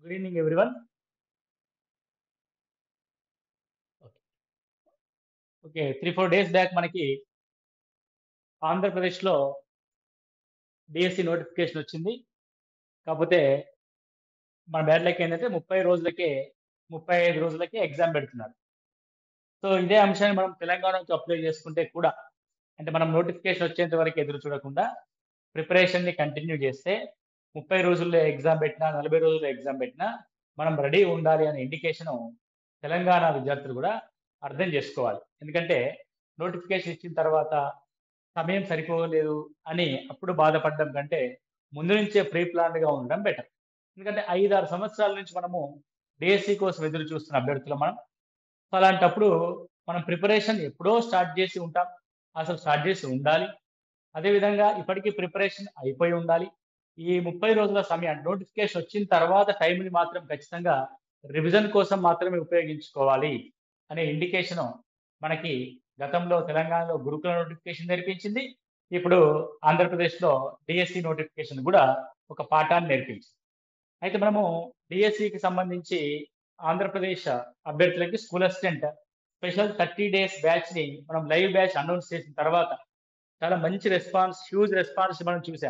Good evening everyone. Okay. Okay. 3, 4 days back మనకి ఆంధ్రప్రదేశ్‌లో DSC notification వచ్చింది. కాపోతే మన బ్యాడ్ లక్ ఏందంటే 30 రోజులకే 35 రోజులకే ఎగ్జామ్ పెడుతున్నారు. సో, ఇదే అంశాన్ని మనం తెలంగాణకి అప్లై చేసుకుంటే కూడా అంటే మనం నోటిఫికేషన్ వచ్చేంత వరకు ఎదురు చూడకుండా ప్రిపరేషన్‌ని కంటిన్యూ చేస్తే 30 రోజుల్లో ఎగ్జామ్ పెట్టినా, 40 రోజుల్లో ఎగ్జామ్ పెట్టినా మనం రెడీ ఉండాలి అనే ఇండికేషను తెలంగాణ విద్యార్థులు కూడా అర్థం చేసుకోవాలి. ఎందుకంటే నోటిఫికేషన్ ఇచ్చిన తర్వాత సమయం సరిపోలేదు అని అప్పుడు బాధపడడం కంటే ముందు నుంచే ప్రీ ప్లాన్డ్‌గా ఉండడం బెటర్. ఎందుకంటే 5, 6 సంవత్సరాల నుంచి మనము డీఎస్సీ కోసం ఎదురు చూస్తున్న అభ్యర్థులం మనం. సో, అలాంటప్పుడు మనం ప్రిపరేషన్ ఎప్పుడో స్టార్ట్ చేసి ఉంటాం. అసలు స్టార్ట్ చేసి ఉండాలి. అదే విధంగా ఇప్పటికి ప్రిపరేషన్ అయిపోయి ఉండాలి. ఈ 30 రోజుల సమయం నోటిఫికేషన్ వచ్చిన తర్వాత టైంని మాత్రం ఖచ్చితంగా రివిజన్ కోసం మాత్రమే ఉపయోగించుకోవాలి అనే ఇండికేషను మనకి గతంలో తెలంగాణలో గురుకుల నోటిఫికేషన్ నేర్పించింది. ఇప్పుడు ఆంధ్రప్రదేశ్‌లో డీఎస్సీ నోటిఫికేషన్ కూడా ఒక పాఠాన్ని నేర్పించింది. అయితే మనము డీఎస్సీకి సంబంధించి ఆంధ్రప్రదేశ్ అభ్యర్థులకి స్కూల్ అసిస్టెంట్ స్పెషల్ 30 డేస్ బ్యాచ్‌ని మనం లైవ్ బ్యాచ్ అనౌన్స్ చేసిన తర్వాత చాలా మంచి రెస్పాన్స్, హ్యూజ్ రెస్పాన్స్ మనం చూసాం.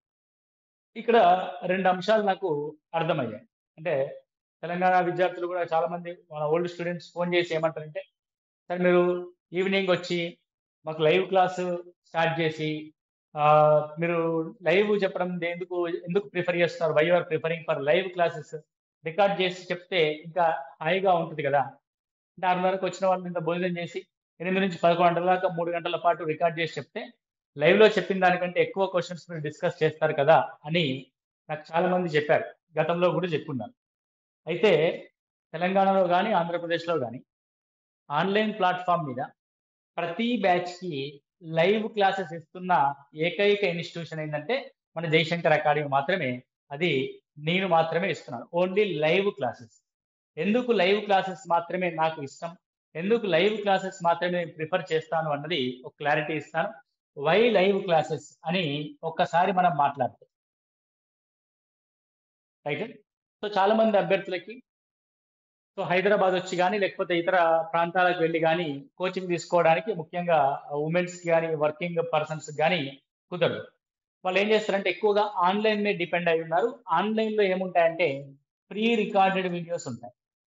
ఇక్కడ 2 అంశాలు నాకు అర్థమయ్యాయి. అంటే తెలంగాణ విద్యార్థులు కూడా చాలామంది మన ఓల్డ్ స్టూడెంట్స్ ఫోన్ చేసి ఏమంటారంటే, "సార్ మీరు ఈవినింగ్ వచ్చి మాకు లైవ్ క్లాసు స్టార్ట్ చేసి ఆహ్, మీరు లైవ్ చెప్పడం ఎందుకు ఎందుకు ప్రిఫర్ చేస్తున్నారు? Why you are preferring for live classes record చేసి చెప్తే ఇంకా హాయిగా ఉంటది కదా!" అంటే 6:30కి వచ్చిన వాళ్ళు ఇంత భోజనం చేసి 8-11 గంటల దాకా 3 గంటల పాటు రికార్డ్ చేసి చెప్తే లైవ్‌లో చెప్పిన దానికంటే ఎక్కువ క్వెషన్స్ మీరు డిస్కస్ చేస్తారు కదా! అని నాకు చాలా మంది చెప్పారు. గతంలో కూడా చెప్పున్నారు. అయితే తెలంగాణలో గాని, ఆంధ్రప్రదేశ్‌లో గాని ఆన్‌లైన్ ప్లాట్‌ఫార్మ్ మీద ప్రతి బ్యాచ్‌కి లైవ్ క్లాసెస్ ఇస్తున్న ఏకైక ఇన్‌స్టిట్యూషన్ ఏందంటే మన జయశంకర్ అకాడమీ మాత్రమే. అది నేను మాత్రమే ఇస్తున్నాను. Only live classes. ఎందుకు లైవ్ క్లాసెస్ మాత్రమే నాకు ఇష్టం? ఎందుకు లైవ్ క్లాసెస్ మాత్రమే ప్రిఫర్ చేస్తాను అన్నది ఒక క్లారిటీ ఇస్తాను. వై లైవ్ క్లాసెస్ అని ఒక్కసారి మనం మాట్లాడితే. రైట్. సో, చాలా మంది అభ్యర్థులకి సో, హైదరాబాద్ వచ్చి గాని, లేకపోతే ఇతర ప్రాంతాలకు వెళ్లి గాని కోచింగ్ తీసుకోవడానికి ముఖ్యంగా వుమెన్స్‌కి గాని, వర్కింగ్ పర్సన్స్‌కి గాని కుదరదు. వాళ్ళు ఏం చేస్తారంటే ఎక్కువగా ఆన్‌లైన్ మీద డిపెండ్ అయ్యి ఉన్నారు. ఆన్‌లైన్‌లో ఏముంటాయంటే ప్రీ రికార్డెడ్ వీడియోస్ ఉంటాయి.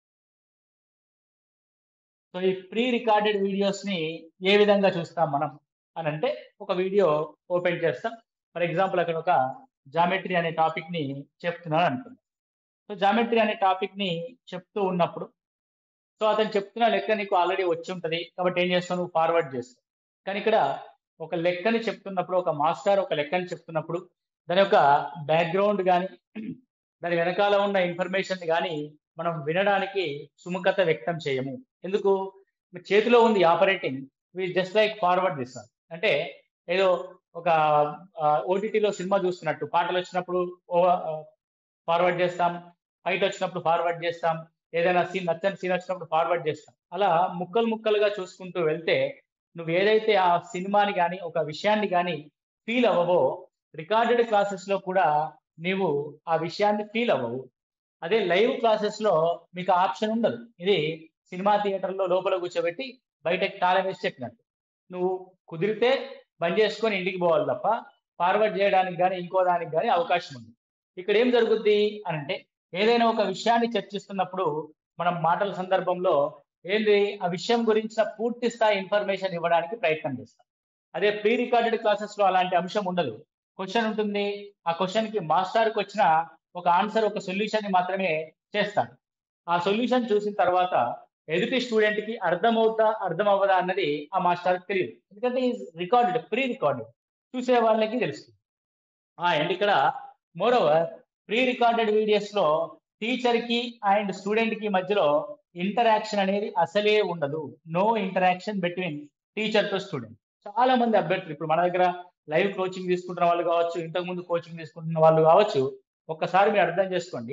సో, ఈ ప్రీ రికార్డెడ్ వీడియోస్‌ని ఏ విధంగా చూస్తాం మనం అనంటే ఒక వీడియో ఓపెన్ చేస్తాం. ఫర్ ఎగ్జాంపుల్ అక్కడ ఒక జామెట్రీ అనే టాపిక్‌ని చెప్తున్నాను అనుకుందాం. సో, జామెట్రీ అనే టాపిక్‌ని చెప్తూ ఉన్నప్పుడు సో, అతను చెప్తున్న లెక్క నీకు ఆల్రెడీ వచ్చి ఉంటది. కాబట్టి ఏం చేస్తావు నువ్వు ఫార్వర్డ్ చేస్తావు. కానీ ఇక్కడ ఒక లెక్కని చెప్తున్నప్పుడు ఒక మాస్టర్ ఒక లెక్కని చెప్తున్నప్పుడు దాని యొక్క బ్యాక్‌గ్రౌండ్ గాని, దాని వెనకాల ఉన్న ఇన్ఫర్మేషన్‌ని గాని మనం వినడానికి సుముఖత వ్యక్తం చేయము. ఎందుకు? చేతిలో ఉంది operating. We just like forward this one. అంటే ఏదో ఒక ఆహ్, ఓటీటీలో సినిమా చూస్తున్నట్టు పాటలొచ్చినప్పుడు ఓ ఆహ్, ఫార్వర్డ్ చేస్తాం. ఫైట్ వచ్చినప్పుడు ఫార్వర్డ్ చేస్తాం. ఏదైనా సీన్ నచ్చని సీన్ వచ్చినప్పుడు ఫార్వర్డ్ చేస్తాం. అలా ముక్కలు ముక్కలుగా చూసుకుంటూ వెళ్తే నువ్వు ఏదైతే ఆ సినిమాని గాని, ఒక విషయాన్ని గాని ఫీల్ అవ్వవో రికార్డెడ్ క్లాసెస్‌లో కూడా నీవు ఆ విషయాన్ని ఫీల్ అవ్వవు. అదే లైవ్ క్లాసెస్‌లో మీకు ఆ ఆప్షన్ ఉండదు. ఇది సినిమా థియేటర్‌లో లోపల కూర్చోబెట్టి బయటకి తాళం వేసి చెప్పినట్టు. నువ్వు కుదిరితే బంద్ చేసుకొని ఇంటికి పోవాలి తప్ప ఫార్వర్డ్ చేయడానికి గాని, ఇంకో దానికి గాని అవకాశం ఉంది. ఇక్కడ ఏం జరుగుద్ది అనంటే ఏదైనా ఒక విషయాన్ని చర్చిస్తున్నప్పుడు మనం మాటల సందర్భంలో ఏంది ఆ విషయం గురించిన పూర్తి స్థాయి ఇన్ఫర్మేషన్ ఇవ్వడానికి ప్రయత్నం చేస్తాం. అదే ప్రీ రికార్డెడ్ క్లాసెస్‌లో అలాంటి అంశం ఉండదు. క్వెషన్ ఉంటుంది. ఆ క్వెషన్‌కి మాస్టర్‌కి వచ్చిన ఒక ఆన్సర్ ఒక సొల్యూషన్‌ని మాత్రమే చేస్తాడు. ఆ సొల్యూషన్ చూసిన తర్వాత ఎదుటి స్టూడెంట్‌కి అర్థమవుద్దా? అర్థం అవ్వదా? అన్నది ఆ మాస్టర్‌కి తెలీదు. ఎందుకంటే ఈస్ రికార్డెడ్ ప్రీ రికార్డెడ్. చూసే వాళ్ళకి తెలుస్తుంది. ఆ! అండ్ ఇక్కడ మోరోవర్ ప్రీ రికార్డెడ్ వీడియోస్‌లో టీచర్‌కి అండ్ స్టూడెంట్‌కి మధ్యలో ఇంటరాక్షన్ అనేది అసలే ఉండదు. No interaction between teacher to student. చాలా మంది అభ్యర్థులు ఇప్పుడు మన దగ్గర లైవ్ కోచింగ్ తీసుకుంటున్న వాళ్ళు కావచ్చు, ఇంతకుముందు కోచింగ్ తీసుకుంటున్న వాళ్ళు కావచ్చు. ఒక్కసారి మీరు అర్థం చేసుకోండి.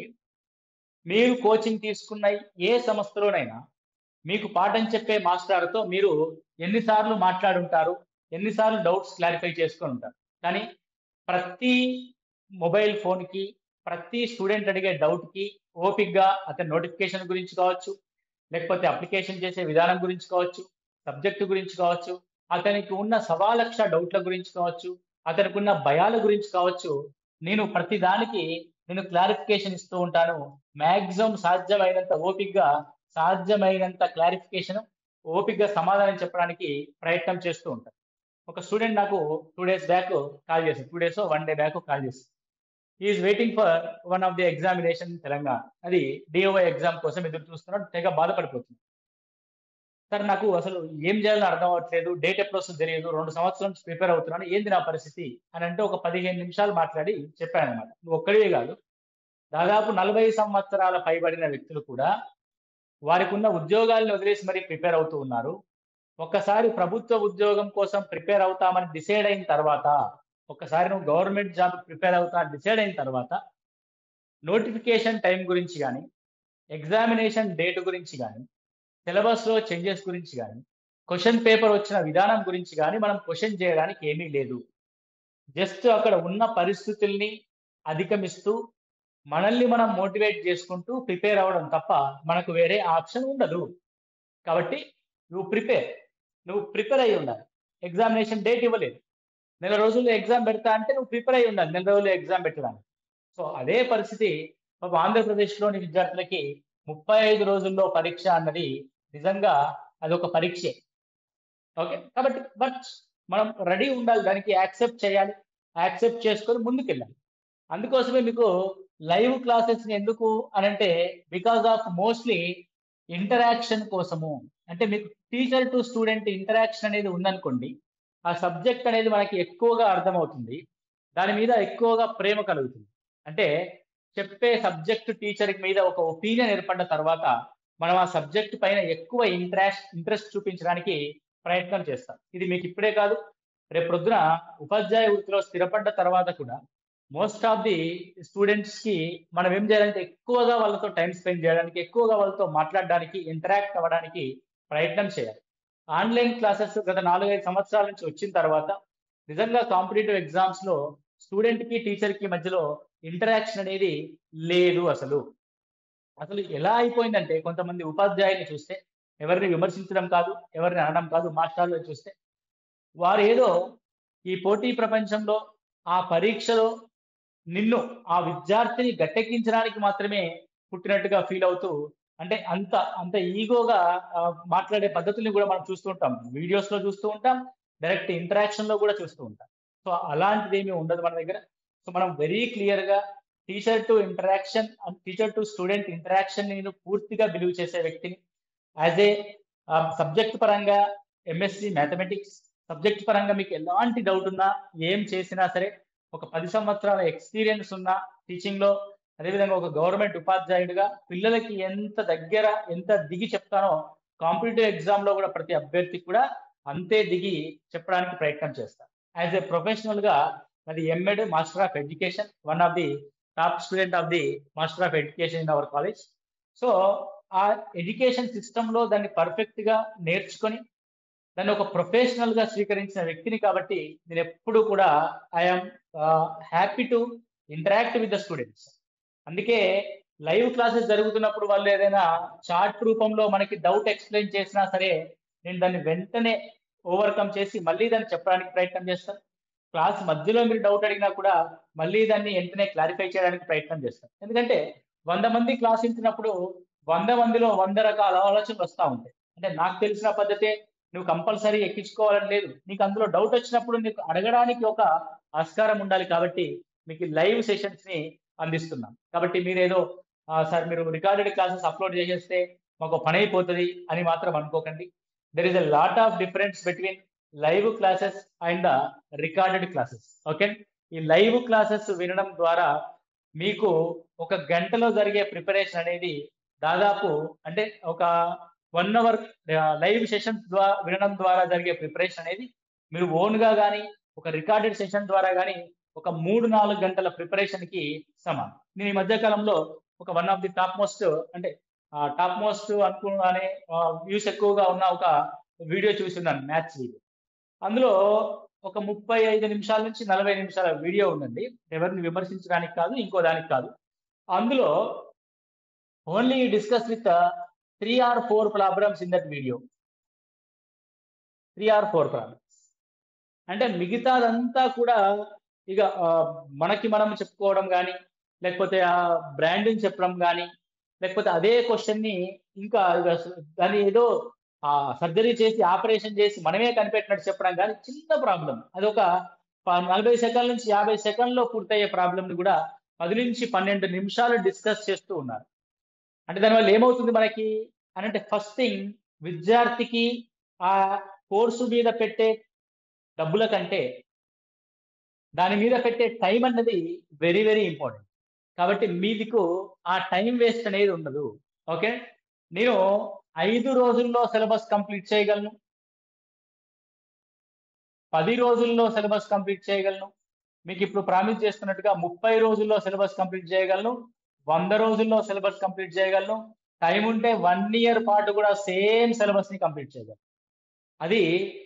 మీరు కోచింగ్ తీసుకున్న ఏ సంస్థలోనైనా మీకు పాఠం చెప్పే మాస్టర్‌తో మీరు ఎన్ని సార్లు మాట్లాడుంటారు? ఎన్ని సార్లు డౌట్స్ క్లారిఫై చేసుకొని ఉంటారు. కానీ ప్రతి మొబైల్ ఫోన్‌కి ప్రతి స్టూడెంట్ అడిగే డౌట్‌కి ఓపికగా అతని నోటిఫికేషన్ గురించి కావచ్చు, లేకపోతే అప్లికేషన్ చేసే విధానం గురించి కావచ్చు, సబ్జెక్ట్ గురించి కావచ్చు, అతనికి ఉన్న సవాలక్ష డౌట్‌ల గురించి కావచ్చు, అతనికున్న భయాల గురించి కావచ్చు, నేను ప్రతి దానికి నేను క్లారిఫికేషన్ ఇస్తూ ఉంటాను. మాక్సిమం సాధ్యమైనంత ఓపికగా, సాధ్యమైనంత క్లారిఫికేషన్ ఓపికగా సమాధానం చెప్పడానికి ప్రయత్నం చేస్తూ ఉంటాను. ఒక స్టూడెంట్ నాకు 2 డేస్ బ్యాక్ కాల్ చేసాడు. 2 డేసో, 1 డే బ్యాక్ కాల్ చేసాడు. He is waiting for one of the examination in Telangana. అది డీఓఐ ఎగ్జామ్ కోసం ఎదురు చూస్తున్నాడు. తెగ బాధపడిపోతున్నాడు. సార్ నాకు అసలు ఏం చేయాలో అర్థం అవ్వట్లేదు. డేట్ ఎప్పుడొస్తుందో తెలియదు. 2 సంవత్సరాల నుంచి ప్రిపేర్ అవుతున్నాను. ఏంది నా పరిస్థితి? అని అంటే ఒక 15 నిమిషాలు మాట్లాడి చెప్పానన్నమాట. నువ్వు ఒక్కడివే కాదు. దాదాపు 40 సంవత్సరాల పైబడిన వ్యక్తులు కూడా వారికున్న ఉద్యోగాలను వదిలేసి మరి ప్రిపేర్ అవుతూ ఉన్నారు. ఒక్కసారి ప్రభుత్వ ఉద్యోగం కోసం ప్రిపేర్ అవుతామని డిసైడ్ అయిన తర్వాత, ఒక్కసారి నువ్వు గవర్నమెంట్ జాబ్‌కి ప్రిపేర్ అవుతా అని డిసైడ్ అయిన తర్వాత, నోటిఫికేషన్ టైమ్ గురించి గాని, ఎగ్జామినేషన్ డేట్ గురించి గాని, సిలబస్‌లో చేంజెస్ గురించి గాని, క్వెషన్ పేపర్ వచ్చిన విధానం గురించి గాని మనం క్వెషన్ చేయడానికి ఏమీ లేదు. జస్ట్ అక్కడ ఉన్న పరిస్థితుల్ని అధిగమిస్తూ, మనల్ని మనం మోటివేట్ చేసుకుంటూ ప్రిపేర్ అవ్వడం తప్ప మనకు వేరే ఆప్షన్ ఉండదు. కాబట్టి నువ్వు ప్రిపేర్. నువ్వు ప్రిపేర్ అయ్యి ఉండాలి. ఎగ్జామినేషన్ డేట్ ఇవ్వలేదు. నెల రోజుల్లో ఎగ్జామ్ పెడతా అంటే నువ్వు ప్రిపేర్ అయ్యి ఉండాలి. నెల రోజుల్లో ఎగ్జామ్ పెట్టడానికి. సో, అదే పరిస్థితి పాపం ఆంధ్రప్రదేశ్‌లోని విద్యార్థులకి 35 రోజుల్లో పరీక్ష అన్నది నిజంగా అదొక పరీక్షే. ఓకే. కాబట్టి బట్ మనం రెడీ ఉండాలి. దానికి యాక్సెప్ట్ చేయాలి. యాక్సెప్ట్ చేసుకొని ముందుకెళ్ళాలి. అందుకోసమే మీకు లైవ్ క్లాసెస్‌ని ఎందుకు అనంటే బికాస్ ఆఫ్ మోస్ట్‌లీ ఇంటరాక్షన్ కోసము. అంటే మీకు టీచర్ టు స్టూడెంట్ ఇంటరాక్షన్ అనేది ఉందనుకోండి. ఆ సబ్జెక్ట్ అనేది మనకి ఎక్కువగా అర్థమవుతుంది. దాని మీద ఎక్కువగా ప్రేమ కలుగుతుంది. అంటే చెప్పే సబ్జెక్ట్ టీచర్ మీద ఒక ఒపీనియన్ ఏర్పడ్డ తర్వాత, మనం ఆ సబ్జెక్ట్ పైన ఎక్కువ ఇంట్రాస్ట్ ఇంట్రెస్ట్ చూపించడానికి ప్రయత్నం చేస్తాం. ఇది మీకు ఇప్పుడే కాదు. రేపొద్దున ఉపాధ్యాయ వృత్తిలో స్థిరపడ్డ తర్వాత కూడా మోస్ట్ ఆఫ్ ది స్టూడెంట్స్‌కి మనం ఏం చేయాలంటే ఎక్కువగా వాళ్ళతో టైమ్ స్పెండ్ చేయడానికి, ఎక్కువగా వాళ్ళతో మాట్లాడడానికి, ఇంటరాక్ట్ అవ్వడానికి ప్రయత్నం చేయాలి. ఆన్‌లైన్ క్లాసెస్ గత 4, 5 సంవత్సరాల నుంచి వచ్చిన తర్వాత నిజంగా కాంపిటీటివ్ ఎగ్జామ్స్‌లో స్టూడెంట్‌కి, టీచర్‌కి మధ్యలో ఇంటరాక్షన్ అనేది లేదు అసలు. అసలు ఎలా అయిపోయిందంటే కొంతమంది ఉపాధ్యాయుల్ని చూస్తే ఎవరిని విమర్శించడం కాదు, ఎవరిని అనడం కాదు, మాస్టర్‌లను చూస్తే వారేదో ఈ పోటీ ప్రపంచంలో, ఆ పరీక్షలో నిన్ను ఆ విద్యార్థిని గట్టెక్కించడానికి మాత్రమే పుట్టినట్టుగా ఫీల్ అవుతూ అంటే అంత అంత ఈగోగా ఆహ్, మాట్లాడే పద్ధతుల్ని కూడా మనం చూస్తూ ఉంటాం. వీడియోస్‌లో చూస్తూ ఉంటాం. డైరెక్ట్ ఇంటరాక్షన్‌లో కూడా చూస్తూ ఉంటాం. సో, అలాంటిదేమీ ఉండదు మన దగ్గర. సో, మనం వెరీ క్లియర్‌గా teacher to interaction and teacher to student ఇంటరాక్షన్‌ని నేను పూర్తిగా బిలీవ్ చేసే వ్యక్తిని. యాస్ ఏ ఆహ్, సబ్జెక్ట్ పరంగా ఎంఎస్‌సి మ్యాథమెటిక్స్ సబ్జెక్ట్ పరంగా మీకు ఎలాంటి డౌట్ ఉన్నా, ఏం చేసినా సరే ఒక 10 సంవత్సరాల ఎక్స్‌పీరియన్స్ ఉన్న టీచింగ్‌లో అదేవిధంగా ఒక గవర్నమెంట్ ఉపాధ్యాయుడిగా పిల్లలకి ఎంత దగ్గర, ఎంత దిగి చెప్తానో కాంపిటీటివ్ ఎగ్జామ్‌లో కూడా ప్రతి అభ్యర్థికి కూడా అంతే దిగి చెప్పడానికి ప్రయత్నం చేస్తా. యాస్ ఏ ప్రొఫెషనల్‌గా నాది MEd master of education. One of the top student of the master of education in our college. So, ఆ ఎడ్యుకేషన్ సిస్టమ్‌లో దాన్ని పర్ఫెక్ట్‌గా నేర్చుకొని, దాన్ని ఒక ప్రొఫెషనల్‌గా స్వీకరించిన వ్యక్తిని కాబట్టి నేనెప్పుడూ కూడా I am ah, happy to interact with the students. అందుకే లైవ్ క్లాసెస్ జరుగుతున్నప్పుడు వాళ్ళు ఏదైనా చార్ట్ రూపంలో మనకి డౌట్ ఎక్స్‌ప్లెయిన్ చేసినా సరే, నేను దాన్ని వెంటనే ఓవర్‌కమ్ చేసి మళ్ళీ దాన్ని చెప్పడానికి ప్రయత్నం చేస్తాను. క్లాస్ మధ్యలో మీరు డౌట్ అడిగినా కూడా మళ్ళీ దాన్ని వెంటనే క్లారిఫై చేయడానికి ప్రయత్నం చేస్తాను. ఎందుకంటే 100 మంది క్లాస్ వింటున్నప్పుడు 100 మందిలో 100 రకాల ఆలోచనలు వస్తా ఉంటాయి. అంటే నాకు తెలిసిన పద్ధతే నువ్వు కంపల్సరీ ఎక్కించుకోవాలని లేదు. నీకు అందులో డౌట్ వచ్చినప్పుడు నీకు అడగడానికి ఒక ఆస్కారం ఉండాలి కాబట్టి మీకు లైవ్ సెషన్స్‌ని అందిస్తున్నాం. కాబట్టి మీరేదో ఆహ్, సార్ మీరు రికార్డెడ్ క్లాసెస్ అప్‌లోడ్ చేసేస్తే మాకు పని అయిపోతది అని మాత్రం అనుకోకండి. There is a lot of difference between live classes and the recorded classes. Okay. ఈ లైవ్ క్లాసెస్ వినడం ద్వారా మీకు ఒక గంటలో జరిగే ప్రిపరేషన్ అనేది దాదాపు అంటే ఒక 1 అవర్ ఆహ్, లైవ్ సెషన్స్ ద్వా వినడం ద్వారా జరిగే ప్రిపరేషన్ అనేది మీరు ఓన్‌గా గాని, ఒక రికార్డెడ్ సెషన్ ద్వారా గాని ఒక 3, 4 గంటల ప్రిపరేషన్‌కి సమానం. నేను ఈ మధ్య కాలంలో ఒక one of the top most అంటే ఆహ్, టాప్ మోస్ట్ అనుకోగానే ఆహ్, వ్యూస్ ఎక్కువగా ఉన్న ఒక వీడియో చూసున్నాను మ్యాథ్స్ వీడియో. అందులో ఒక 35 నిమిషాల నుంచి 40 నిమిషాల వీడియో ఉందండి. ఎవరిని విమర్శించడానికి కాదు, ఇంకో దానికి కాదు. అందులో only discuss with 3 or 4 problems in that video. 3 or 4 problems. అంటే మిగతాదంతా కూడా ఇగ ఆహ్, మనకి మనం చెప్పుకోవడం గాని, లేకపోతే ఆ బ్రాండింగ్ చెప్పడం గాని, లేకపోతే అదే క్వెషన్‌ని ఇంకా ఇగ స్ దాన్ని ఏదో ఆహ్, సర్జరీ చేసి, ఆపరేషన్ చేసి మనమే కనిపెట్టినట్టు చెప్పడం గాని చిన్న ప్రాబ్లమ్. అదొక ప 40 సెకన్ల నుంచి 50 సెకన్‌లో పూర్తయ్యే ప్రాబ్లమ్‌ని కూడా 10-12 నిమిషాలు డిస్కస్ చేస్తూ ఉన్నారు. అంటే దానివల్ల ఏమవుతుంది మనకి అనంటే ఫస్ట్ థింగ్ విద్యార్థికి ఆ కోర్సు మీద పెట్టే డబ్బుల కంటే దాని మీద పెట్టే టైం అన్నది వెరీ, వెరీ ఇంపార్టెంట్. కాబట్టి మీదికు ఆ టైం వేస్ట్ అనేది ఉండదు. ఓకే. నేను 5 రోజుల్లో సిలబస్ కంప్లీట్ చేయగలను. 10 రోజుల్లో సిలబస్ కంప్లీట్ చేయగలను. మీకిప్పుడు ప్రామిస్ చేస్తున్నట్టుగా 30 రోజుల్లో సిలబస్ కంప్లీట్ చేయగలను. 100 రోజుల్లో సిలబస్ కంప్లీట్ చేయగలను. టైం ఉంటే 1 ఇయర్ పాటు కూడా సేమ్ సిలబస్‌ని కంప్లీట్ చేయగలను. అది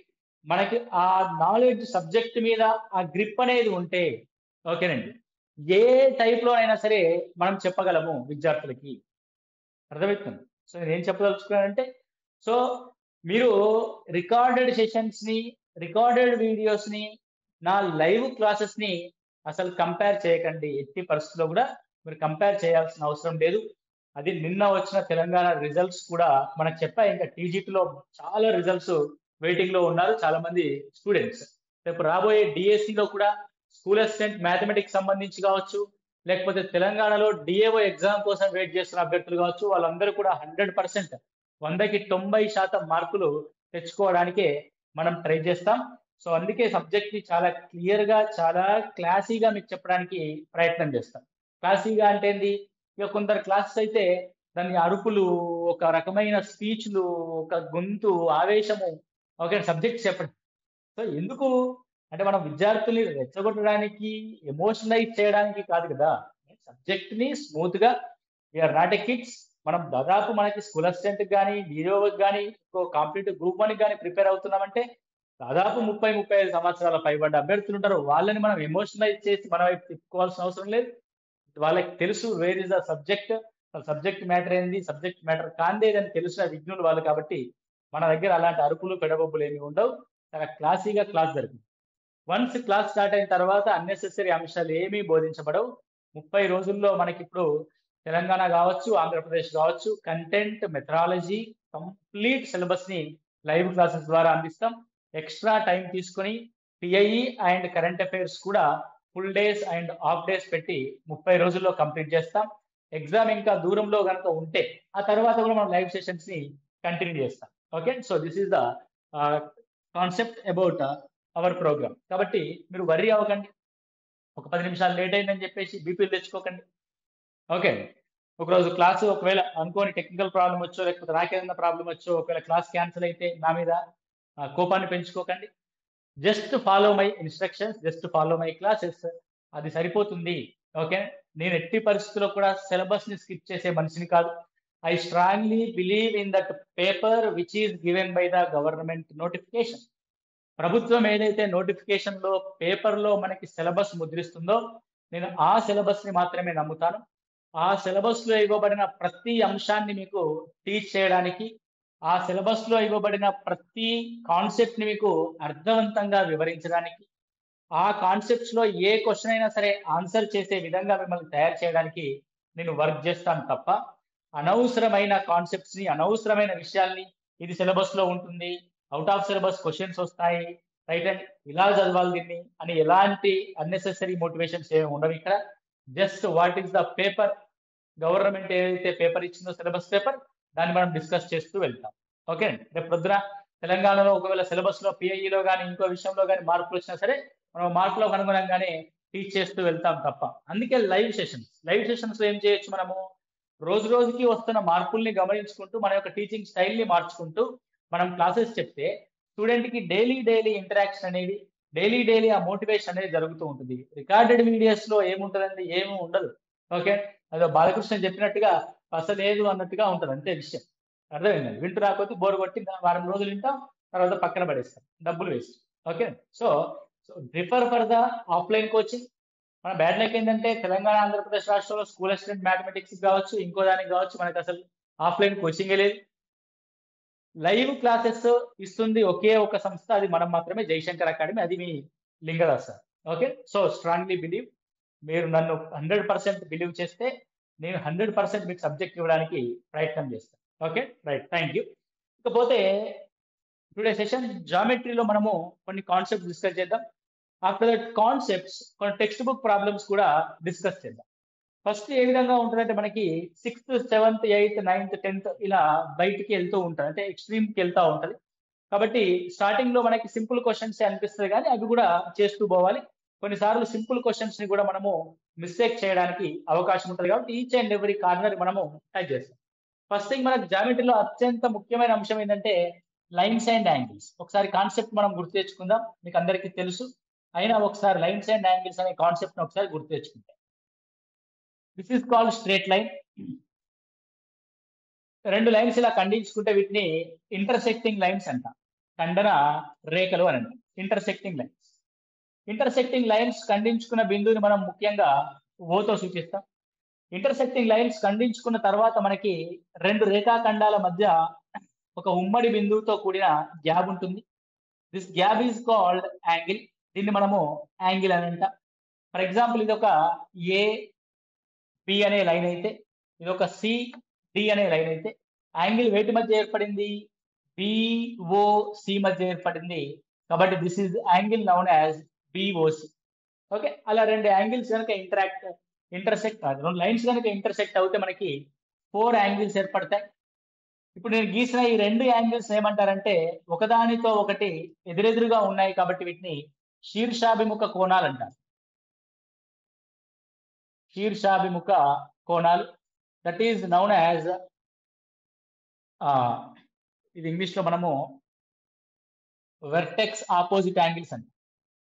మనకి ఆ నాలెడ్జ్ సబ్జెక్ట్ మీద ఆ గ్రిప్ అనేది ఉంటే ఓకేనండి. ఏ టైప్‌లో అయినా సరే మనం చెప్పగలము విద్యార్థులకి. అర్థమవుతుందా? సో నేనేం చెప్పదలుచుకున్నానంటే సో మీరు రికార్డెడ్ సెషన్స్‌ని, రికార్డెడ్ వీడియోస్‌ని, నా లైవ్ క్లాసెస్‌ని అసలు కంపేర్ చేయకండి. ఎట్టి పరిస్థితిలో కూడా మీరు కంపేర్ చేయాల్సిన అవసరం లేదు. అది నిన్న వచ్చిన తెలంగాణ రిజల్ట్స్ కూడా మనకు చెప్పా ఇంకా టీజీటీలో చాలా రిజల్ట్స్ వెయిటింగ్‌లో ఉన్నారు చాలా మంది స్టూడెంట్స్. రేపు రాబోయే డీఎస్సీలో కూడా స్కూల్ అసిస్టెంట్ మ్యాథమెటిక్స్ సంబంధించి కావచ్చు, లేకపోతే తెలంగాణలో డీఏఓ ఎగ్జామ్ కోసం వెయిట్ చేస్తున్న అభ్యర్థులు కావచ్చు, వాళ్ళందరూ కూడా 100% 100కి 90% మార్కులు తెచ్చుకోవడానికే మనం ట్రై చేస్తాం. సో అందుకే సబ్జెక్ట్‌ని చాలా క్లియర్‌గా, చాలా క్లాసీగా మీకు చెప్పడానికి ప్రయత్నం చేస్తాం. క్లాసీగా అంటే ఏంది? ఇక కొందరు క్లాసెస్ అయితే దాని అరుపులు, ఒక రకమైన స్పీచ్‌లు, ఒక గొంతు, ఆవేశము ఓకే. సబ్జెక్ట్ చెప్పడం. సో ఎందుకు? అంటే మనం విద్యార్థుల్ని రెచ్చగొట్టడానికి, ఎమోషనలైజ్ చేయడానికి కాదు కదా! సబ్జెక్ట్‌ని స్మూత్‌గా we are not a kids. మనం దాదాపు మనకి స్కూల్ అసిస్టెంట్‌కి గాని, డీఓకి గాని, ఇంకో కాంపిటీటివ్ గ్రూప్ వన్‌కి గాని ప్రిపేర్ అవుతున్నామంటే దాదాపు 30, 35 సంవత్సరాల పైబడ్డ అభ్యర్థులుంటారు. వాళ్ళని మనం ఎమోషనలైజ్ చేసి మన వైపు తిప్పుకోవాల్సిన అవసరం లేదు. వాళ్ళకి తెలుసు where is the subject. Subject matter ఏంది? సబ్జెక్ట్ మ్యాటర్ కానిదేదని తెలిసిన విజ్ఞులు వాళ్ళు కాబట్టి మన దగ్గర అలాంటి అరుపులు, పెడబొబ్బులు ఏమి ఉండవు. చాలా క్లాసీగా క్లాస్ జరుగుతుంది. వన్స్ క్లాస్ స్టార్ట్ అయిన తర్వాత అన్నెసెసరీ అంశాలు ఏమీ బోధించబడవు. 30 రోజుల్లో మనకిప్పుడు తెలంగాణ కావచ్చు, ఆంధ్రప్రదేశ్ కావచ్చు, కంటెంట్, మెథడాలజీ కంప్లీట్ సిలబస్‌ని లైవ్ క్లాసెస్ ద్వారా అందిస్తాం. ఎక్స్‌ట్రా టైమ్ తీసుకొని టీఐఈ అండ్ కరెంట్ అఫైర్స్ కూడా full days and half days పెట్టి 30 రోజుల్లో కంప్లీట్ చేస్తాం. ఎగ్జామ్ ఇంకా దూరంలో గనుక ఉంటే ఆ తర్వాత కూడా మనం లైవ్ సెషన్స్‌ని కంటిన్యూ చేస్తాం. Okay. So this is the ah, concept about our program. కాబట్టి మీరు వర్రీ అవ్వకండి. ఒక 10 నిమిషాలు లేట్ అయిందని చెప్పేసి బీపీలు తెచ్చుకోకండి. ఓకే. ఒకరోజు క్లాస్ ఒకవేళ అనుకోని టెక్నికల్ ప్రాబ్లమ్ వచ్చో, లేకపోతే నాకేదైనా ప్రాబ్లమ్ వచ్చో, ఒకవేళ క్లాస్ క్యాన్సెల్ అయితే నా మీద ఆహ్, కోపాన్ని పెంచుకోకండి. Just follow my instructions, just follow my classes అది సరిపోతుంది. ఓకే. నేను ఎట్టి పరిస్థితిలో కూడా సిలబస్‌ని స్కిప్ చేసే మనిషిని కాదు. I strongly believe in that paper which is given by the government notification. ప్రభుత్వం ఏదైతే నోటిఫికేషన్‌లో పేపర్‌లో మనకి సిలబస్ ముద్రిస్తుందో నేను ఆ సిలబస్‌ని మాత్రమే నమ్ముతాను. ఆ సిలబస్‌లో ఇవ్వబడిన ప్రతి అంశాన్ని మీకు టీచ్ చేయడానికి, ఆ సిలబస్‌లో ఇవ్వబడిన ప్రతి కాన్సెప్ట్‌ని మీకు అర్థవంతంగా వివరించడానికి, ఆ కాన్సెప్ట్స్‌లో ఏ క్వెషన్ అయినా సరే ఆన్సర్ చేసే విధంగా మిమ్మల్ని తయారు చేయడానికి నేను వర్క్ చేస్తాను తప్ప, అనవసరమైన కాన్సెప్ట్స్‌ని, అనవసరమైన విషయాల్ని ఇది సిలబస్‌లో ఉంటుంది. ఔట్ ఆఫ్ సిలబస్ క్వెషన్స్ వస్తాయి. రైట్ అండ్ ఇలా చదవాలి దీన్ని అని ఎలాంటి అన్నెసెసరీ మోటివేషన్స్ ఏమి ఉండవు ఇక్కడ. Just what is the paper government ఏదైతే పేపర్ ఇచ్చిందో సిలబస్ పేపర్ దాన్ని మనం డిస్కస్ చేస్తూ వెళ్తాం. ఓకే. రేపు పొద్దున తెలంగాణలో ఒకవేళ సిలబస్‌లో పీఐఈలో గాని, ఇంకో విషయంలో గాని మార్పులు వచ్చినా సరే మనం మార్కులకు అనుగుణంగానే టీచ్ చేస్తూ వెళ్తాం తప్ప. అందుకే లైవ్ సెషన్స్. లైవ్ సెషన్స్‌లో ఏం చేయొచ్చు మనము? రోజు రోజుకి వస్తున్న మార్పుల్ని గమనించుకుంటూ మన యొక్క టీచింగ్ స్టైల్‌ని మార్చుకుంటూ మనం క్లాసెస్ చెప్తే స్టూడెంట్‌కి డైలీ, డైలీ ఇంటరాక్షన్ అనేది డైలీ, డైలీ ఆ మోటివేషన్ అనేది జరుగుతూ ఉంటుంది. రికార్డెడ్ వీడియోస్‌లో ఏముంటదండి? ఏమి ఉండదు. ఓకే. అదో బాలకృష్ణ చెప్పినట్టుగా పస లేదు అన్నట్టుగా ఉంటది అంతే విషయం. అర్థమైందా? వింటూ రాకపోతే బోర్ కొట్టి వారం రోజులు వింటాం. తర్వాత పక్కన పడేస్తాం. డబ్బులు waste. Okay so so prefer for the offline coaching మన బ్యాడ్ లక్ ఏంటంటే తెలంగాణ ఆంధ్రప్రదేశ్ రాష్ట్రంలో స్కూల్ అసిస్టెంట్ మ్యాథమెటిక్స్ కావచ్చు ఇంకో దానికి కావచ్చు మనకు అసలు ఆఫ్లైన్ కోచింగ్ లేదు లైవ్ క్లాసెస్ ఇస్తుంది ఒకే ఒక సంస్థ అది మనం మాత్రమే జయశంకర్ అకాడమీ అది మీ Lingadas sir okay so strongly believe మీరు నన్ను హండ్రెడ్ పర్సెంట్ బిలీవ్ చేస్తే నేను హండ్రెడ్ పర్సెంట్ మీకు సబ్జెక్ట్ ఇవ్వడానికి ప్రయత్నం చేస్తాను ఓకే రైట్ థ్యాంక్ యూ ఇకపోతే టుడే సెషన్ జామెట్రీలో మనము కొన్ని కాన్సెప్ట్స్ డిస్కస్ చేద్దాం ఆఫ్టర్ దట్ కాన్సెప్ట్స్ కొన్ని టెక్స్ట్ బుక్ ప్రాబ్లమ్స్ కూడా డిస్కస్ చేద్దాం ఫస్ట్ ఏ విధంగా ఉంటుందంటే మనకి sixth seventh eighth ninth tenth ఇలా బయటికి వెళ్తూ ఉంటుంది అంటే ఎక్స్ట్రీమ్కి వెళ్తూ ఉంటుంది కాబట్టి స్టార్టింగ్ లో మనకి సింపుల్ క్వశ్చన్స్ అనిపిస్తుంది కానీ అవి కూడా చేస్తూ పోవాలి కొన్నిసార్లు సింపుల్ క్వశ్చన్స్ ని కూడా మనము మిస్టేక్ చేయడానికి అవకాశం ఉంటుంది కాబట్టి ఈచ్ అండ్ ఎవ్రీ కార్నర్ మనము టైప్ చేస్తాం ఫస్ట్ థింగ్ మనకు జామెట్రీలో అత్యంత ముఖ్యమైన అంశం ఏంటంటే లైన్స్ అండ్ యాంగిల్స్ ఒకసారి కాన్సెప్ట్ మనం గుర్తు తెచ్చుకుందాం మీకు అందరికీ తెలుసు అయినా ఒకసారి లైన్స్ అండ్ యాంగిల్స్ అనే కాన్సెప్ట్ ఒకసారి గుర్తు తెచ్చుకుంటాం this is called straight line రెండు లైన్స్ ఇలా ఖండించుకుంటే వీటిని ఇంటర్సెక్టింగ్ లైన్స్ అంటాం ఖండన రేఖలు అని అంటాం ఇంటర్సెక్టింగ్ లైన్స్ ఇంటర్సెక్టింగ్ లైన్స్ ఖండించుకున్న బిందువుని మనం ముఖ్యంగా ఓతో సూచిస్తాం ఇంటర్సెక్టింగ్ లైన్స్ ఖండించుకున్న తర్వాత మనకి రెండు రేఖాఖండాల మధ్య ఒక ఉమ్మడి బిందువుతో కూడిన గ్యాప్ ఉంటుంది this gap is called angle దీన్ని మనము యాంగిల్ అని అంటాం ఫర్ ఎగ్జాంపుల్ ఇది ఒక ఏ బి అనే లైన్ అయితే ఇది ఒక సి డి అనే లైన్ అయితే యాంగిల్ వేటి మధ్య ఏర్పడింది బిఓసి మధ్య ఏర్పడింది కాబట్టి this is angle known as BOC okay అలా రెండు యాంగిల్స్ కనుక ఇంటరాక్ట్ ఇంటర్సెక్ట్ రెండు లైన్స్ కనుక ఇంటర్సెక్ట్ అవుతే మనకి ఫోర్ యాంగిల్స్ ఏర్పడతాయి ఇప్పుడు నేను గీసిన ఈ రెండు యాంగిల్స్ ఏమంటారంటే ఒకదానితో ఒకటి ఎదురెదురుగా ఉన్నాయి కాబట్టి వీటిని శీర్షాభిముఖ కోణాలు అంటారు శీర్షాభిముఖ కోణాలు దట్ ఈజ్ నౌన్ యాజ్ ఇది ఇంగ్లీష్ లో మనము వెర్టెక్స్ ఆపోజిట్ యాంగిల్స్ అంట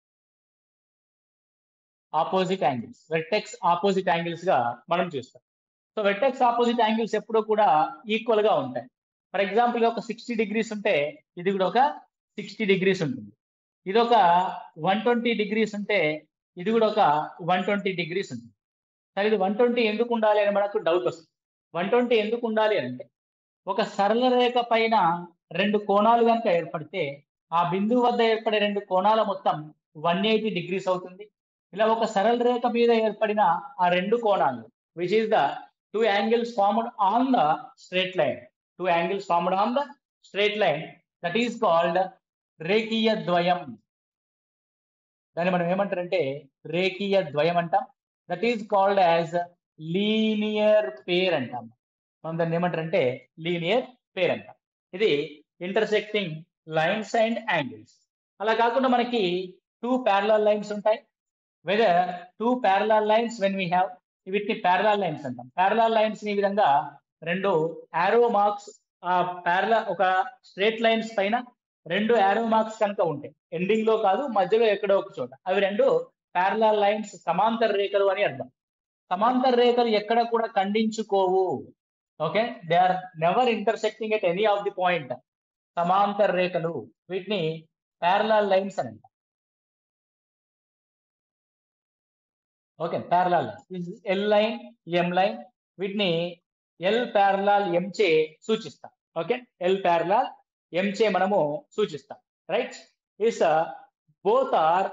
opposite angles vertex opposite angles గా మనం చూస్తాం సో వెర్టెక్స్ ఆపోజిట్ యాంగిల్స్ ఎప్పుడూ కూడా ఈక్వల్ గా ఉంటాయి ఫర్ ఎగ్జాంపుల్ ఒక సిక్స్టీ డిగ్రీస్ ఉంటే ఇది కూడా ఒక సిక్స్టీ డిగ్రీస్ ఉంటుంది ఇది ఒక వన్ ట్వంటీ డిగ్రీస్ ఉంటే ఇది కూడా ఒక వన్ ట్వంటీ డిగ్రీస్ ఉంటుంది సరే ఇది వన్ ట్వంటీ ఎందుకు ఉండాలి అని మనకు డౌట్ వస్తుంది వన్ ట్వంటీ ఎందుకు ఉండాలి అంటే ఒక సరళ రేఖ పైన రెండు కోణాలు కనుక ఏర్పడితే ఆ బిందువు వద్ద ఏర్పడే రెండు కోణాల మొత్తం వన్ ఎయిటీ డిగ్రీస్ అవుతుంది ఇలా ఒక సరళ రేఖ మీద ఏర్పడిన ఆ రెండు కోణాలు which is the two angles formed on the straight line two angles formed on the straight line that is called రేఖీయ ద్వయం దాన్ని మనం ఏమంటారంటే రేఖీయ ద్వయం అంటాం that is called as linear pair అంటాం మనం దాన్ని ఏమంటారంటే లీనియర్ పేర్ అంటాం ఇది ఇంటర్సెక్టింగ్ లైన్స్ అండ్ యాంగిల్స్ అలా కాకుండా మనకి టూ ప్యారలల్ లైన్స్ ఉంటాయి whether two parallel lines when we have వీటిని ప్యారలల్ లైన్స్ అంటాం ప్యారలల్ లైన్స్ ఈ విధంగా రెండు యారో మార్క్స్ ఆ ప్యారల ఒక స్ట్రేట్ లైన్స్ పైన రెండు యారో మార్క్స్ కనుక ఉంటాయి ఎండింగ్ లో కాదు మధ్యలో ఎక్కడో ఒక చోట అవి రెండు ప్యారలల్ లైన్స్ సమాంతర రేఖలు అని అర్థం సమాంతర రేఖలు ఎక్కడ కూడా ఖండించుకోవు okay they are never intersecting at any of the point సమాంతర రేఖలు వీటిని ప్యారలల్ లైన్స్ అని అంటాం okay parallel L line M line వీటిని ఎల్ ప్యారలాల్ ఎం చే సూచిస్తాం ఓకే ఎల్ ప్యారలాల్ ఎం చే మనము సూచిస్తాం రైట్ ఇస్ బోత్ ఆర్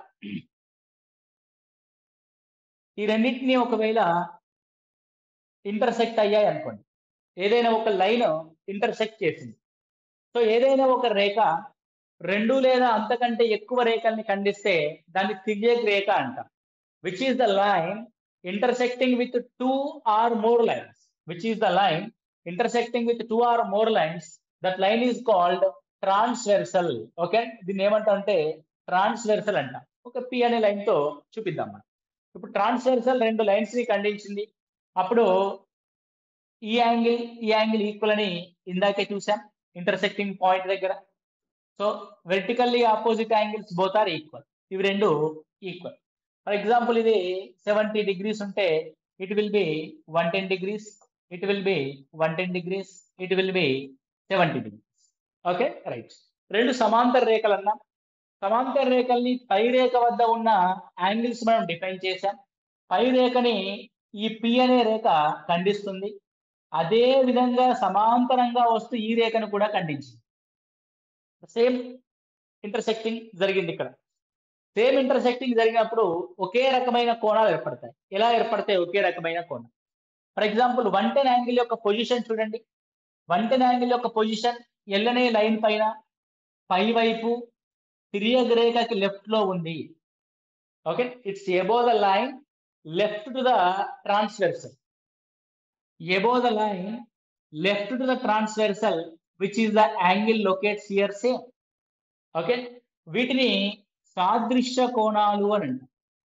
ఈ రెండింటిని ఒకవేళ ఇంటర్సెక్ట్ అయ్యాయి అనుకోండి ఏదైనా ఒక లైన్ ఇంటర్సెక్ట్ చేసింది సో ఏదైనా ఒక రేఖ రెండు లేదా అంతకంటే ఎక్కువ రేఖల్ని ఖండిస్తే దాన్ని తిరియక్ రేఖ అంటాం which is the line intersecting with two or more lines which is the line intersecting with two or more lines that line is called transversal okay దీన్ని ఏమంటామంటే ట్రాన్స్వెర్సల్ అంట ఒక పి అనే లైన్ తో చూపిద్దాం మనం ఇప్పుడు ట్రాన్స్వెర్సల్ రెండు లైన్స్ ని ఖండించింది అప్పుడు ఈ యాంగిల్ ఈ యాంగిల్ ఈక్వల్ అని ఇందాకే చూసాం ఇంటర్సెక్టింగ్ పాయింట్ దగ్గర so vertically opposite angles both are equal ఇవి రెండు ఈక్వల్ ఫర్ ఎగ్జాంపుల్ ఇది సెవెంటీ డిగ్రీస్ ఉంటే it will be one ten degrees it will be one ten degrees it will be seventy degrees okay right రెండు సమాంతర రేఖలు అన్నాం సమాంతర రేఖల్ని పై రేఖ వద్ద ఉన్న యాంగిల్స్ మనం డిఫైన్ చేశాం పై రేఖని ఈ పి అనే రేఖ ఖండిస్తుంది అదే విధంగా సమాంతరంగా వస్తూ ఈ రేఖను కూడా ఖండించింది సేమ్ ఇంటర్సెక్టింగ్ జరిగింది ఇక్కడ సేమ్ ఇంటర్సెక్టింగ్ జరిగినప్పుడు ఒకే రకమైన కోణాలు ఏర్పడతాయి ఎలా ఏర్పడతాయి ఒకే రకమైన కోణం for example one ten angle యొక్క పొజిషన్ చూడండి వన్ టెన్ యాంగిల్ యొక్క పొజిషన్ ఎల్లనే లైన్ పైన పై వైపు తిరియగ రేఖకి లెఫ్ట్ లో ఉంది okay it's above the line left to the transversal above the line left to the transversal which is the angle locates here same okay వీటిని సాదృశ్య కోణాలు అని అంటారు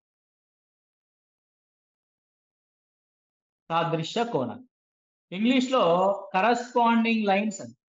సాదృశ్య కోణాలు ఇంగ్లీష్ లో కరస్పాండింగ్ లైన్స్ అని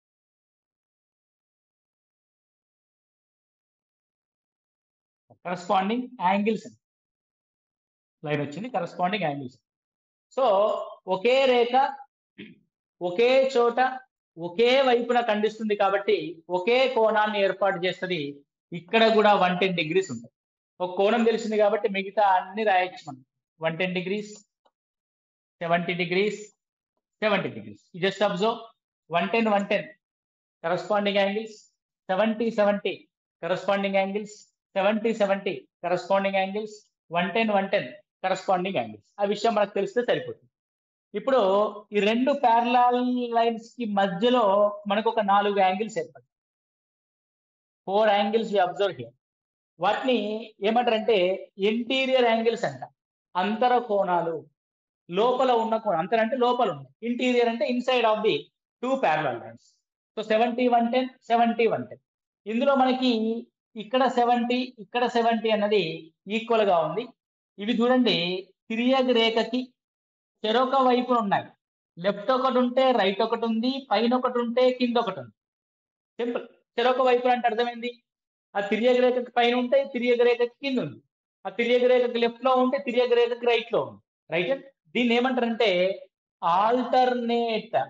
కరస్పాండింగ్ యాంగిల్స్ అని లైన్ వచ్చింది కరస్పాండింగ్ యాంగిల్స్ సో ఒకే రేఖ ఒకే చోట ఒకే వైపున ఖండిస్తుంది కాబట్టి ఒకే కోణాన్ని ఏర్పాటు చేస్తుంది ఇక్కడ కూడా వన్ టెన్ డిగ్రీస్ ఉంటుంది ఒక కోణం తెలిసింది కాబట్టి మిగతా అన్ని రాయొచ్చు మనం one ten degrees seventy degrees seventy degrees just observe one ten one ten corresponding angles seventy seventy corresponding angles seventy seventy corresponding angles one ten one ten corresponding angles ఆ విషయం మనకు తెలిస్తే సరిపోతుంది ఇప్పుడు ఈ రెండు ప్యారలాల్ లైన్స్ కి మధ్యలో మనకు ఒక నాలుగు యాంగిల్స్ ఏర్పడతాయి four angles we observe here వాటిని ఏమంటారంటే ఇంటీరియర్ యాంగిల్స్ అంట అంతర కోణాలు లోపల ఉన్న కోణం అంతర అంటే లోపల ఉన్నాయి ఇంటీరియర్ అంటే inside of the two parallel lines so seventy one ten seventy one ten ఇందులో మనకి ఇక్కడ సెవెంటీ ఇక్కడ సెవెంటీ అన్నది ఈక్వల్ గా ఉంది ఇవి చూడండి తిరియగ రేఖకి చెరొక వైపున ఉన్నాయి లెఫ్ట్ ఒకటి ఉంటే రైట్ ఒకటి ఉంది పైన ఒకటి ఉంటే కింద ఒకటి ఉంది సింపుల్ చెరొక వైపు అంటే అర్థమైంది ఆ తిరియగ రేఖకి పైన ఉంటే తిరియగ రేఖకి కింద ఉంది ఆ తిరియగ రేఖకి లెఫ్ట్ లో ఉంటే తిరియగ రేఖకి రైట్ లో ఉంది రైట్ దీన్ని ఏమంటారంటే ఆల్టర్నేట్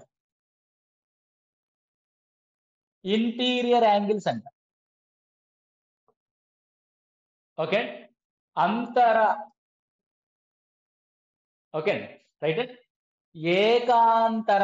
ఇంటీరియర్ యాంగిల్స్ అంట ఓకే అంతర ఓకే రైట్ ఏకాంతర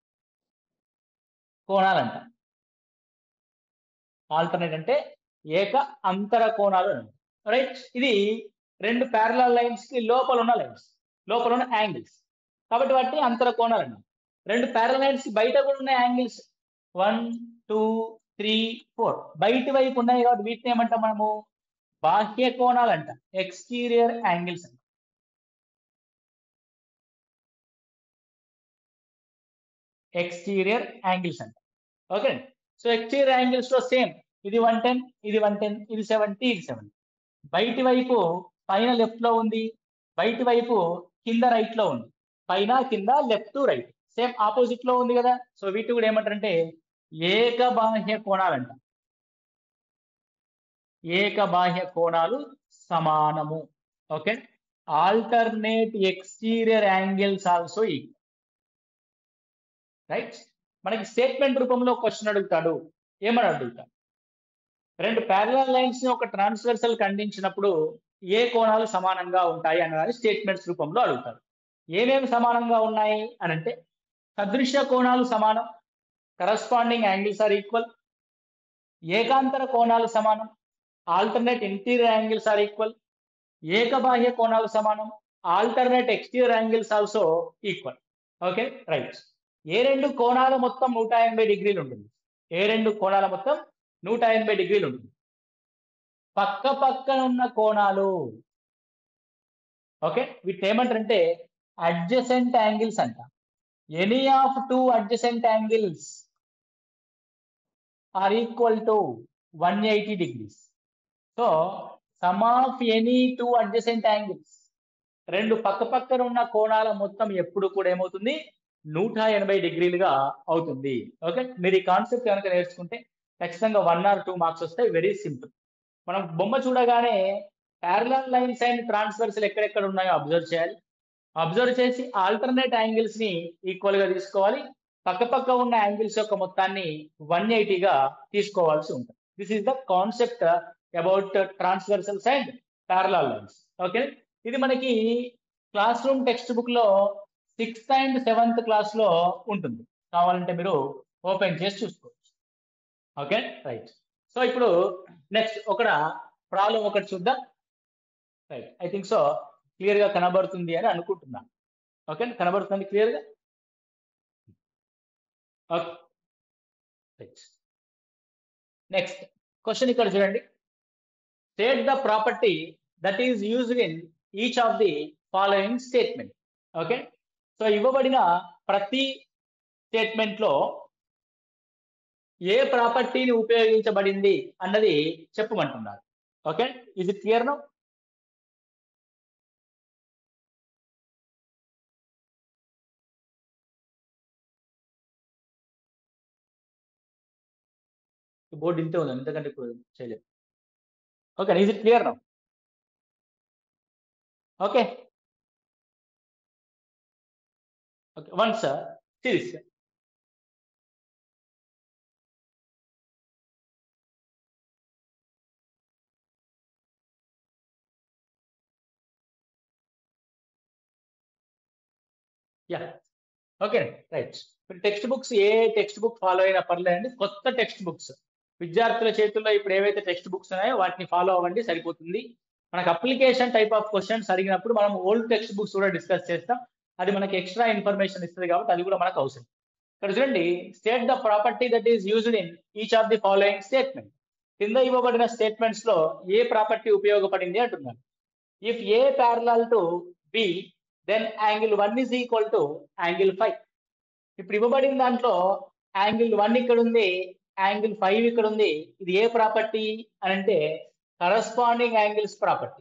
కోణాలంట ఆల్టర్నేట్ అంటే ఏక అంతర కోణాలు అంట రైట్ ఇది రెండు ప్యారలాల్ లైన్స్ కి లోపల ఉన్న లైన్స్ లోపల ఉన్న యాంగిల్స్ కాబట్టి వాటిని అంతర కోణాలు అండి రెండు ప్యారల్ లైన్స్ బయట కూడా ఉన్న angles one two three four బయటి వైపు ఉన్నాయి కాబట్టి వీటిని ఏమంటాం మనము బాహ్య కోణాలు అంట ఎక్స్టీరియర్ యాంగిల్స్ అంట ఎక్స్టీరియర్ యాంగిల్స్ అంట ఓకే సో ఎక్స్టీరియర్ యాంగిల్స్ లో సేమ్ ఇది వన్ టెన్ ఇది వన్ టెన్ ఇది సెవెంటీ ఇది సెవెంటీ బయటి వైపు పైన లెఫ్ట్ లో ఉంది బయటి వైపు కింద రైట్ లో ఉంది పైన కింద లెఫ్ట్ రైట్ సేమ్ ఆపోజిట్ లో ఉంది కదా సో వీటి కూడా ఏమంటారంటే ఏక బాహ్య కోణాలంట ఏక బాహ్య కోణాలు సమానము okay alternate exterior angles also equal right మనకి స్టేట్మెంట్ రూపంలో క్వశ్చన్ అడుగుతాడు ఏమని అడుగుతాడు రెండు ప్యారలల్ లైన్స్ ని ఒక ట్రాన్స్వర్సల్ ఖండించినప్పుడు ఏ కోణాలు సమానంగా ఉంటాయి అన్నదాన్ని స్టేట్మెంట్స్ రూపంలో అడుగుతారు ఏమేమి సమానంగా ఉన్నాయి అని అంటే సదృశ్య కోణాలు సమానం కరస్పాండింగ్ యాంగిల్స్ ఆర్ ఈక్వల్ ఏకాంతర కోణాలు సమానం alternate interior angles are equal ఏకబాహ్య కోణాలు సమానం alternate exterior angles also equal okay right ఏ రెండు కోణాల మొత్తం నూట ఎనభై డిగ్రీలు ఉంటుంది ఏ రెండు కోణాల మొత్తం నూట ఎనభై డిగ్రీలు ఉంటుంది పక్క పక్కన ఉన్న కోణాలు ఓకే వీటిని ఏమంటారంటే అడ్జసెంట్ యాంగిల్స్ అంట any of two adjacent angles are equal to one eighty degrees so sum of any two adjacent angles రెండు పక్క పక్కన ఉన్న కోణాల మొత్తం ఎప్పుడు కూడా ఏమవుతుంది నూట ఎనభై డిగ్రీలుగా అవుతుంది ఓకే మీరు ఈ కాన్సెప్ట్ కనుక నేర్చుకుంటే ఖచ్చితంగా వన్ ఆర్ టూ మార్క్స్ వస్తాయి వెరీ సింపుల్ మనం బొమ్మ చూడగానే ప్యారలల్ లైన్స్ అండ్ ట్రాన్స్ఫర్స్లు ఎక్కడెక్కడ ఉన్నాయో అబ్జర్వ్ చేయాలి అబ్జర్వ్ చేసి ఆల్టర్నేట్ యాంగిల్స్ ని ఈక్వల్ గా తీసుకోవాలి పక్క పక్క ఉన్న యాంగిల్స్ యొక్క మొత్తాన్ని వన్ ఎయిటీగా తీసుకోవాల్సి ఉంటుంది this is the concept about transversals and parallel lines okay ఇది మనకి క్లాస్ రూమ్ టెక్స్ట్ బుక్ లో సిక్స్త్ అండ్ సెవెంత్ క్లాస్ లో ఉంటుంది కావాలంటే మీరు ఓపెన్ చేసి చూసుకోవచ్చు ఓకే రైట్ సో ఇప్పుడు నెక్స్ట్ ఒక ప్రాబ్లం ఒకటి చూద్దాం right I think so clear గా కనబడుతుంది అని అనుకుంటున్నాను ఓకే కనబడుతుంది క్లియర్ గా ఓకే రైట్ నెక్స్ట్ క్వశ్చన్ ఇక్కడ చూడండి state the property that is used in each of the following statement okay so ఇవ్వబడిన ప్రతి స్టేట్మెంట్ లో ఏ ప్రాపర్టీని ఉపయోగించబడింది అన్నది చెప్పమంటున్నారు ఓకే ఇది క్లియర్ నో బోర్డు ఇంతే ఉంది ఎందుకంటే ఇప్పుడు చేయలేదు okay is it clear no okay okay once series yeah okay right ఇప్పుడు టెక్స్ట్ బుక్స్ ఏ టెక్స్ట్ బుక్ ఫాలో అయినా పర్లేదండి కొత్త టెక్స్ట్ బుక్స్ విద్యార్థుల చేతుల్లో ఇప్పుడు ఏవైతే టెక్స్ట్ బుక్స్ ఉన్నాయో వాటిని ఫాలో అవ్వండి సరిపోతుంది మనకు అప్లికేషన్ టైప్ ఆఫ్ క్వశ్చన్స్ అడిగినప్పుడు మనం ఓల్డ్ టెక్స్ట్ బుక్స్ కూడా డిస్కస్ చేస్తాం అది మనకి ఎక్స్ట్రా ఇన్ఫర్మేషన్ ఇస్తుంది కాబట్టి అది కూడా మనకు అవసరం ఇక్కడ చూడండి state the property that is used in each of the following statement కింద ఇవ్వబడిన స్టేట్మెంట్స్ లో ఏ ప్రాపర్టీ ఉపయోగపడింది అంటున్నాను if A parallel to B then angle one is equal to angle five ఇప్పుడు ఇవ్వబడిన దాంట్లో యాంగిల్ వన్ ఇక్కడ ఉంది యాంగిల్ ఫైవ్ ఇక్కడ ఉంది ఇది ఏ ప్రాపర్టీ అని అంటే కరస్పాండింగ్ యాంగిల్స్ ప్రాపర్టీ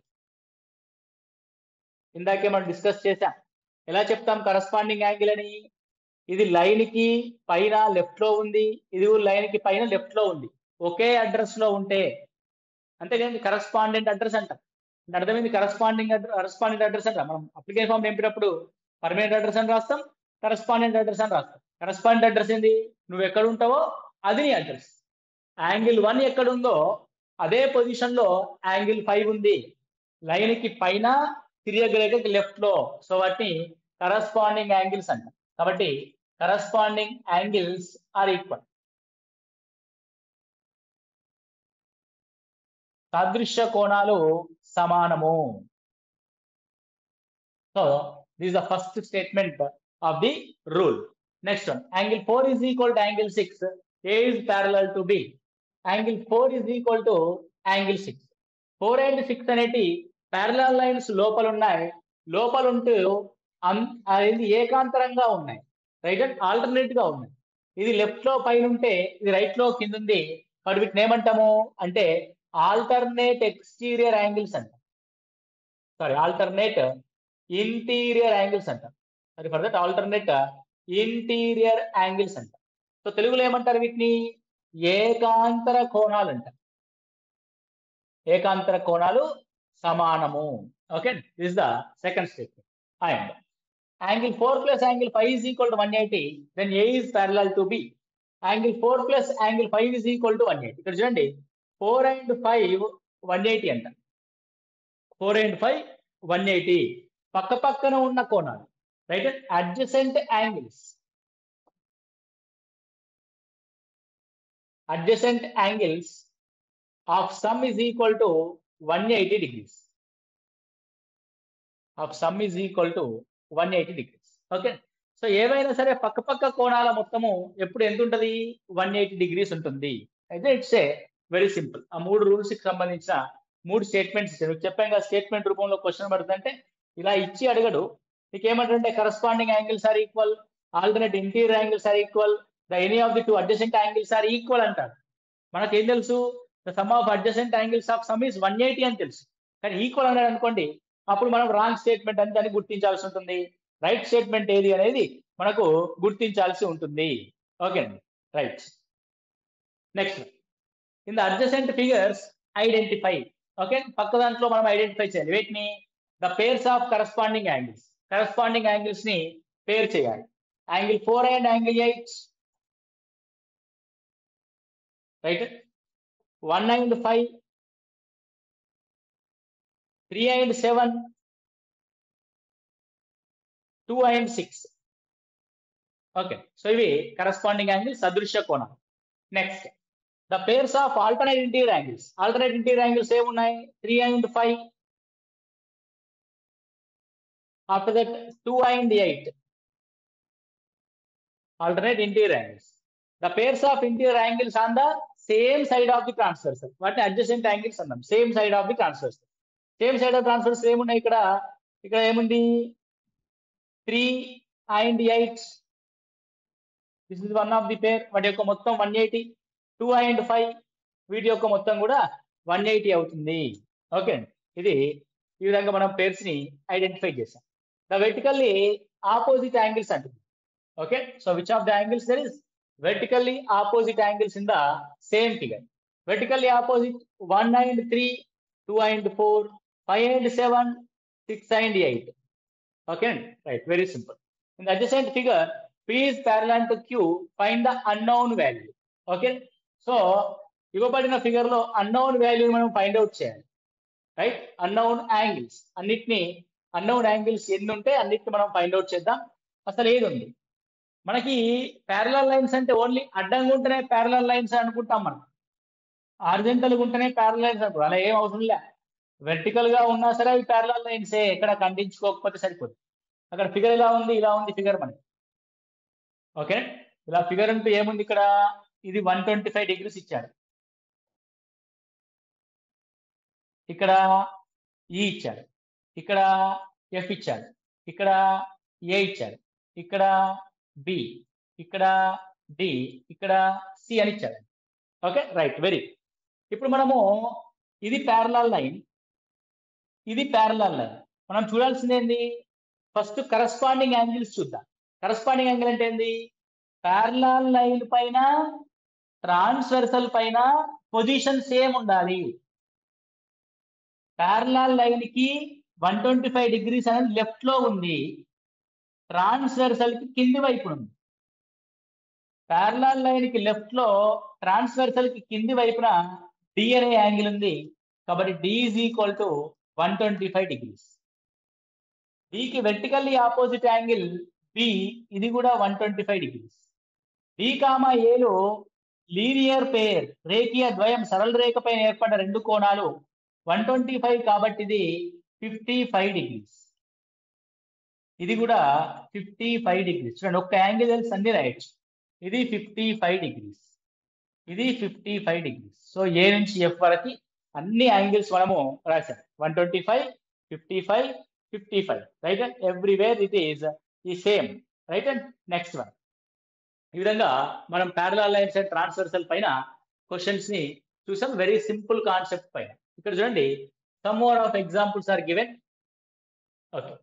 ఇందాకే మనం డిస్కస్ చేసాం ఎలా చెప్తాం కరస్పాండింగ్ యాంగిల్ అని ఇది లైన్ కి పైన లెఫ్ట్ లో ఉంది ఇది లైన్ కి పైన లెఫ్ట్ లో ఉంది ఒకే అడ్రస్ లో ఉంటే అంతేకాదు కరస్పాండెంట్ అడ్రస్ అంటాం అంటే అర్థమైంది కరస్పాండింగ్ కరస్పాండెంట్ అడ్రస్ అంటాం మనం అప్లికేషన్ ఫామ్ నింపినప్పుడు పర్మనెంట్ అడ్రస్ అని రాస్తాం కరస్పాండెంట్ అడ్రస్ అని రాస్తాం కరస్పాండెంట్ అడ్రస్ ఏంది నువ్వు ఎక్కడ ఉంటావో అది నీ అడ్రస్ యాంగిల్ వన్ ఎక్కడ ఉందో అదే పొజిషన్ లో యాంగిల్ ఫైవ్ ఉంది లైన్ కి పైన తిరియగరేఖకి లెఫ్ట్ లో సో వాటిని కరస్పాండింగ్ యాంగిల్స్ అంటాం కాబట్టి కరస్పాండింగ్ యాంగిల్స్ ఆర్ ఈక్వల్ సాదృశ్య కోణాలు సమానము so this the first statement of the rule next one angle four is equal to angle six A is parallel to B angle four is equal to angle six four and six అనేటి parallel lines లోపల ఉన్నాయి లోపల ఉంటూ అది ఏకాంతరంగా ఉన్నాయి right and alternate గా ఉన్నాయి ఇది లెఫ్ట్ లో పైన ఉంటే ఇది రైట్ లో కింద ఉంది మరి వీటిని ఏమంటాము అంటే ఆల్టర్నేట్ ఎక్స్టీరియర్ యాంగిల్స్ అంటాం సారీ ఆల్టర్నేట్ ఇంటీరియర్ యాంగిల్స్ అంటాం sorry for that alternate interior angles అంటాం సో తెలుగులో ఏమంటారు వీటిని ఏకాంతర కోణాలు అంటారు ఏకాంతర కోణాలు సమానము okay this the second statement and angle four plus angle five is equal to one eighty then A is parallel to B angle four plus angle five is equal to one eighty ఇక్కడ చూడండి four and five one eighty అంట four and five one eighty పక్క పక్కన ఉన్న కోణాలు right adjacent angles adjacent angles of sum is equal to one eighty degrees of sum is equal to one eighty degrees okay so ఏవైనా సరే పక్క పక్క కోణాల మొత్తము ఎప్పుడు ఎంత ఉంటుంది వన్ ఎయిటీ డిగ్రీస్ ఉంటుంది అయితే ఇట్స్ ఏ వెరీ సింపుల్ ఆ మూడు రూల్స్ కి సంబంధించిన మూడు స్టేట్మెంట్స్ ఇచ్చారు చెప్పాం కదా స్టేట్మెంట్ రూపంలో క్వశ్చన్ పడుతుందంటే ఇలా ఇచ్చి అడగడు నీకు ఏమంటుంటే corresponding angles are equal alternate interior angles are equal the any of the two adjacent angles are equal అంటాడు మనకేం తెలుసు the sum of adjacent angles of sum is one eighty అని తెలుసు కానీ ఈక్వల్ అన్నాడు అనుకోండి అప్పుడు మనం రాంగ్ స్టేట్మెంట్ అని దాన్ని గుర్తించాల్సి ఉంటుంది రైట్ స్టేట్మెంట్ ఏది అనేది మనకు గుర్తించాల్సి ఉంటుంది ఓకే అండి right next in the adjacent figures identify okay పక్క దాంట్లో మనం ఐడెంటిఫై చేయాలి వీటిని the pairs of corresponding angles corresponding angles ని పేర్ చేయాలి angle four and angle eight right one and five three and seven two and six okay so ఇవి corresponding angle సదృశ్య కోణం next the pairs of alternate interior angles alternate interior angles ఏమున్నాయి three and five after that two and eight alternate interior angles. The pairs of interior angles on the same side of the transversal. వాటిని adjacent angles అన్నాం same side of the transversal same side of transversal ఏమున్నాయి ఇక్కడ ఇక్కడ ఏముంది three and eight this is one of the pair వాటి యొక్క మొత్తం one eighty two and five వీటి యొక్క మొత్తం కూడా వన్ ఎయిటీ అవుతుంది ఓకే ఇది ఈ విధంగా మనం పేర్స్ ని ఐడెంటిఫై చేసాం ద వెర్టికల్లీ ఆపోజిట్ యాంగిల్స్ అంటుంది okay so which of the angles there is vertically opposite angles in the same figure vertically opposite 1 and 3 2 and 4 5 and 7 6 and 8 okay right very simple in the adjacent figure p is parallel to q find the unknown value okay so ఇవ్వబడిన figure లో unknown value మనం find out చేయాలి right unknown angles అన్నిటిని unknown angles ఎన్ని ఉంటే అన్నిటిని మనం find out చేద్దాం అసలు ఏది ఉంది మనకి ప్యారలల్ లైన్స్ అంటే ఓన్లీ అడ్డంగా ఉంటేనే ప్యారలల్ లైన్స్ అనుకుంటాం మనం ఆర్జెంటల్ ఉంటేనే ప్యారలల్ లైన్స్ అనుకో అలా ఏం అవసరం లే వెర్టికల్ గా ఉన్నా సరే అవి ప్యారలల్ లైన్స్ ఎక్కడ ఖండించుకోకపోతే సరిపోదు అక్కడ ఫిగర్ ఇలా ఉంది ఇలా ఉంది ఫిగర్ మనకి ఓకే ఇలా ఫిగర్ అంటూ ఏముంది ఇక్కడ ఇది వన్ ట్వంటీ ఫైవ్ డిగ్రీస్ ఇచ్చాడు ఇక్కడ ఈ ఇచ్చాడు ఇక్కడ ఎఫ్ ఇచ్చాడు ఇక్కడ ఏ ఇచ్చాడు ఇక్కడ బి ఇక్కడ డి ఇక్కడ సి అని ఇచ్చాడు ఓకే రైట్ వెరీ ఇప్పుడు మనము ఇది ప్యారలాల్ లైన్ ఇది ప్యారలాల్ లైన్ మనం చూడాల్సింది ఏంది ఫస్ట్ కరస్పాండింగ్ యాంగిల్స్ చూద్దాం కరస్పాండింగ్ యాంగిల్ అంటే ఏంది ప్యారలాల్ లైన్ పైన ట్రాన్స్వర్సల్ పైన పొజిషన్ సేమ్ ఉండాలి ప్యారలాల్ లైన్ కి వన్ ట్వంటీ ఫైవ్ డిగ్రీస్ అనేది లెఫ్ట్ లో ఉంది ట్రాన్స్వర్సల్ కి కింది వైపు ఉంది ప్యారలాల్ లైన్ కి లెఫ్ట్ లో ట్రాన్స్వర్సల్ కి కింది వైపున డి అనే యాంగిల్ ఉంది కాబట్టి D is equal to one twenty five degrees డికి వెర్టికల్లీ ఆపోజిట్ యాంగిల్ బి ఇది కూడా one twenty five degrees D comma ఏలో లీనియర్ పేర్ రేఖీయ ద్వయం సరళ రేఖ పైన ఏర్పడ్డ రెండు కోణాలు వన్ ట్వంటీ ఫైవ్ కాబట్టి ఇది ఫిఫ్టీ ఫైవ్ డిగ్రీస్ ఇది కూడా ఫిఫ్టీ ఫైవ్ డిగ్రీస్ చూడండి ఒక్క యాంగిల్ తెలిసి అన్ని రాయొచ్చు ఇది ఫిఫ్టీ ఫైవ్ డిగ్రీస్ ఇది fifty five degrees so A నుంచి ఎఫ్ వరకు అన్ని యాంగిల్స్ మనము రాశాం one twenty five fifty five fifty five right and everywhere it is ఈ same right and next one ఈ విధంగా మనం ప్యారలాల్ లైన్స్ అండ్ ట్రాన్స్వర్సల్ పైన క్వశ్చన్స్ ని చూసాం వెరీ సింపుల్ కాన్సెప్ట్ పైన ఇక్కడ చూడండి some more of examples are given okay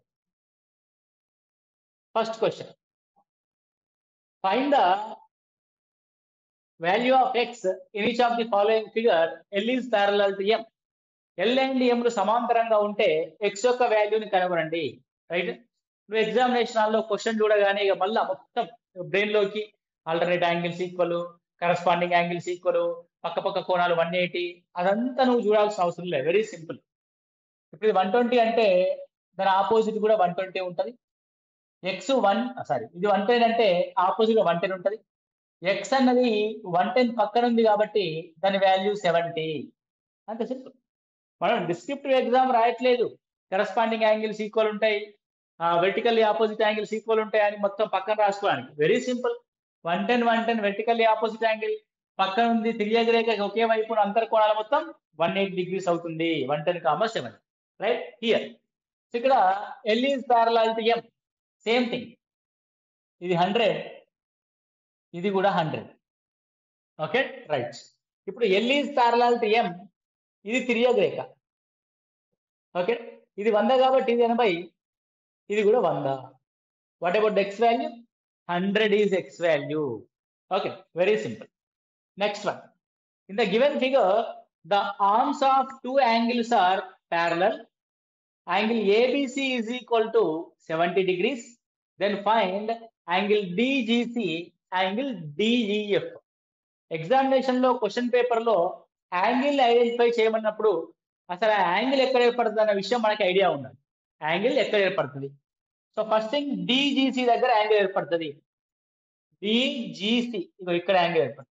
first question find the value of x in each of the following figure L is parallel to M L and ఎంలు సమాంతరంగా ఉంటే X యొక్క వాల్యూని కనుగొనండి right నువ్వు ఎగ్జామినేషన్ హాల్లో క్వశ్చన్ చూడగానే ఇక మళ్ళీ మొత్తం బ్రెయిన్ లోకి alternate angles equal corresponding angles equal పక్క పక్క కోణాలు వన్ ఎయిటీ అదంతా నువ్వు చూడాల్సిన అవసరం లేదు వెరీ సింపుల్ ఇప్పుడు ఇది వన్ ట్వంటీ అంటే దాని ఆపోజిట్ కూడా వన్ ట్వంటీ ఉంటుంది ఎక్స్ వన్ సారీ ఇది వన్ టెన్ అంటే ఆపోజిట్ వన్ టెన్ ఉంటుంది ఎక్స్ అన్నది వన్ టెన్ పక్కన ఉంది కాబట్టి దాని వాల్యూ సెవెంటీ అంతే సింపుల్ మనం డిస్క్రిప్టివ్ ఎగ్జామ్ రాయట్లేదు కరస్పాండింగ్ యాంగిల్స్ ఈక్వల్ ఉంటాయి వెర్టికల్లీ ఆపోజిట్ యాంగిల్స్ ఈక్వల్ ఉంటాయి అని మొత్తం పక్కన రాసుకోవడానికి very simple one ten one ten vertically opposite angle పక్కన ఉంది తిరిగి రేఖ ఒకే వైపు అంతర్ కోణాల మొత్తం వన్ ఎయిట్ డిగ్రీస్ అవుతుంది one ten comma seven right here ఇక్కడ L is parallel to M same thing ఇది హండ్రెడ్ ఇది కూడా హండ్రెడ్ ఓకే రైట్ ఇప్పుడు L is parallel to M ఇది తిరియగ రేఖ ఓకే ఇది వంద కాబట్టి ఇది ఎనభై ఇది కూడా వంద what about x value hundred is x value okay very simple next one in the given figure the arms of two angles are parallel angle ABC is equal to 70 degrees. Then find angle DGC, angle DEF. Examination లో question paper లో angle identify చేయమన్నప్పుడు అసలు ఆ angle ఎక్కడ ఏర్పడుతుంది అన్న విషయం మనకి ఐడియా ఉండాలి యాంగిల్ ఎక్కడ ఏర్పడుతుంది సో ఫస్ట్ థింగ్ డిజిసి దగ్గర యాంగిల్ ఏర్పడుతుంది డిజిసి ఇగో ఇక్కడ యాంగిల్ ఏర్పడుతుంది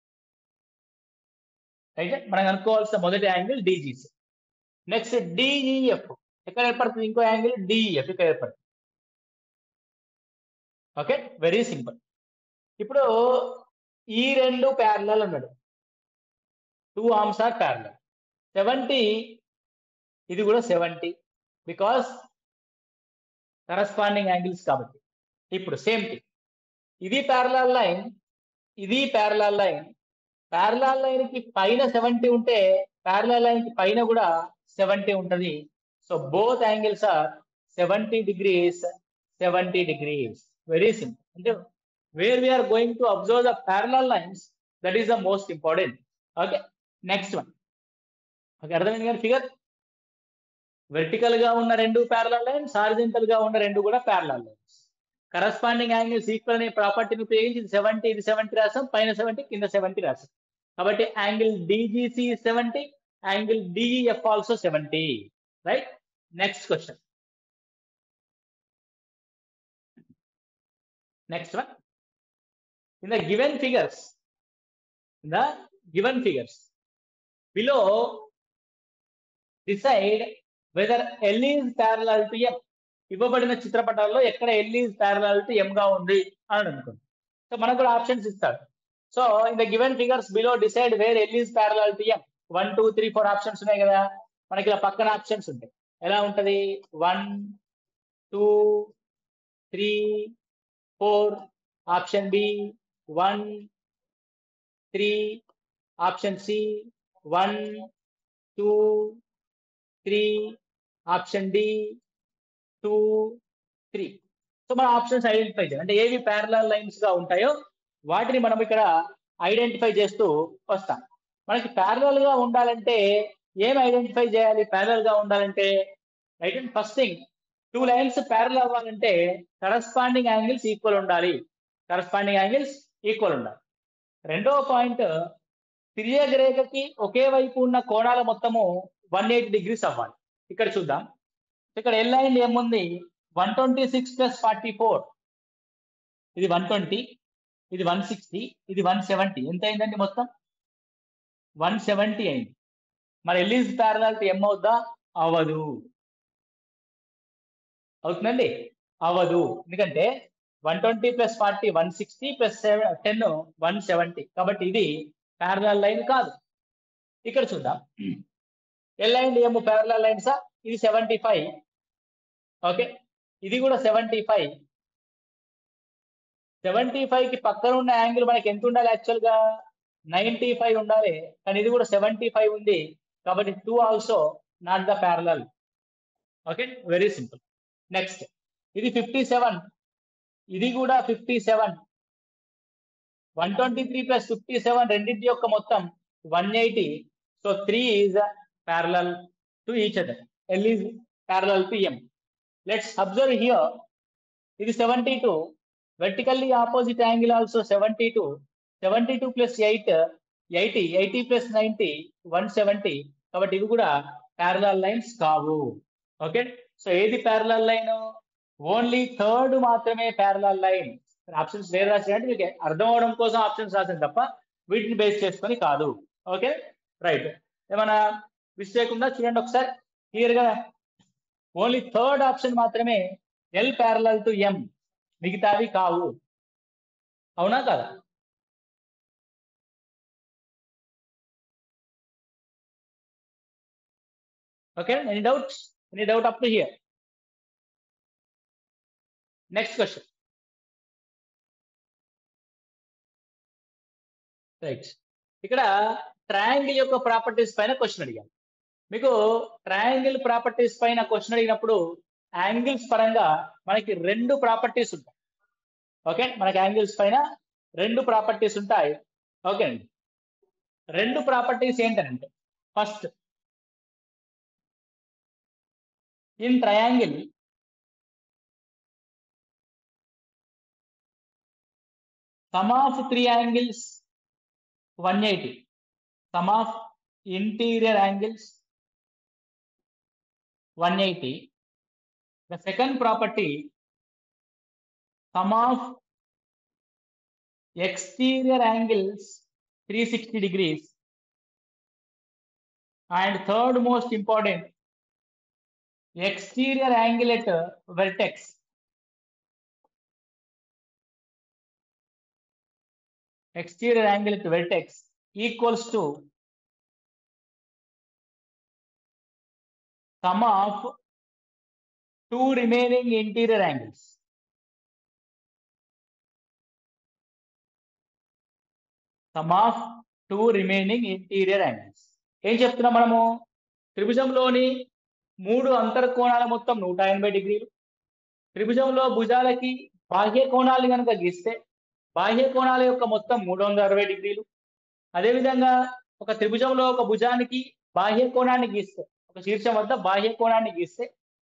అయితే మనం అనుకోవాల్సిన మొదటి యాంగిల్ డిజిసి నెక్స్ట్ డిఈఎఫ్ ఎక్కడ ఏర్పడుతుంది ఇంకో యాంగిల్ డిఈఎఫ్ ఇక్కడ ఏర్పడుతుంది ఓకే వెరీ సింపుల్ ఇప్పుడు ఈ రెండు ప్యారలల్ అన్నాడు two arms are parallel seventy ఇది కూడా సెవెంటీ బికాస్ కరస్పాండింగ్ యాంగిల్స్ కాబట్టి ఇప్పుడు సేమ్ థింగ్ ఇది ప్యారలల్ లైన్ ఇది ప్యారలల్ లైన్ ప్యారలల్ లైన్ కి పైన సెవెంటీ ఉంటే ప్యారలల్ లైన్ కి పైన కూడా సెవెంటీ ఉంటది so both angles are seventy degrees seventy degrees very simple అంటే where we are going to observe the parallel lines that is the most important okay next one okay అర్థమైంది కానీ figure vertical గా ఉన్న రెండు ప్యారలల్ లైన్స్ హారిజెంటల్ గా ఉన్న రెండు కూడా parallel lines corresponding angles equal అనే ప్రాపర్టీని ఉపయోగించి ఇది సెవెంటీ ఇది సెవెంటీ రాసాం పైన సెవెంటీ కింద సెవెంటీ రాసాం కాబట్టి angle DGC seventy angle DEF also seventy right next question next one in the given figures in the given figures below decide whether L is parallel to M ఇవ్వబడిన చిత్రపటాల్లో ఎక్కడ L is parallel to M గా ఉంది అని అనుకోండి so మనకు కూడా options ఇస్తాడు so in the given figures below decide where L is parallel to M one two three four options ఉన్నాయి కదా మనకి ఇలా పక్కన ఆప్షన్స్ ఉంటాయి ఎలా ఉంటది one two three four option B one three option C one two three option D two three so మన options identify చేయాలి అంటే ఏవి ప్యారలల్ లైన్స్ గా ఉంటాయో వాటిని మనం ఇక్కడ ఐడెంటిఫై చేస్తూ వస్తాం మనకి ప్యారలల్ గా ఉండాలంటే ఏం ఐడెంటిఫై చేయాలి ప్యారలల్ గా ఉండాలంటే right and first thing two lines parallel అవ్వాలంటే కరస్పాండింగ్ యాంగిల్స్ ఈక్వల్ ఉండాలి కరస్పాండింగ్ యాంగిల్స్ ఈక్వల్ ఉండాలి రెండవ పాయింట్ తిరియగ రేఖకి ఒకే వైపు ఉన్న కోణాల మొత్తము వన్ ఎయిటీ డిగ్రీస్ అవ్వాలి ఇక్కడ చూద్దాం ఇక్కడ ఎల్ అండ్ ఏముంది one twenty six plus forty four ఇది వన్ ట్వంటీ ఇది వన్ సిక్స్టీ ఇది వన్ సెవెంటీ ఎంత అయిందండి మొత్తం వన్ సెవెంటీ అయింది మరి ఎల్ఈస్ ప్యారలాలిటీ ఎం అవుద్దా అవ్వదు అవుతుందండి అవ్వదు ఎందుకంటే one twenty plus forty one sixty plus seven ten one seventy కాబట్టి ఇది ప్యారలల్ లైన్ కాదు ఇక్కడ చూద్దాం ఎల్ అండ్ ఎం ప్యారలల్ లైన్సా ఇది సెవెంటీ ఫైవ్ ఓకే ఇది కూడా సెవెంటీ ఫైవ్ సెవెంటీ ఫైవ్ కి పక్కన ఉన్న యాంగిల్ మనకి ఎంత ఉండాలి యాక్చువల్ గా నైన్టీ ఫైవ్ ఉండాలి కానీ ఇది కూడా సెవెంటీ ఫైవ్ ఉంది కాబట్టి two also not the parallel okay very simple next ఇది ఫిఫ్టీ సెవెన్ ఇది కూడా fifty seven one twenty three plus fifty seven రెండింటి యొక్క మొత్తం one eighty so three is parallel to each other L is parallel to M let's observe here ఇది seventy two vertically opposite angle also seventy two seventy two plus eight eighty eighty plus ninety one seventy కాబట్టి ఇవి కూడా parallel lines కావు okay so ఏది parallel line only third మాత్రమే parallel line options వేరే రాసినట్టు మీకు అర్థం అవడం కోసం ఆప్షన్స్ రాసింది తప్ప వీటిని బేస్ చేసుకొని కాదు ఓకే రైట్ ఏమైనా మిస్టేక్ ఉందా చూడండి ఒకసారి క్లియర్ గా ఓన్లీ థర్డ్ ఆప్షన్ మాత్రమే ఎల్ ప్యారలల్ టు ఎం మిగతావి కావు అవునా కదా okay any doubts any doubt up to here next question right ఇక్కడ ట్రయాంగిల్ యొక్క ప్రాపర్టీస్ పైన క్వశ్చన్ అడిగాను మీకు ట్రయాంగిల్ ప్రాపర్టీస్ పైన క్వశ్చన్ అడిగినప్పుడు యాంగిల్స్ పరంగా మనకి రెండు ప్రాపర్టీస్ ఉంటాయి ఓకే మనకి యాంగిల్స్ పైన రెండు ప్రాపర్టీస్ ఉంటాయి ఓకే అండి రెండు ప్రాపర్టీస్ ఏంటంటే first in triangle sum of three angles 180 sum of interior angles 180 the second property sum of exterior angles 360 degrees and third most important exterior angle at vertex exterior angle at vertex equals to sum of two remaining interior angles. Sum of two remaining interior angles. ఏం చెప్తున్నాం మనము త్రిభుజంలోని మూడు అంతర్కోణాల మొత్తం నూట ఎనభై డిగ్రీలు త్రిభుజంలో భుజాలకి బాహ్య కోణాలు కనుక గీస్తే బాహ్య కోణాల యొక్క మొత్తం మూడు వందల అరవై డిగ్రీలు అదేవిధంగా ఒక త్రిభుజంలో ఒక భుజానికి బాహ్య కోణాన్ని గీస్తే ఒక శీర్షం వద్ద బాహ్య కోణాన్ని గీస్తే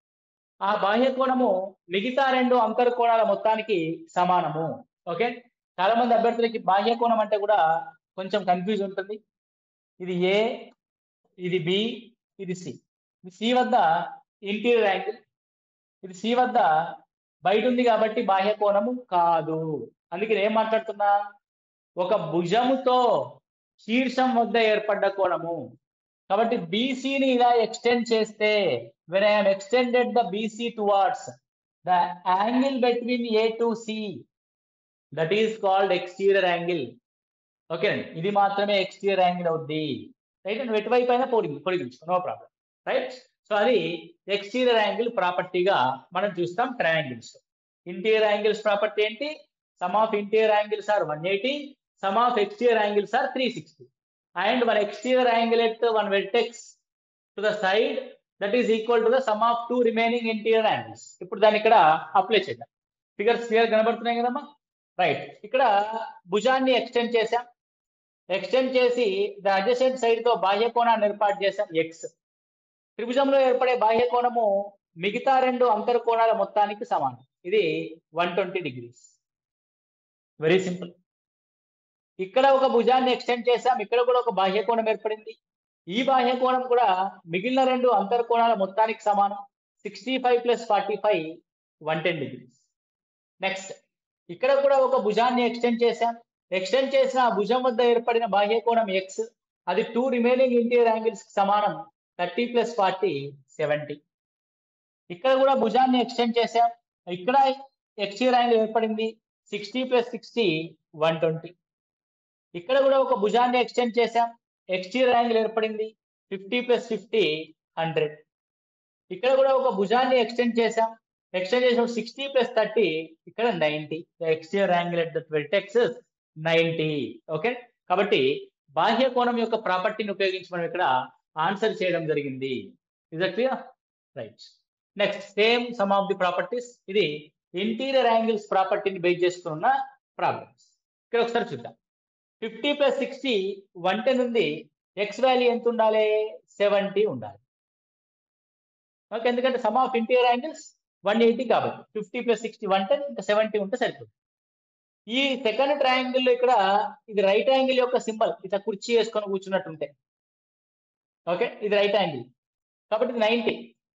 ఆ బాహ్య కోణము మిగతా రెండు అంతర్కోణాల మొత్తానికి సమానము ఓకే చాలా మంది అభ్యర్థులకి బాహ్య కోణం అంటే కూడా కొంచెం కన్ఫ్యూజ్ ఉంటుంది ఇది ఏ ఇది బి ఇది సి ఇది సి వద్ద ఇంటీరియర్ యాంగిల్ ఇది సి వద్ద బయట ఉంది కాబట్టి బాహ్య కోణము కాదు అందుకే నేను ఏం మాట్లాడుతున్నా ఒక భుజముతో శీర్షం వద్ద ఏర్పడ్డ కోణము కాబట్టి బీసీని ఇలా ఎక్స్టెండ్ చేస్తే when I'm extended the BC towards the angle between A to C that is called exterior angle okay అండి ఇది మాత్రమే ఎక్స్టీరియర్ యాంగిల్ అవుద్ది రైట్ అండ్ ఎటువైపు అయినా పొడిగి పొడిగించుకో నో ప్రాబ్లం రైట్ సో అది ఎక్స్టీరియర్ యాంగిల్ ప్రాపర్టీగా మనం చూస్తాం ట్రయాంగిల్స్ ఇంటీరియర్ యాంగిల్స్ ప్రాపర్టీ ఏంటి sum of interior angles are one eighty sum of exterior angles are three sixty and one exterior angle at one vertex to the side that is equal to the sum of two remaining interior angles ఇప్పుడు దాన్ని ఇక్కడ apply చేద్దాం figures clear కనబడుతున్నాయి కదమ్మా right ఇక్కడ భుజాన్ని extend చేసాం extend చేసి ద అడ్జసెంట్ సైడ్ తో బాహ్య కోణాన్ని ఏర్పాటు చేసాం ఎక్స్ త్రిభుజంలో ఏర్పడే బాహ్య కోణము మిగతా రెండు అంతర్కోణాల మొత్తానికి సమానం ఇది one twenty degrees very simple ఇక్కడ ఒక భుజాన్ని ఎక్స్టెండ్ చేసాం ఇక్కడ కూడా ఒక బాహ్య కోణం ఏర్పడింది ఈ బాహ్య కోణం కూడా మిగిలిన రెండు అంతర్కోణాల మొత్తానికి సమానం sixty five plus forty five one ten degrees next ఇక్కడ కూడా ఒక భుజాన్ని ఎక్స్టెండ్ చేసాం ఎక్స్టెండ్ చేసిన ఆ భుజం వద్ద ఏర్పడిన బాహ్య కోణం ఎక్స్ అది టూ రిమైనింగ్ ఇంటీరియర్ యాంగిల్స్ కి సమానం థర్టీ ప్లస్ ఫార్టీ సెవెంటీ ఇక్కడ కూడా భుజాన్ని ఎక్స్టెండ్ చేసాం ఇక్కడ ఎక్స్టీరియర్ యాంగిల్ ఏర్పడింది sixty plus sixty one twenty ఇక్కడ కూడా ఒక భుజాన్ని ఎక్స్టెండ్ చేసాం ఎక్స్టీరియర్ యాంగిల్ ఏర్పడింది ఫిఫ్టీ ప్లస్ ఫిఫ్టీ హండ్రెడ్ ఇక్కడ కూడా ఒక భుజాన్ని ఎక్స్టెండ్ చేసాం ఎక్స్టెండ్ చేసాం సిక్స్టీ ప్లస్ థర్టీ ఇక్కడ ninety exterior angle at the vertex ninety okay కాబట్టి బాహ్య కోణం యొక్క ప్రాపర్టీని ఉపయోగించి మనం ఇక్కడ ఆన్సర్ చేయడం జరిగింది is clear right next same sum of the properties ఇది ఇంటీరియర్ యాంగిల్స్ ప్రాపర్టీని బేస్ చేసుకున్న ప్రాబ్లమ్స్ ఇక్కడ ఒకసారి చూద్దాం fifty plus sixty one ten ఉంది ఎక్స్ వాల్యూ ఎంత ఉండాలి సెవెంటీ ఉండాలి ఓకే ఎందుకంటే sum of interior angles one eighty కాబట్టి fifty plus sixty one ten ఇంకా సెవెంటీ ఉంటే సరిపోతుంది ఈ సెకండ్ ట్రయాంగిల్ ఇక్కడ ఇది రైట్ యాంగిల్ యొక్క సింబల్ ఇట్లా కుర్చీ వేసుకొని కూర్చున్నట్టుంటే ఓకే ఇది రైట్ యాంగిల్ కాబట్టి ఇది ninety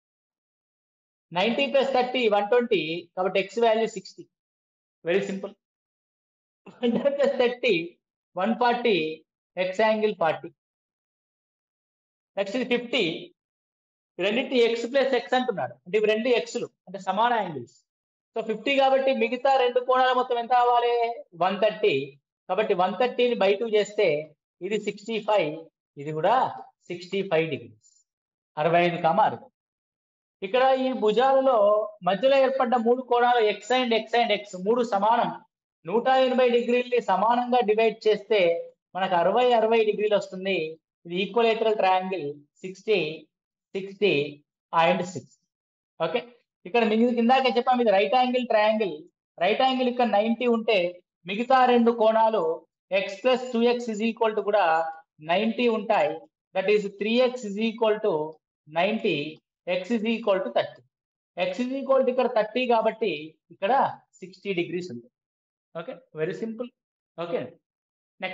ninety plus thirty one twenty కాబట్టి X value sixty very simple hundred plus thirty one forty X angle forty next ఇది ఫిఫ్టీ రెండింటి ఎక్స్ ప్లస్ ఎక్స్ అంటున్నాడు అంటే ఇవి రెండు ఎక్స్లు అంటే సమాన యాంగిల్స్ సో ఫిఫ్టీ కాబట్టి మిగతా రెండు కోణాల మొత్తం ఎంత అవ్వాలి వన్ థర్టీ కాబట్టి వన్ థర్టీని బై టూ చేస్తే ఇది సిక్స్టీ ఫైవ్ ఇది కూడా సిక్స్టీ ఫైవ్ డిగ్రీస్ అరవై ఐదు కామ అరవై ఇక్కడ ఈ భుజాలలో మధ్యలో ఏర్పడ్డ మూడు కోణాలు X and X and X మూడు సమానం నూట ఎనభై డిగ్రీల్ని సమానంగా డివైడ్ చేస్తే మనకు అరవై అరవై డిగ్రీలు వస్తుంది ఇది equilateral triangle sixty sixty and six okay ఇక్కడ మిగిలిన కిందాకే చెప్పాం ఇది right angle triangle right angle ఇక్కడ నైన్టీ ఉంటే మిగతా రెండు కోణాలు X plus two X is equal to కూడా నైన్టీ ఉంటాయి that is three X is equal to ninety X is equal to thirty X is equal to ఇక్కడ thirty కాబట్టి ఇక్కడ సిక్స్టీ డిగ్రీస్ ఉంది okay very simple okay next one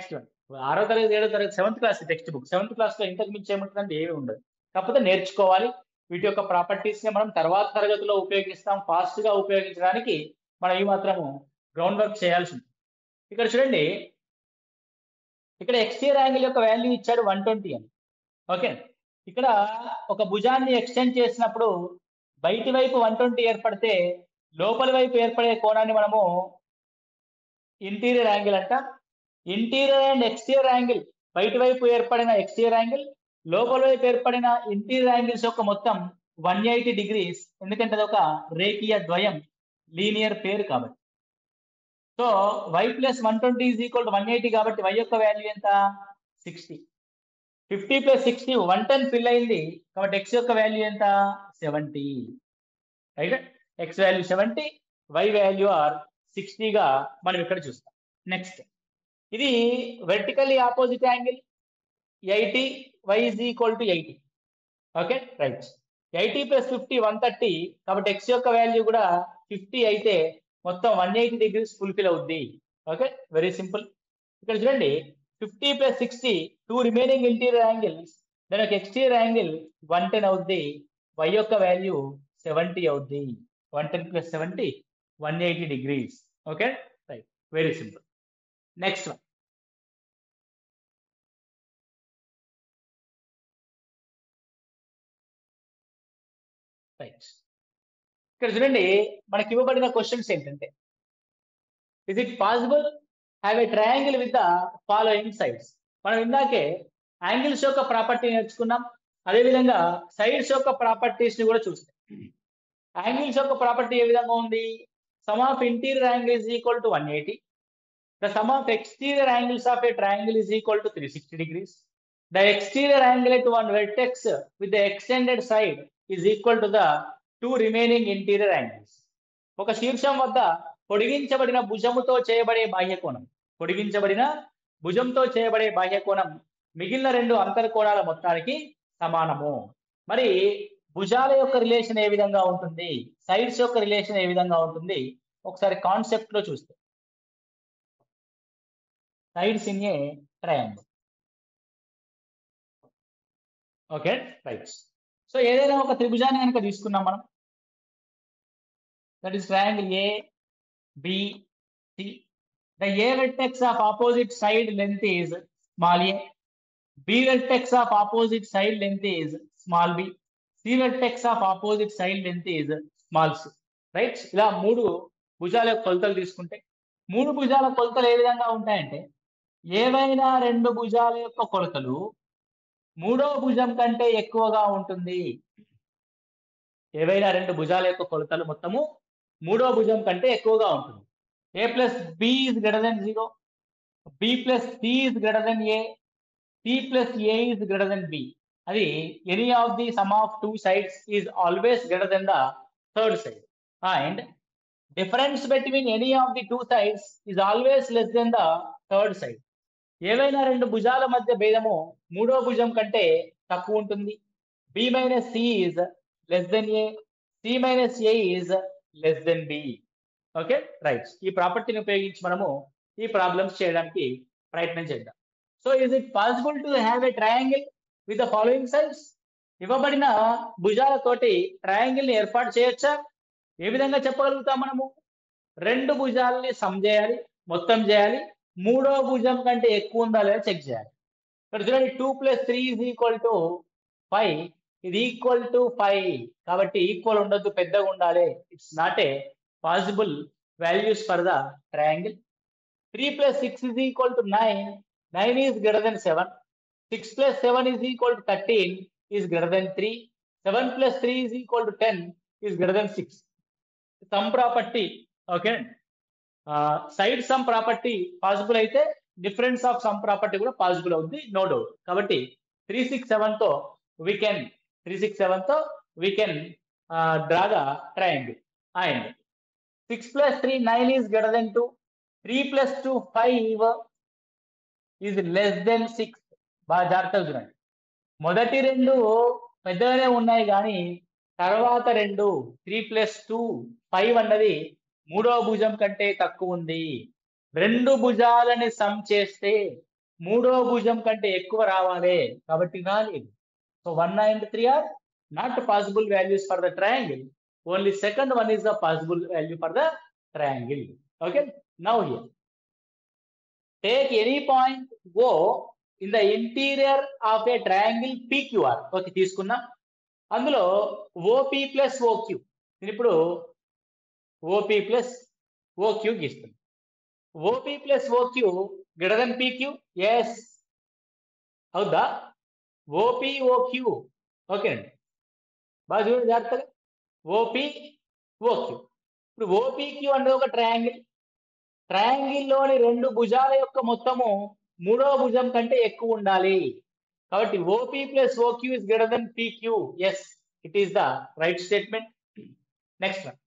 ఆరో తరగతి ఏడో తరగతి seventh class textbook seventh class లో ఇంతకు మించి ఏముంటుందంటే ఏమీ ఉండదు కాకపోతే నేర్చుకోవాలి వీటి యొక్క ప్రాపర్టీస్ ని మనం తర్వాత తరగతిలో ఉపయోగిస్తాం ఫాస్ట్ గా ఉపయోగించడానికి మనం ఈ మాత్రము గ్రౌండ్ వర్క్ చేయాల్సి ఉంటుంది ఇక్కడ చూడండి ఇక్కడ ఎక్స్టీరియర్ యాంగిల్ యొక్క వాల్యూ ఇచ్చాడు వన్ ట్వంటీ అని ఓకే ఇక్కడ ఒక భుజాన్ని ఎక్స్టెండ్ చేసినప్పుడు బయటి వైపు వన్ ట్వంటీ ఏర్పడితే లోపలి వైపు ఏర్పడే కోణాన్ని మనము ఇంటీరియర్ యాంగిల్ అంట ఇంటీరియర్ అండ్ ఎక్స్టీరియర్ యాంగిల్ బయటి వైపు ఏర్పడిన ఎక్స్టీరియర్ యాంగిల్ లోపల వైపు ఏర్పడిన ఇంటీరియర్ యాంగిల్స్ యొక్క మొత్తం వన్ ఎయిటీ డిగ్రీస్ ఎందుకంటే అది ఒక రేఖీయ ద్వయం లీనియర్ పేరు కాబట్టి so Y plus one twenty is equal to one eighty కాబట్టి వై యొక్క వాల్యూ ఎంత sixty fifty plus sixty one ten fill అయింది కాబట్టి ఎక్స్ యొక్క వాల్యూ ఎంత seventy right X value seventy Y value are సిక్స్టీగా మనం ఇక్కడ చూస్తాం నెక్స్ట్ ఇది vertically opposite angle eighty Y is equal to eighty okay right eighty plus fifty one thirty కాబట్టి ఎక్స్ యొక్క వాల్యూ కూడా ఫిఫ్టీ అయితే మొత్తం వన్ ఎయిటీ డిగ్రీస్ ఫుల్ఫిల్ అవుద్ది ఓకే వెరీ సింపుల్ ఇక్కడ చూడండి fifty plus sixty two remaining interior angles దాని యొక్క ఎక్స్టీరియర్ యాంగిల్ వన్ టెన్ అవుద్ది వై యొక్క వాల్యూ సెవెంటీ అవుద్ది one ten plus seventy one eighty degrees okay right very simple next one right ఇక్కడ చూడండి మనకి ఇవ్వబడిన క్వశ్చన్స్ ఏంటంటే is it possible have a triangle with the following sides మనం ఇందాకే యాంగిల్స్ యొక్క ప్రాపర్టీ నేర్చుకున్నాం అదేవిధంగా సైడ్స్ యొక్క ప్రాపర్టీస్ ని కూడా చూస్తాం యాంగిల్స్ యొక్క ప్రాపర్టీ ఏ విధంగా ఉంది sum of interior angle is equal to one eighty the sum of exterior angles of a triangle is equal to three sixty degrees the exterior angle at one vertex with the extended side is equal to the two remaining interior angles ఒక శీర్షం వద్ద పొడిగించబడిన భుజముతో చేయబడే బాహ్యకోణం పొడిగించబడిన భుజంతో చేయబడే బాహ్యకోణం మిగిలిన రెండు అంతర్కోణాల మొత్తానికి సమానము మరి భుజాల యొక్క రిలేషన్ ఏ విధంగా ఉంటుంది సైడ్స్ యొక్క రిలేషన్ ఏ విధంగా ఉంటుంది ఒకసారి కాన్సెప్ట్ లో చూస్తే sides in a triangle okay right so ఏదైనా ఒక త్రిభుజాన్ని కనుక తీసుకున్నాం మనం that is triangle A B C the A vertex of opposite side length is small A B vertex of opposite side length is small B C vertex of opposite side length is small C right ఇలా మూడు భుజాల యొక్క కొలతలు తీసుకుంటే మూడు భుజాల కొలతలు ఏ విధంగా ఉంటాయంటే ఏవైనా రెండు భుజాల యొక్క కొలతలు మూడో భుజం కంటే ఎక్కువగా ఉంటుంది ఏవైనా రెండు భుజాల యొక్క కొలతలు మొత్తము మూడో భుజం కంటే ఎక్కువగా ఉంటుంది A plus B is greater than zero B plus C is greater than A C plus A is greater than B అది any of the sum of two sides is always greater than the third side and difference between any of the two sides is always less than the third side ఏవైనా రెండు భుజాల మధ్య భేదము మూడో భుజం కంటే తక్కువ ఉంటుంది B minus C is less than A C minus A is less than B okay right ఈ ప్రాపర్టీని ఉపయోగించి మనము ఈ ప్రాబ్లమ్స్ చేయడానికి ప్రయత్నం చేద్దాం so is it possible to have a triangle with the following sides ఇవ్వబడిన భుజాలతోటి ట్రయాంగిల్ ని ఏర్పాటు చేయొచ్చా ఏ విధంగా చెప్పగలుగుతాం మనము రెండు భుజాలని సమ్ చేయాలి మొత్తం చేయాలి మూడో భుజం కంటే ఎక్కువ ఉందా లేదా చెక్ చేయాలి ఇక్కడ చూడండి two plus three is equal to five ఇది ఈక్వల్ టు ఫైవ్ కాబట్టి ఈక్వల్ ఉండొద్దు పెద్దగా ఉండాలి it's not a possible values for the triangle three plus six is equal to nine nine is greater than seven six plus seven is equal to thirteen is greater than three seven plus three is equal to ten is greater than six sum property okay side sum property possible అయితే difference of sum property కూడా possible అవుతుంది no doubt కాబట్టి three six seven తో we can three six seven తో we can draw the triangle and six plus three nine is greater than two three plus two five is less than six బాగా జాగ్రత్తగా చూడండి మొదటి రెండు పెద్దగానే ఉన్నాయి కానీ తర్వాత రెండు త్రీ ప్లస్ టూ ఫైవ్ అన్నది మూడో భుజం కంటే తక్కువ ఉంది రెండు భుజాలని సమ్ చేస్తే మూడో భుజం కంటే ఎక్కువ రావాలి కాబట్టి రాలేదు so one and three are not possible values for the triangle only second one is the possible value for the triangle okay now here take any point O in the interior of a triangle PQR okay తీసుకున్నాం అందులో OP plus OQ నేను ఇప్పుడు OP plus OQ గీస్తుంది OP plus OQ greater than PQ yes అవుద్దా OP OQ okay అండి బాగా చూడండి జాగ్రత్తగా ఓపీ ఓక్యూ ఇప్పుడు ఓపీక్యూ అనేది ఒక ట్రయాంగిల్ ట్రయాంగిల్లోని రెండు భుజాల యొక్క మొత్తము మూడో భుజం కంటే ఎక్కువ ఉండాలి కాబట్టి OP plus OQ is greater than PQ yes it is the right statement next one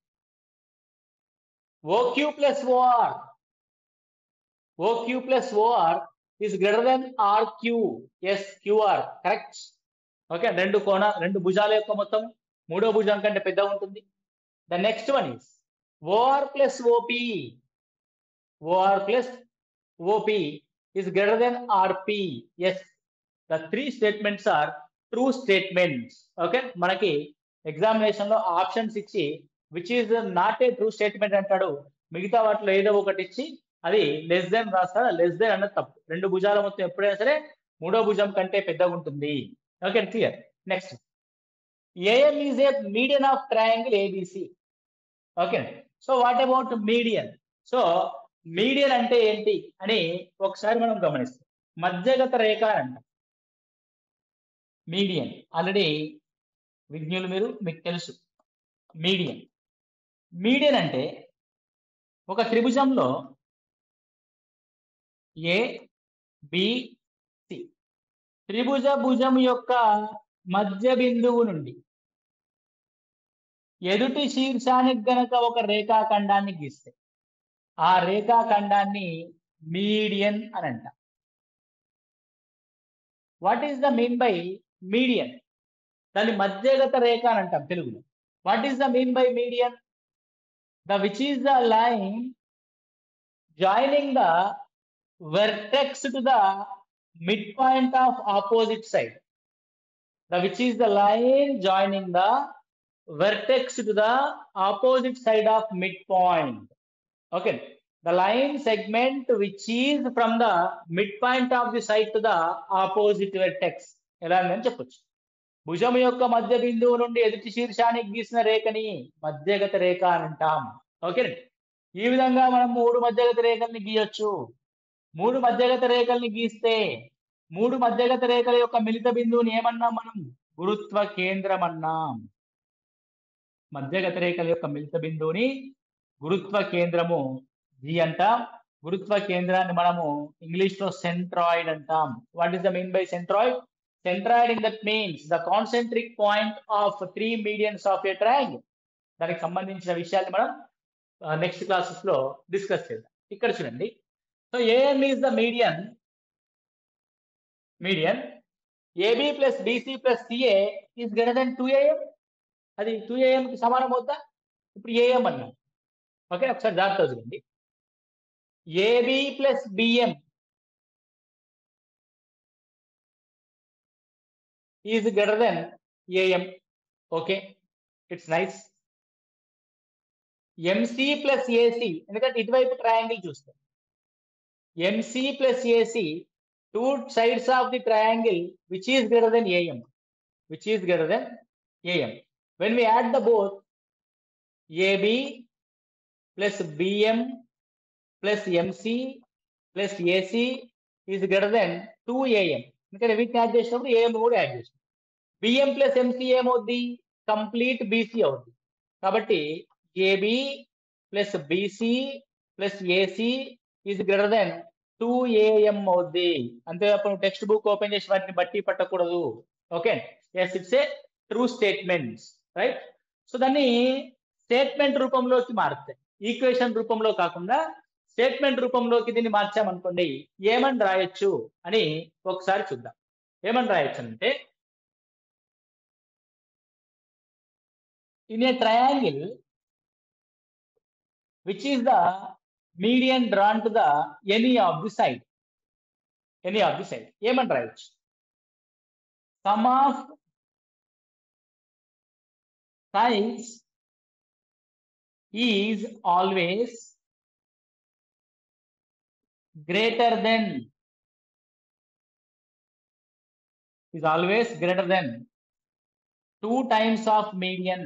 OQ plus OR OQ plus OR is greater than RQ yes QR correct okay రెండు కోణ రెండు భుజాల యొక్క మొత్తం మూడో భుజం కంటే పెద్ద ఉంటుంది the next one is OR plus OP OR plus OP is greater than RP. Yes, the three statements are true statements. Okay, మనకి ఎగ్జామినేషన్ లో ఆప్షన్స్ ఇచ్చి which is not a true statement అంటాడు మిగతా వాటిలో ఏదో ఒకటి ఇచ్చి అది లెస్ దెన్ రాస్తాడు లెస్ దెన్ అన్నది తప్పు రెండు భుజాల మొత్తం ఎప్పుడైనా సరే మూడో భుజం కంటే పెద్దగా ఉంటుంది okay clear next AM is a median of triangle ABC okay so what about median so median అంటే ఏంటి అని ఒకసారి మనం గమనిస్తాం మధ్యగత రేఖ అని అంటాం మీడియన్ ఆల్రెడీ విజ్ఞులు మీరు మీకు తెలుసు మీడియన్ మీడియన్ అంటే ఒక త్రిభుజంలో ఏ బి సి త్రిభుజ భుజం యొక్క మధ్య బిందువు నుండి ఎదుటి శీర్షానికి గనక ఒక రేఖాఖండాన్ని గీస్తే ఆ రేఖాఖండాన్ని మీడియన్ అని అంట what is the mean by median దాన్ని మధ్యగత రేఖ అని అంటాం తెలుగులో what is the mean by median the which is the line joining the vertex to the mid point of opposite side the which is the line joining the vertex to the opposite side of midpoint. Okay, the line segment which is from the midpoint of the side to the opposite vertex. ఎలా అని చెప్పొచ్చు భుజం యొక్క మధ్య బిందువు నుండి ఎదుటి శీర్షానికి గీసిన రేఖని మధ్యగత రేఖ అని అంటాం ఓకే ఈ విధంగా మనం మూడు మధ్యగత రేఖల్ని గీయొచ్చు మూడు మధ్యగత రేఖల్ని గీస్తే మూడు మధ్యగత రేఖల యొక్క మిలిత బిందువుని ఏమన్నాం మనం గురుత్వ కేంద్రం అన్నాం మధ్యగత రేఖల యొక్క మిలిత బిందువుని గురుత్వ కేంద్రము జి అంటాం గురుత్వ కేంద్రాన్ని మనము ఇంగ్లీష్ లో సెంట్రాయిడ్ అంటాం what is the mean by centroid centroid in that means the concentric point of three medians of a triangle దానికి సంబంధించిన విషయాన్ని మనం నెక్స్ట్ క్లాసెస్ లో డిస్కస్ చేద్దాం ఇక్కడ చూడండి so AM is the median median AB plus BC plus CA is greater than two AM అది two ఏఎంకి సమానం అవుతా ఇప్పుడు ఏఎం అన్నాం ఓకే ఒకసారి జాగ్రత్త చూడండి AB plus BM is greater than AM okay it's nice MC plus AC ఎందుకంటే ఇటువైపు ట్రయాంగిల్ చూస్తాం MC plus AC two sides of the triangle which is greater than AM which is greater than AM when we add the both AB plus BM plus MC plus AC is greater than 2AM. ఎందుకంటే వీటిని add చేసినప్పుడు AM కూడా add చేస్తాం BM plus MC ఏమవుద్ది complete BC అవుద్ది కాబట్టి AB plus BC plus AC is greater than two AM అవుద్ది అంతే తప్ప టెక్స్ట్ బుక్ ఓపెన్ చేసి వాటిని బట్టి పట్టకూడదు okay yes it's a true statements right so దాన్ని స్టేట్మెంట్ రూపంలోకి మారుతాయి ఈక్వేషన్ రూపంలో కాకుండా స్టేట్మెంట్ రూపంలోకి దీన్ని మార్చామనుకోండి ఏమని రాయొచ్చు అని ఒకసారి చూద్దాం ఏమని రాయొచ్చు అంటే in a triangle which is the median drawn to the any of the side any of the side ఏమని రాయొచ్చు sum of sides is always greater than is always greater than two times of median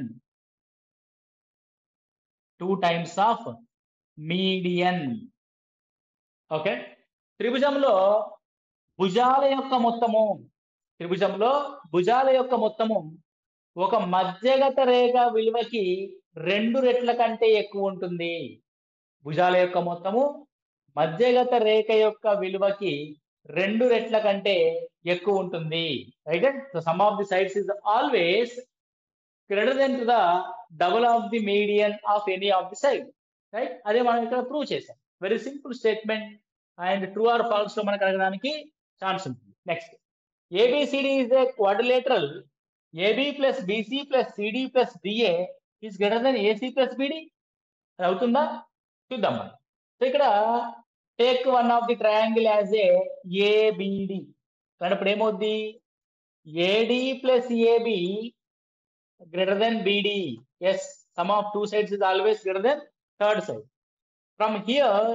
two times of median okay త్రిభుజంలో భుజాల యొక్క మొత్తము త్రిభుజంలో భుజాల యొక్క మొత్తము ఒక మధ్యగత రేఖ విలువకి రెండు రెట్ల కంటే ఎక్కువ ఉంటుంది భుజాల యొక్క మొత్తము మధ్యగత రేఖ యొక్క విలువకి రెండు రెట్ల కంటే ఎక్కువ ఉంటుంది right so sum of the sides is always greater than to the double of the median of any of the side right అదే మనం ఇక్కడ ప్రూవ్ చేసాం very simple statement and true or false లో మనకు అడగడానికి ఛాన్స్ ఉంటుంది next ABCD is a quadrilateral AB plus BC plus CD plus DA is greater than AC plus BD అది అవుతుందా చూద్దాం మనం సో ఇక్కడ take one of the triangle as a ABD ఇప్పుడు ఏమవుద్ది AD plus AB greater than BD yes sum of two sides is always greater than third side from here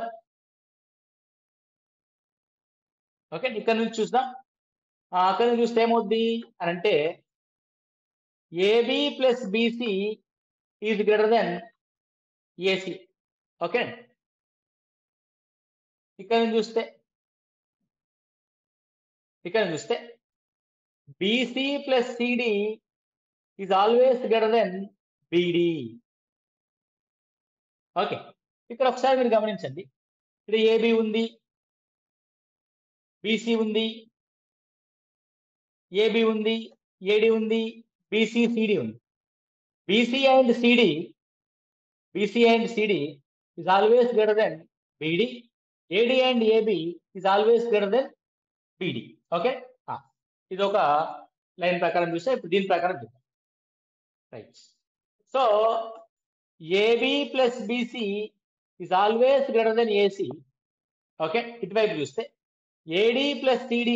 okay ఇక్కడ నుంచి చూద్దాం అక్కడ నుంచి చూస్తే ఏమవుద్ది అని అంటే AB plus BC is greater than AC okay ఇక్కడ నుంచి చూస్తే ఇక్కడ నుంచి చూస్తే BC plus CD is always greater than BD okay ఇక్కడ ఒకసారి మీరు గమనించండి ఇక్కడ ఏబి ఉంది బీసీ ఉంది ఏబి ఉంది ఏడి ఉంది బీసీ సిడి ఉంది BC and CD BC and CD is always greater than BD. AD and AB is always greater than BD. Okay ఇది ఒక లైన్ ప్రకారం చూస్తే ఇప్పుడు దీని ప్రకారం చూద్దాం right so AB plus BC is always greater than AC okay ఇటువైపు చూస్తే AD plus CD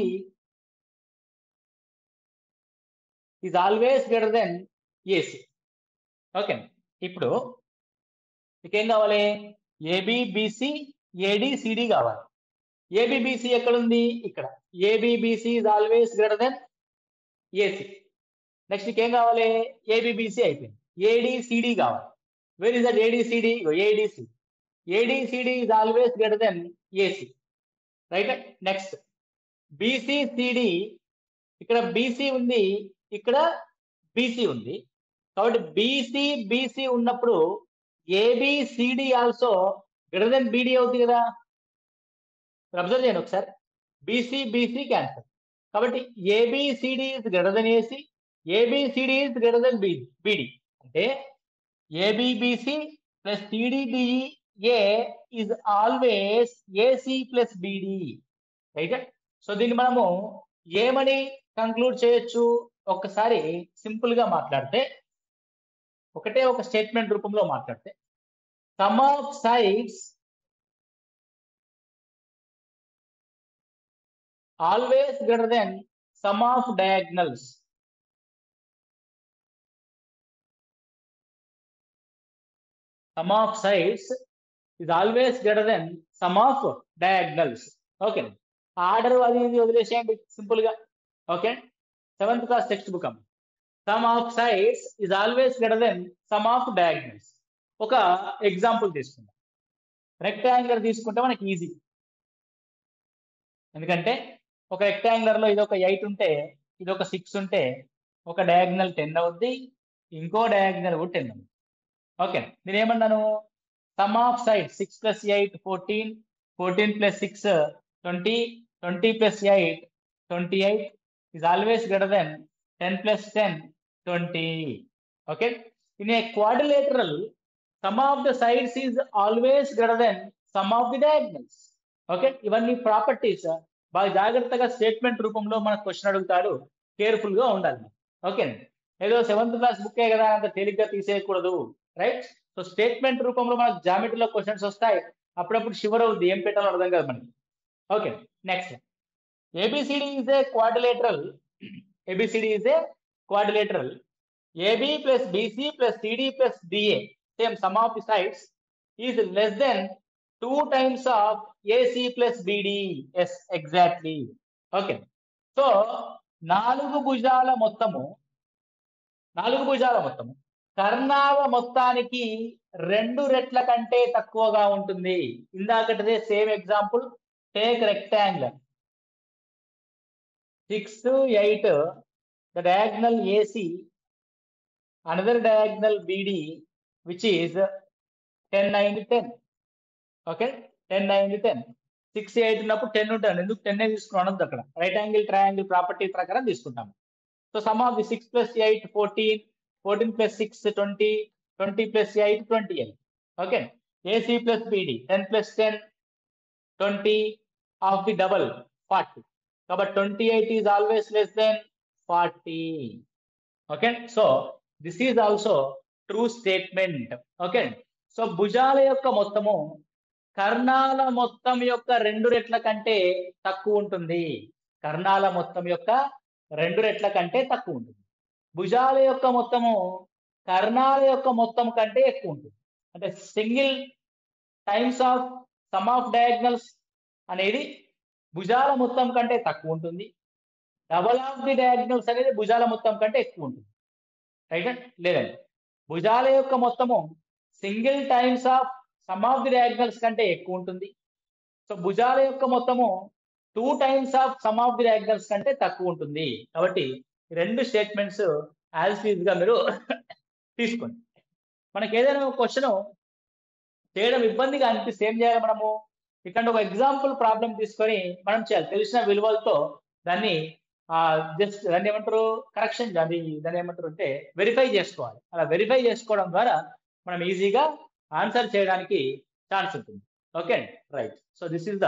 is always greater than AC okay ఇప్పుడు మీకేం కావాలి ఏబిబిసి ఏడి సిడి కావాలి ఏబిబిసి ఎక్కడుంది ఇక్కడ AB BC is always greater than AC next నీకేం కావాలి ఏబిబిసి అయిపోయింది ఏడిసిడి కావాలి where is that AD CD ADC AD CD is always greater than AC right next BC CD ఇక్కడ బీసీ ఉంది ఇక్కడ బీసీ ఉంది కాబట్టి బీసీ బీసీ ఉన్నప్పుడు ABCD also greater than BD అవుతుంది కదా అబ్జర్వ్ చేయండి ఒకసారి బీసీ బీసీ క్యాన్సర్ కాబట్టి ABCD is greater than AC ABCD is greater than B BD అంటే AB BC plus CD DE A is always AC plus BD right so దీన్ని మనము ఏమని conclude చేయొచ్చు ఒక్కసారి సింపుల్ గా మాట్లాడితే ఒకటే ఒక స్టేట్మెంట్ రూపంలో మాట్లాడితే sum of sides always greater than sum of diagonals sum of sides is always greater than sum of diagonals okay order అది ఇది వదిలేసేయండి సింపుల్ గా okay seventh class textbook అమ్మ sum of sides is always greater than sum of diagonals ఒక example తీసుకుందాం rectangular తీసుకుంటే మనకి easy ఎందుకంటే ఒక రెక్టాంగులర్ లో ఇది ఒక ఎయిట్ ఉంటే ఇది ఒక సిక్స్ ఉంటే ఒక డయాగ్నల్ టెన్ అవుద్ది ఇంకో డయాగ్నల్ కూడా టెన్ అవుద్ది ఓకే నేను ఏమన్నాను sum of side six plus eight fourteen fourteen plus six twenty twenty plus eight twenty eight is always greater than 10 plus 10, 20. Okay. In a quadrilateral, sum of the sides is always greater than sum of the diagonals. Okay ఇవన్నీ properties బాగా జాగ్రత్తగా statement రూపంలో మనకు question అడుగుతాడు careful గా ఉండాలి okay ఏదో seventh class బుక్కే కదా అంత తేలిగ్గా తీసేయకూడదు రైట్ సో స్టేట్మెంట్ రూపంలో మనకు జామెట్రీలో క్వశ్చన్స్ వస్తాయి అప్పుడప్పుడు షివర్ అవుద్ది ఏం పెట్టాలో అర్థం కాదు మనకి okay next ABCD is a quadrilateral. ABCD is a quadrilateral. AB plus BC plus CD plus DA, same sum of the sides, is less than 2 times of AC plus BD. Yes, exactly. Okay. So నాలుగు భుజాల మొత్తము నాలుగు భుజాల మొత్తము కర్ణాల మొత్తానికి రెండు రెట్ల కంటే తక్కువగా ఉంటుంది ఇందాకటిదే same example take rectangular six eight the diagonal AC another diagonal BD which is ten nine ten okay ten nine ten six eight ఉన్నప్పుడు టెన్ ఉంటాను ఎందుకు టెన్ తీసుకున్నాను అక్కడ రైట్ యాంగిల్ ట్రయాంగిల్ ప్రాపర్టీ ప్రకారం తీసుకుంటాము so sum of the six plus eight fourteen fourteen plus six twenty twenty plus eight twenty eight okay AC plus BD ten plus ten twenty of the double forty కాబట్టి twenty eight is always less than forty okay so this is also true statement okay so భుజాల యొక్క మొత్తము కర్ణాల మొత్తం యొక్క రెండు రెట్ల కంటే తక్కువ ఉంటుంది కర్ణాల మొత్తం యొక్క రెండు రెట్ల కంటే తక్కువ ఉంటుంది భుజాల యొక్క మొత్తము కర్ణాల యొక్క మొత్తం కంటే ఎక్కువ ఉంటుంది అంటే single times of sum of diagonals అనేది భుజాల మొత్తం కంటే తక్కువ ఉంటుంది డబల్ ఆఫ్ ది డయాగ్నల్స్ అనేది భుజాల మొత్తం కంటే ఎక్కువ ఉంటుంది రైట్ లేదండి భుజాల యొక్క మొత్తము single times of sum of the diagonals కంటే ఎక్కువ ఉంటుంది సో భుజాల యొక్క మొత్తము two times of sum of the diagonals కంటే తక్కువ ఉంటుంది కాబట్టి రెండు స్టేట్మెంట్స్ యాజ్ ఫీజ్ గా మీరు తీసుకోండి మనకి ఏదైనా ఒక క్వశ్చన్ చేయడం ఇబ్బందిగా అనిపిస్తే ఏం చేయాలి మనము ఇక్కడ ఒక ఎగ్జాంపుల్ ప్రాబ్లం తీసుకొని మనం చేయాలి తెలిసిన విలువలతో దాన్ని జస్ట్ దాన్ని ఏమంటారు కరెక్షన్ అది దాన్ని ఏమంటారు అంటే వెరిఫై చేసుకోవాలి అలా వెరిఫై చేసుకోవడం ద్వారా మనం ఈజీగా ఆన్సర్ చేయడానికి ఛాన్స్ ఉంటుంది okay right so this is the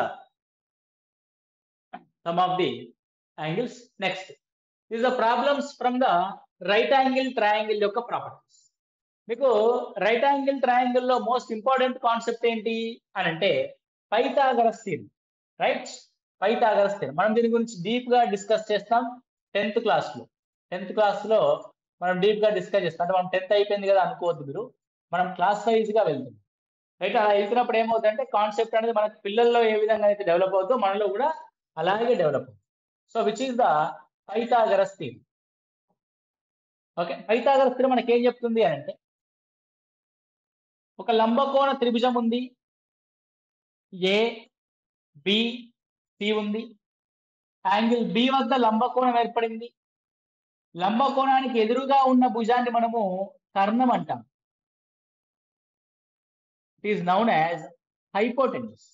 sum of the angles next is the problems from the right angle triangle యొక్క ప్రాపర్టీస్ మీకు రైట్ యాంగిల్ ట్రయాంగిల్ లో మోస్ట్ ఇంపార్టెంట్ కాన్సెప్ట్ ఏంటి అని అంటే Pythagoras theorem right Pythagoras theorem మనం దీని గురించి deep గా డిస్కస్ చేస్తాం టెన్త్ క్లాస్ లో టెన్త్ క్లాస్ లో మనం డీప్ గా డిస్కస్ చేస్తాం అంటే మనం టెన్త్ అయిపోయింది కదా అనుకోవద్దు మీరు మనం క్లాస్ వైజ్ గా వెళ్తున్నాం రైట్ అలా వెళ్తున్నప్పుడు ఏమవుతుందంటే కాన్సెప్ట్ అనేది మనకి పిల్లల్లో ఏ విధంగా అయితే డెవలప్ అవుతుందో మనలో కూడా అలాగే డెవలప్ అవుతుంది so which is the Pythagoras theorem okay Pythagoras theorem మనకి ఏం చెప్తుంది అని అంటే ఒక లంబకోణ త్రిభుజం ఉంది ఏ బి సి ఉంది యాంగిల్ బి వద్ద లంబకోణం ఏర్పడింది లంబకోణానికి ఎదురుగా ఉన్న భుజాన్ని మనము కర్ణం అంటాం it is known as hypotenuse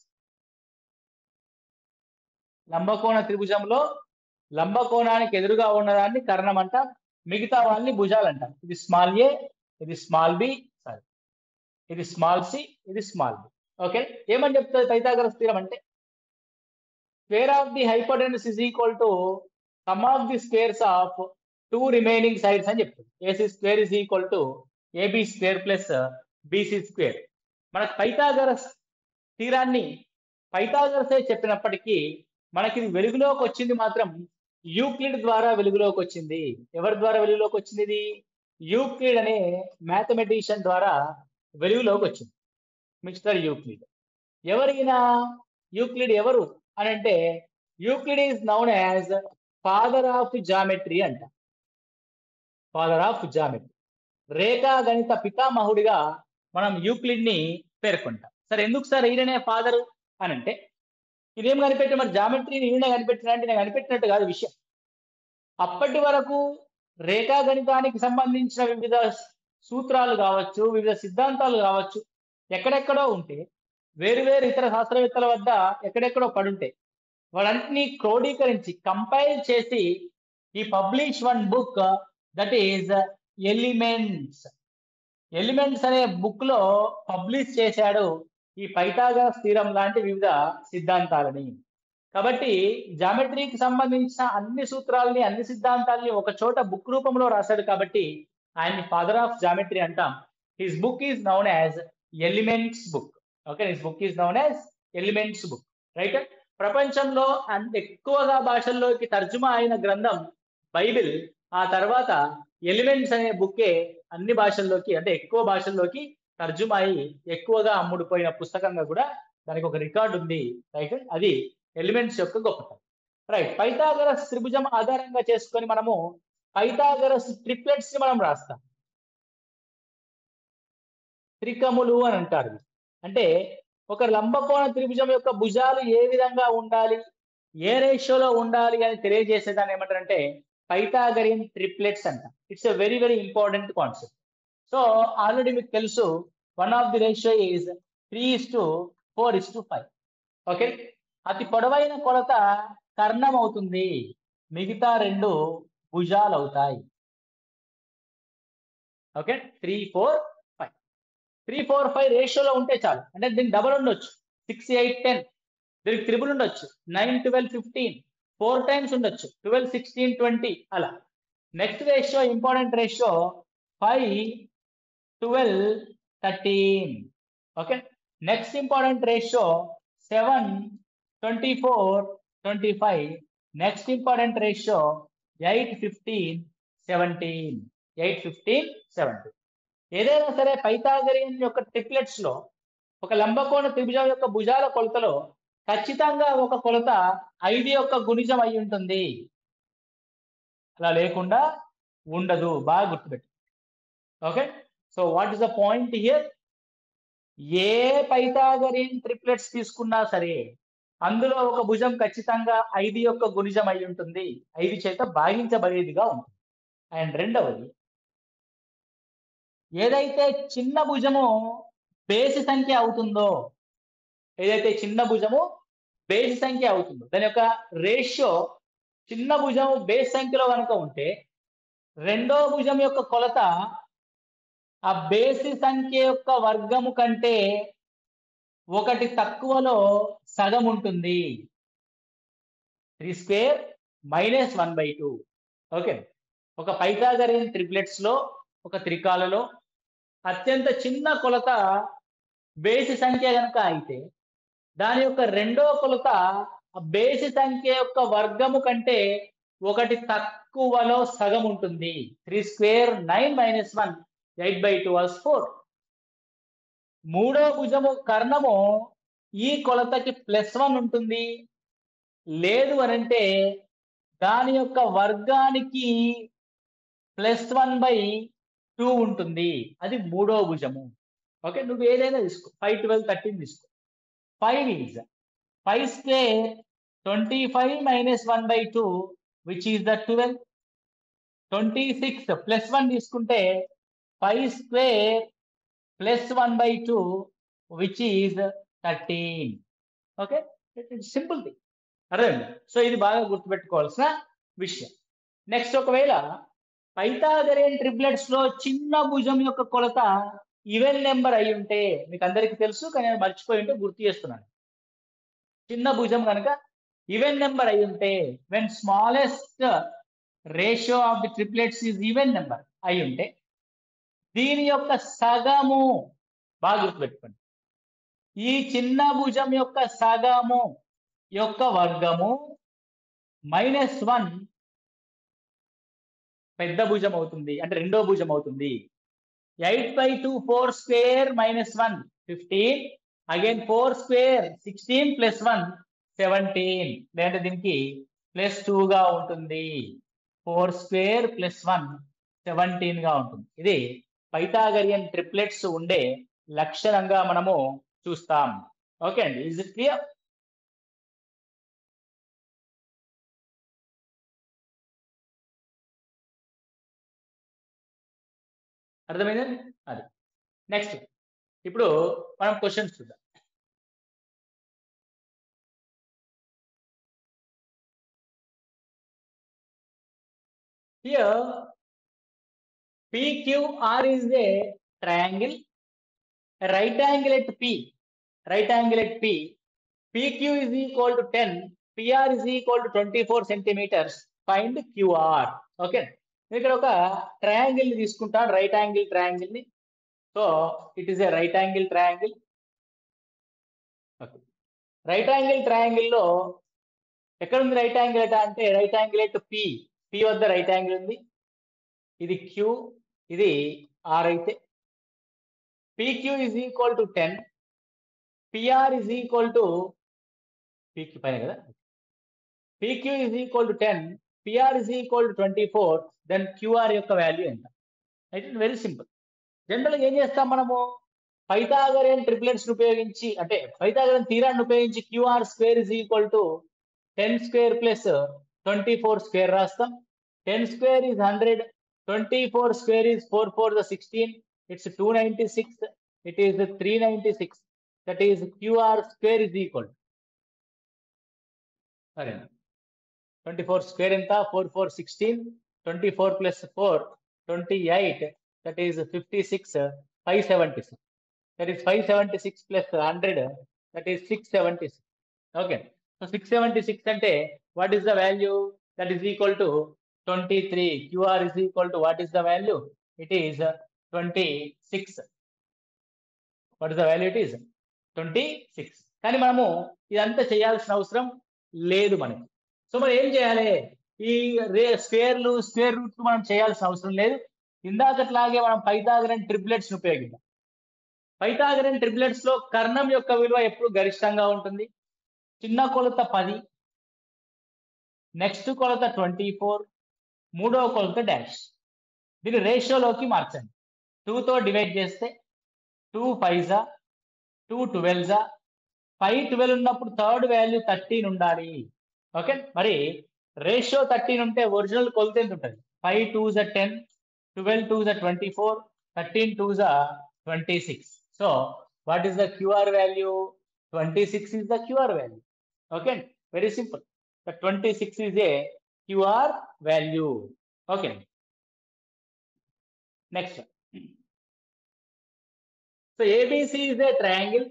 లంబకోణ త్రిభుజంలో లంబకోణానికి ఎదురుగా ఉన్నదాన్ని కర్ణం అంటాం మిగతా వాళ్ళని భుజాలు అంటాం ఇది స్మాల్ ఏ ఇది స్మాల్ బి సారీ ఇది స్మాల్ సి ఇది స్మాల్ బి ఓకే ఏమని చెప్తుంది పైథాగరస్ స్థిరం అంటే square of the hypotenuse is equal to sum of the squares of two remaining sides అని చెప్తుంది AC square is equal to AB square plus BC square మనకు Pythagoras తీరాన్ని పైథాగరసే చెప్పినప్పటికీ మనకి ఇది వెలుగులోకి వచ్చింది మాత్రం యూక్లిడ్ ద్వారా వెలుగులోకి వచ్చింది ఎవరి ద్వారా వెలుగులోకి వచ్చింది ఇది యూక్లిడ్ అనే మ్యాథమెటిషియన్ ద్వారా వెలుగులోకి వచ్చింది మిస్టర్ యూక్లిడ్ ఎవరైనా యూక్లిడ్ ఎవరు అని అంటే Euclid is known as father of geometry అంట ఫాదర్ ఆఫ్ జామెట్రీ రేఖా గణిత పితామహుడిగా మనం యూక్లిడ్ ని పేర్కొంటాం సరే ఎందుకు సార్ ఈయననే ఫాదర్ అని అంటే ఇదేం కనిపెట్టి మరి జామెట్రీని ఈయన కనిపెట్టినంటే నేను కనిపెట్టినట్టు కాదు విషయం అప్పటి వరకు రేఖా గణితానికి సంబంధించిన వివిధ సూత్రాలు కావచ్చు వివిధ సిద్ధాంతాలు కావచ్చు ఎక్కడెక్కడో ఉంటే వేరు వేరు ఇతర శాస్త్రవేత్తల వద్ద ఎక్కడెక్కడో పడుంటాయి వాళ్ళంటినీ క్రోడీకరించి కంపైల్ చేసి ఈ publish one book that is elements elements అనే బుక్ లో పబ్లిష్ చేశాడు ఈ పైథాగరస్ స్థిరం లాంటి వివిధ సిద్ధాంతాలని కాబట్టి జామెట్రీకి సంబంధించిన అన్ని సూత్రాలని అన్ని సిద్ధాంతాలని ఒక చోట బుక్ రూపంలో రాశాడు కాబట్టి ఆయన్ని ఫాదర్ ఆఫ్ జామెట్రీ అంటాం his book is known as elements book okay his book is known as elements book right ప్రపంచంలో అంత ఎక్కువగా భాషల్లోకి తర్జుమా అయిన గ్రంథం బైబిల్ ఆ తర్వాత ఎలిమెంట్స్ అనే బుక్కే అన్ని భాషల్లోకి అంటే ఎక్కువ భాషల్లోకి తర్జుమా అయి ఎక్కువగా అమ్ముడుపోయిన పుస్తకంగా కూడా దానికి ఒక రికార్డు ఉంది రైట్ అది ఎలిమెంట్స్ యొక్క గొప్పతనం రైట్ పైథాగరస్ త్రిభుజం ఆధారంగా చేసుకొని మనము పైథాగరస్ ట్రిప్లెట్స్ ని మనం రాస్తాం త్రికములు అని అంటారు అంటే ఒక లంబకోణ త్రిభుజం యొక్క భుజాలు ఏ విధంగా ఉండాలి ఏ రేషియోలో ఉండాలి అని తెలియజేసేదాన్ని ఏమంటారంటే పైథాగరియన్ ట్రిప్లెట్స్ అంట it's a very very important concept so already మీకు తెలుసు one of the ratio is three is to four is to five okay అతి పొడవైన కొలత కర్ణం అవుతుంది మిగతా రెండు భుజాలు అవుతాయి ఓకే three four five three four five రేషియోలో ఉంటే చాలు అంటే దీనికి డబల్ ఉండొచ్చు సిక్స్ ఎయిట్ టెన్ దీనికి త్రిబుల్ ఉండొచ్చు nine twelve fifteen four times ఉండొచ్చు ట్వెల్వ్ సిక్స్టీన్ ట్వంటీ అలా next ratio important ratio five twelve thirteen okay next important ratio seven twenty four twenty five next important ratio eight fifteen seventeen eight fifteen seventeen ఏదైనా సరే Pythagorean యొక్క triplets లో ఒక లంబకోణ త్రిభుజం యొక్క భుజాల కొలతలో ఖచ్చితంగా ఒక కొలత ఐదు యొక్క గుణిజం అయి ఉంటుంది అలా లేకుండా ఉండదు బాగా గుర్తుపెట్టు okay so what is the point here a Pythagorean triplets తీసుకున్నా సరే అందులో ఒక భుజం ఖచ్చితంగా ఐదు యొక్క గుణిజం అయి ఉంటుంది ఐదు చేత భాగించబడేదిగా ఉంటుంది అండ్ రెండవది ఏదైతే చిన్న భుజము బేసి సంఖ్య అవుతుందో ఏదైతే చిన్న భుజము బేసి సంఖ్య అవుతుందో దాని యొక్క రేషియో చిన్న భుజము బేస్ సంఖ్యలో కనుక ఉంటే రెండో భుజం యొక్క కొలత ఆ బేసి సంఖ్య యొక్క వర్గము కంటే ఒకటి తక్కువలో సగం ఉంటుంది three square minus one by two okay ఒక పైథాగరియన్ ట్రిప్లెట్స్ లో ఒక త్రికాలలో అత్యంత చిన్న కొలత బేసి సంఖ్య కనుక అయితే దాని యొక్క రెండో కొలత ఆ బేసి సంఖ్య యొక్క వర్గము కంటే ఒకటి తక్కువలో సగం ఉంటుంది three square nine minus one eight by two was four మూడో భుజము కర్ణము ఈ కొలతకి ప్లస్ వన్ ఉంటుంది లేదు అనంటే దాని యొక్క వర్గానికి ప్లస్ వన్ బై టూ ఉంటుంది అది మూడో భుజము ఓకే నువ్వు ఏదైనా తీసుకో ఫైవ్ ట్వెల్వ్ థర్టీన్ తీసుకో five is five square twenty five minus one by two which is the twelve twenty six plus one తీసుకుంటే five square plus one by two which is thirteen okay simple thing అర్థమైంది so ఇది బాగా గుర్తుపెట్టుకోవాల్సిన విషయం next ఒకవేళ Pythagorean triplets లో చిన్న భుజం యొక్క కొలత ఈవెన్ నెంబర్ అయి ఉంటే మీకు అందరికీ తెలుసు కానీ నేను మర్చిపోయి ఉంటే గుర్తు చేస్తున్నాను చిన్న భుజం కనుక ఈవెన్ నెంబర్ అయి ఉంటే when smallest ratio of the triplets is even number అయి ఉంటే దీని యొక్క సగము బాగా గుర్తుపెట్టుకోండి ఈ చిన్న భుజం యొక్క సగము యొక్క వర్గము మైనస్ వన్ పెద్ద భుజం అవుతుంది అంటే రెండో భుజం అవుతుంది eight by two four square minus one fifteen again four square sixteen plus one seventeen లేదంటే దీనికి ప్లస్ గా ఉంటుంది four square plus one seventeen గా ఉంటుంది ఇది పైథాగరియన్ ట్రిప్లెట్స్ ఉండే లక్షణంగా మనము చూస్తాం ఓకే అండి ఇజ్ ఇట్ క్లియర్ అర్థమైందండి అది నెక్స్ట్ ఇప్పుడు మనం క్వశ్చన్స్ చూద్దాం Here, PQR is a triangle, a right angle at P, right angle at P. PQ is equal to 10, PR is equal to 24 centimeters. Find QR. Okay. ఇక్కడ ఒక triangle ని తీసుకుంటాను right angle triangle ని so it is a right angle triangle right angle triangle లో ఎక్కడ ఉంది right angle అట అంటే right angle at P P వద్ద రైట్ యాంగిల్ ఉంది ఇది క్యూ ఇది ఆర్ అయితే PQ is equal to ten PR is equal to PQ పైన కదా PQ is equal to ten PR is equal to twenty four then QR యొక్క value ఎంత అయితే వెరీ సింపుల్ జనరల్గా ఏం చేస్తాం మనము పైథాగరియన్ ట్రిప్లెట్స్ ఉపయోగించి అంటే పైథాగరియన్ తీరాన్ని ఉపయోగించి QR square is equal to ten square plus twenty four square రాస్తాం ten square is hundred twenty four square is four four the sixteen it's two ninety six it is three ninety six that is QR square is equal సరే twenty four square ఎంత four four sixteen twenty four plus four twenty eight that is fifty six five seventy six that is five seventy six plus hundred that is six seventy six okay so six seventy six అంటే what is the value that is equal to twenty three QR is equal to what is the value it is twenty six what is the value it is twenty six కానీ మనము ఇదంతా చేయాల్సిన అవసరం లేదు మనకి so మనం ఏం చేయాలి ఈ రే స్క్వేర్లు స్క్వేర్ రూట్ మనం చేయాల్సిన అవసరం లేదు ఇందాకట్లాగే మనం పైథాగరన్ ట్రిప్లెట్స్ ఉపయోగిద్దాం పైథాగరన్ ట్రిప్లెట్స్ లో కర్ణం యొక్క విలువ ఎప్పుడు గరిష్టంగా ఉంటుంది చిన్న కొలత పది నెక్స్ట్ కొలత ట్వంటీ ఫోర్ మూడవ కొలత డాష్ దీన్ని రేషియోలోకి మార్చండి టూతో డివైడ్ చేస్తే టూ ఫైవ్జా టూ ట్వెల్వ్జా ఫైవ్ ట్వెల్వ్ ఉన్నప్పుడు థర్డ్ వాల్యూ థర్టీన్ ఉండాలి ఓకే మరి రేషియో థర్టీన్ ఉంటే ఒరిజినల్ కొలత ఎంత ఉంటుంది ఫైవ్ టూ జ టెన్ ట్వెల్వ్ టూ జ ట్వంటీ ఫోర్ థర్టీన్ టూ జ twenty six so what is the QR value twenty six is the QR value okay very simple the twenty six is a QR value okay next so ABC is a triangle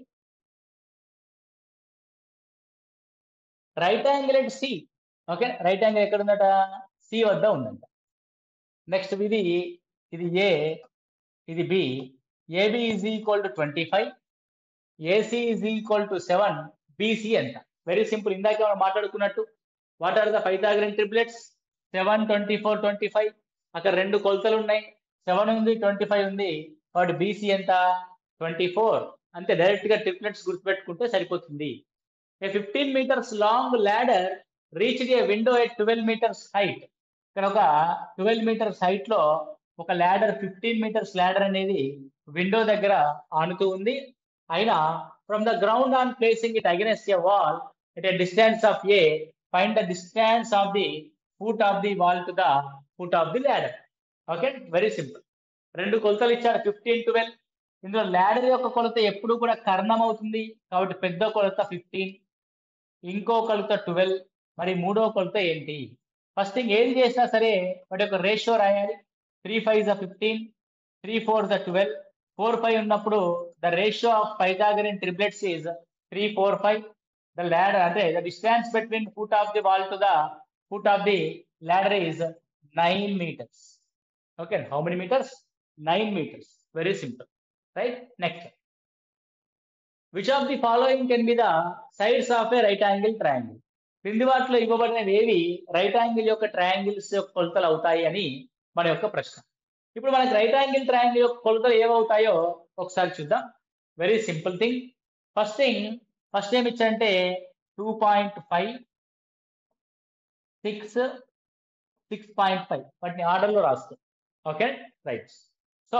right angle at C okay right angle ఎక్కడ ఉందట C వద్ద ఉందంట next ఇది ఇది A ఇది B AB is equal to twenty five AC is equal to seven BC ఎంత very simple ఇందాక మనం మాట్లాడుకున్నట్టు what are the Pythagorean triplets seven twenty four twenty five అక్కడ రెండు కొలతలు ఉన్నాయి సెవెన్ ఉంది ట్వంటీ ఫైవ్ ఉంది వాటి బీసీ ఎంత ట్వంటీ ఫోర్ అంతే డైరెక్ట్ గా ట్రిప్లెట్స్ గుర్తుపెట్టుకుంటే సరిపోతుంది a fifteen metres long ladder reach a window at twelve metres height ఇక్కడ ఒక ట్వెల్వ్ మీటర్స్ హైట్ లో ఒక ల్యాడర్ ఫిఫ్టీన్ మీటర్స్ ల్యాడర్ అనేది విండో దగ్గర ఆనుతూ ఉంది అయినా from the ground on placing it against a wall at a distance of a find the distance of the foot of the wall to the foot of the ladder okay very simple రెండు కొలతలు ఇచ్చారు fifteen twelve ఇందులో ladder యొక్క కొలత ఎప్పుడు కూడా కర్ణం అవుతుంది కాబట్టి పెద్ద కొలత ఫిఫ్టీన్ ఇంకో కొలత ట్వెల్వ్ మరి మూడో కొలత ఏంటి ఫస్ట్ థింగ్ ఏది చేసినా సరే వాటి యొక్క రేషియో రాయాలి త్రీ ఫైవ్ జ ఫిఫ్టీన్ త్రీ ఫోర్ జ ట్వెల్వ్ ఫోర్ ఫైవ్ ఉన్నప్పుడు the ratio of Pythagorean triplets is three four five the ladder అంటే the distance between foot of the wall to the foot of the ladder is 9 meters. Okay, how many meters? 9 meters. Very simple. Right? Next. Which of the following can be the sides of a right angle triangle? క్రింది వాటిలో ఇవ్వబడినవి ఏవి right angle యొక్క triangles యొక్క కొలతలు అవుతాయి అని మన యొక్క ప్రశ్న ఇప్పుడు మనకి రైట్ యాంగిల్ ట్రయాంగిల్ యొక్క కొలతలు ఏమవుతాయో ఒకసారి చూద్దాం very simple thing first thing first ఏమి ఇచ్చారంటే two point five six six point five వాటిని ఆర్డర్లో రాస్తాం ఓకే రైట్ సో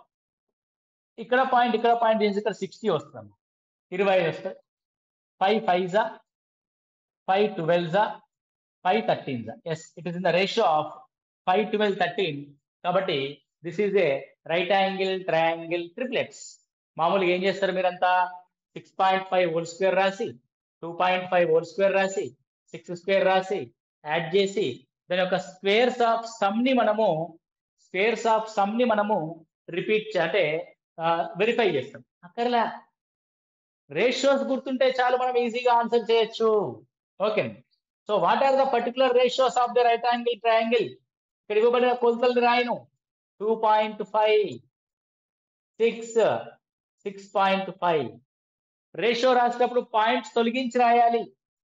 ఇక్కడ పాయింట్ ఇక్కడ పాయింట్ చేసి ఇక్కడ సిక్స్టీ వస్తుంది ఇరవై ఐదు వస్తుంది ఫైవ్ ఫైవ్ జా ఫైవ్ ట్వెల్వ్ జా ఫైవ్ థర్టీన్ జా yes it is in the ratio of five twelve thirteen కాబట్టి this is a right angle triangle triplets మామూలుగా ఏం చేస్తారు మీరంతా six point five whole square రాసి two point five whole square రాసి six square రాసి add చేసి దాని యొక్క స్క్వేర్స్ ఆఫ్ సమ్ ని మనము స్క్వేర్స్ ఆఫ్ సమ్ ని మనము రిపీట్ అంటే వెరిఫై చేస్తాం అక్కర్లా రేషియోస్ గుర్తుంటే చాలు మనం ఈజీగా ఆన్సర్ చేయొచ్చు okay so what are the particular ratios of the right angle triangle ఇక్కడ ఇవ్వబడిన కొలతలు రాయను two point five six six point five ratio రాసేటప్పుడు పాయింట్స్ తొలగించి రాయాలి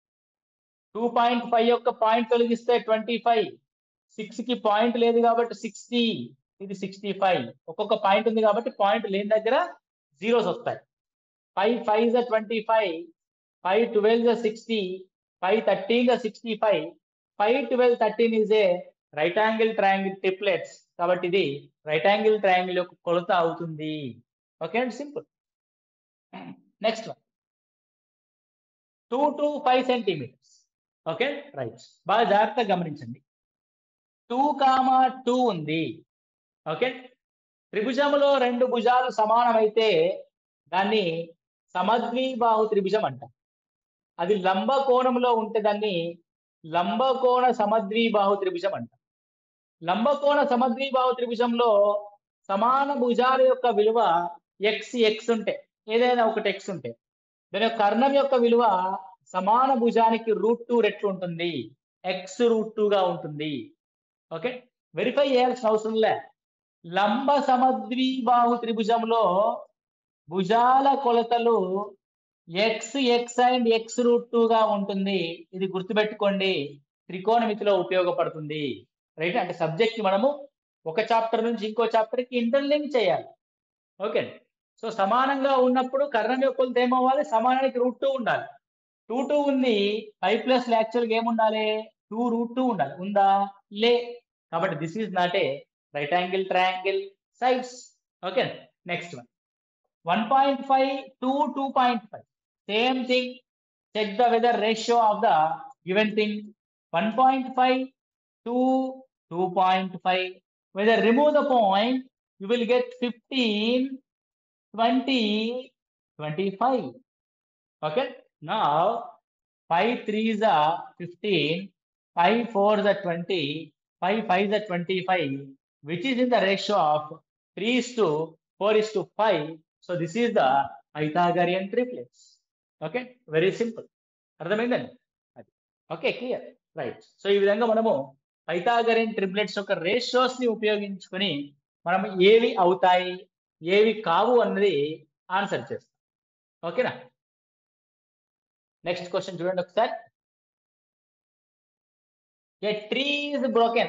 టూ పాయింట్ ఫైవ్ యొక్క పాయింట్ తొలగిస్తే ట్వంటీ ఫైవ్ సిక్స్ కి పాయింట్ లేదు కాబట్టి సిక్స్టీ ఇది సిక్స్టీ ఫైవ్ ఒక్కొక్క పాయింట్ ఉంది కాబట్టి పాయింట్ లేని దగ్గర జీరోస్ వస్తాయి ఫైవ్ ఫైవ్ జ ట్వంటీ ఫైవ్ ఫైవ్ ట్వెల్వ్ జ సిక్స్టీ ఫైవ్ థర్టీన్ జ sixty five five twelve thirteen is a right angle triangle triplets కాబట్టి ఇది రైట్ యాంగిల్ ట్రయాంగిల్ యొక్క కొలత అవుతుంది okay and simple next one two to five centimetres okay right బాగా జాగ్రత్తగా గమనించండి టూ కామా టూ ఉంది ఓకే త్రిభుజములో రెండు భుజాలు సమానమైతే దాన్ని సమద్విబాహు త్రిభుజం అంటాం అది లంబ కోణంలో ఉంటే దాన్ని లంబకోణ సమద్విబాహు త్రిభుజం అంటాం లంబకోణ సమద్విబాహు త్రిభుజంలో సమాన భుజాల యొక్క విలువ ఎక్స్ ఎక్స్ ఉంటే ఏదైనా ఒకటి ఎక్స్ ఉంటే దాని యొక్క కర్ణం యొక్క విలువ సమాన భుజానికి రూట్ టూ రెట్లు ఉంటుంది ఎక్స్ రూట్ టూ గా ఉంటుంది ఓకే వెరిఫై చేయాల్సిన అవసరం లే లంబ సమద్విబాహు త్రిభుజంలో భుజాల కొలతలు X X and X root two గా ఉంటుంది ఇది గుర్తుపెట్టుకోండి త్రికోణమితిలో ఉపయోగపడుతుంది రైట్ అంటే సబ్జెక్ట్ మనము ఒక చాప్టర్ నుంచి ఇంకో చాప్టర్ కి ఇంటర్లింక్ చేయాలి ఓకే సో సమానంగా ఉన్నప్పుడు కర్ణం యొక్క కొలత ఏమవ్వాలి సమానానికి రూట్ టూ ఉండాలి టూ టూ ఉంది ఫైవ్ ప్లస్ యాక్చువల్గా ఏముండాలి టూ రూట్ టూ ఉండాలి ఉందా లే కాబట్టి this is not a right angle triangle sides okay next one one point five two two point five same thing check the whether ratio of the given thing one point five two two point five whether remove the point you will get fifteen twenty twenty five okay నా five threes fifteen five four the twenty five five the twenty five which is in the ratio of 3 is to 4 is to 5. So this is the Pythagorean triplets. Okay, very simple. అర్థమైందండి అది okay clear right so ఈ విధంగా మనము Pythagorean triplets యొక్క ratios ని ఉపయోగించుకొని మనం ఏవి అవుతాయి ఏవి కావు అన్నది ఆన్సర్ చేస్తాం ఓకేనా నెక్స్ట్ క్వశ్చన్ చూడండి ఒకసారి a tree is broken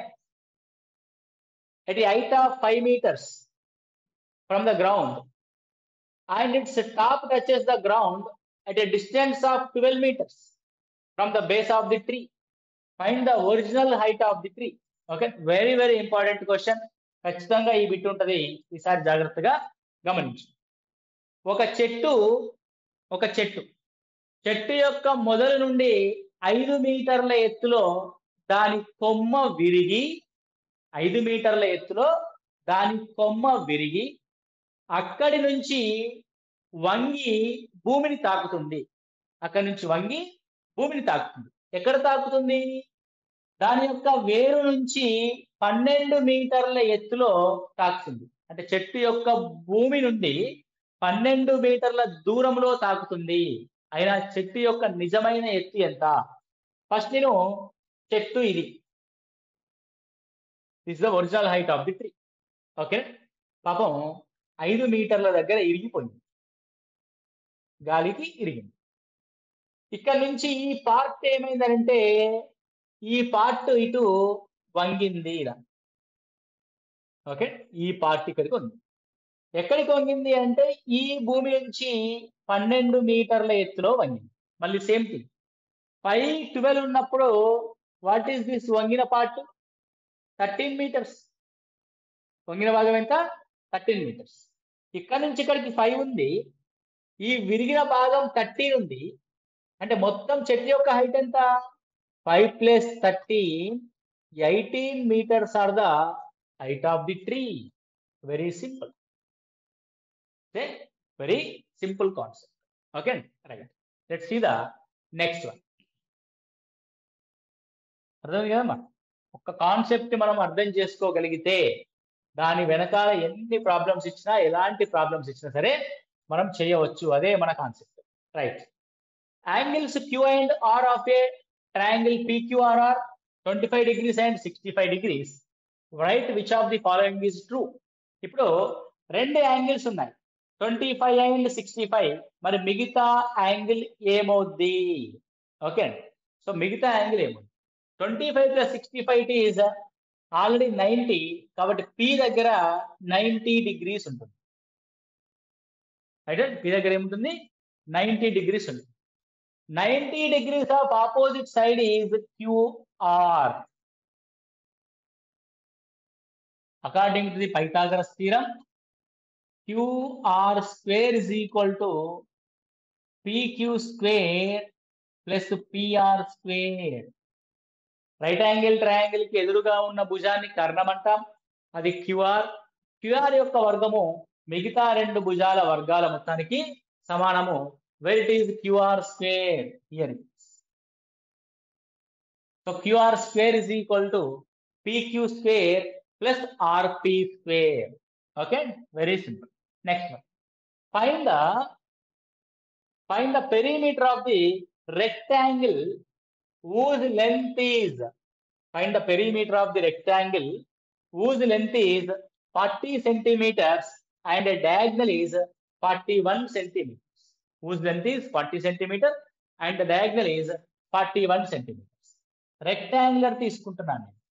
at a height of 5 meters from the ground and its top touches the ground at a distance of 12 meters from the base of the tree. Find the original height of the tree. Okay very very important question ఖచ్చితంగా ఈ bit ఉంటుంది ఈసారి జాగ్రత్తగా గమనించు ఒక చెట్టు ఒక చెట్టు చెట్టు యొక్క మొదలు నుండి ఐదు మీటర్ల ఎత్తులో దాని కొమ్మ విరిగి ఐదు మీటర్ల ఎత్తులో దాని కొమ్మ విరిగి అక్కడి నుంచి వంగి భూమిని తాకుతుంది అక్కడి నుంచి వంగి భూమిని తాకుతుంది ఎక్కడ తాకుతుంది దాని యొక్క వేరు నుంచి పన్నెండు మీటర్ల ఎత్తులో తాకుతుంది అంటే చెట్టు యొక్క భూమి నుండి పన్నెండు మీటర్ల దూరంలో తాకుతుంది అయినా చెట్టు యొక్క నిజమైన ఎత్తు ఎంత ఫస్ట్ నేను చెట్టు ఇది this the original height of the tree okay పాపం ఐదు మీటర్ల దగ్గర ఇరిగిపోయింది గాలికి ఇరిగింది ఇక్కడ నుంచి ఈ పార్ట్ ఏమైందంటే ఈ పార్ట్ ఇటు వంగింది ఇలా ఓకే ఈ పార్ట్ ఇక్కడికి ఉంది ఎక్కడికి వంగింది అంటే ఈ భూమి నుంచి పన్నెండు మీటర్ల ఎత్తులో వంగింది మళ్ళీ సేమ్ థింగ్ ఫైవ్ ట్వెల్వ్ ఉన్నప్పుడు వాట్ ఈస్ దిస్ వంగిన పార్ట్ థర్టీన్ మీటర్స్ వంగిన భాగం ఎంత థర్టీన్ మీటర్స్ ఇక్కడ నుంచి ఇక్కడికి ఫైవ్ ఉంది ఈ విరిగిన భాగం థర్టీన్ ఉంది అంటే మొత్తం చెట్టు యొక్క హైట్ ఎంత five plus thirteen eighteen metres are the height of the tree very simple very simple concept okay right let see the next one అర్థం కదమ్మా ఒక కాన్సెప్ట్ మనం అర్థం చేసుకోగలిగితే దాని వెనకాల ఎన్ని ప్రాబ్లమ్స్ ఇచ్చినా ఎలాంటి ప్రాబ్లమ్స్ ఇచ్చినా సరే మనం చేయవచ్చు అదే మన concept right angles Q and R of a triangle PQRR twenty five degrees and sixty five degrees right which of the following is true ఇప్పుడు రెండు యాంగిల్స్ ఉన్నాయి twenty five and sixty five మరి మిగతా యాంగిల్ ఏమవుద్ది okay అండి so మిగతా angle ఏమవుద్ది twenty five plus sixty five is already ninety కాబట్టి పి దగ్గర నైంటీ డిగ్రీస్ ఉంటుంది అయితే పి దగ్గర ఏముంటుంది నైంటీ డిగ్రీస్ ఉంటుంది ninety degrees of opposite side is QR according to the Pythagoras theorem QR square is equal to PQ square plus PR square. Right angle triangle కి ఎదురుగా ఉన్న భుజాన్ని కర్ణం అంటాం అది క్యూఆర్ క్యూఆర్ యొక్క వర్గము మిగతా రెండు భుజాల వర్గాల మొత్తానికి సమానము where it is QR square here so QR square is equal to PQ square plus RP square okay very simple next one find the find the perimeter of the rectangle whose length is find the perimeter of the rectangle whose length is 40 centimeters and a diagonal is 41 centimeters whose length is 40 centimeter and the diagonal is 41 centimeters rectangular తీసుకుంటున్నాను నేను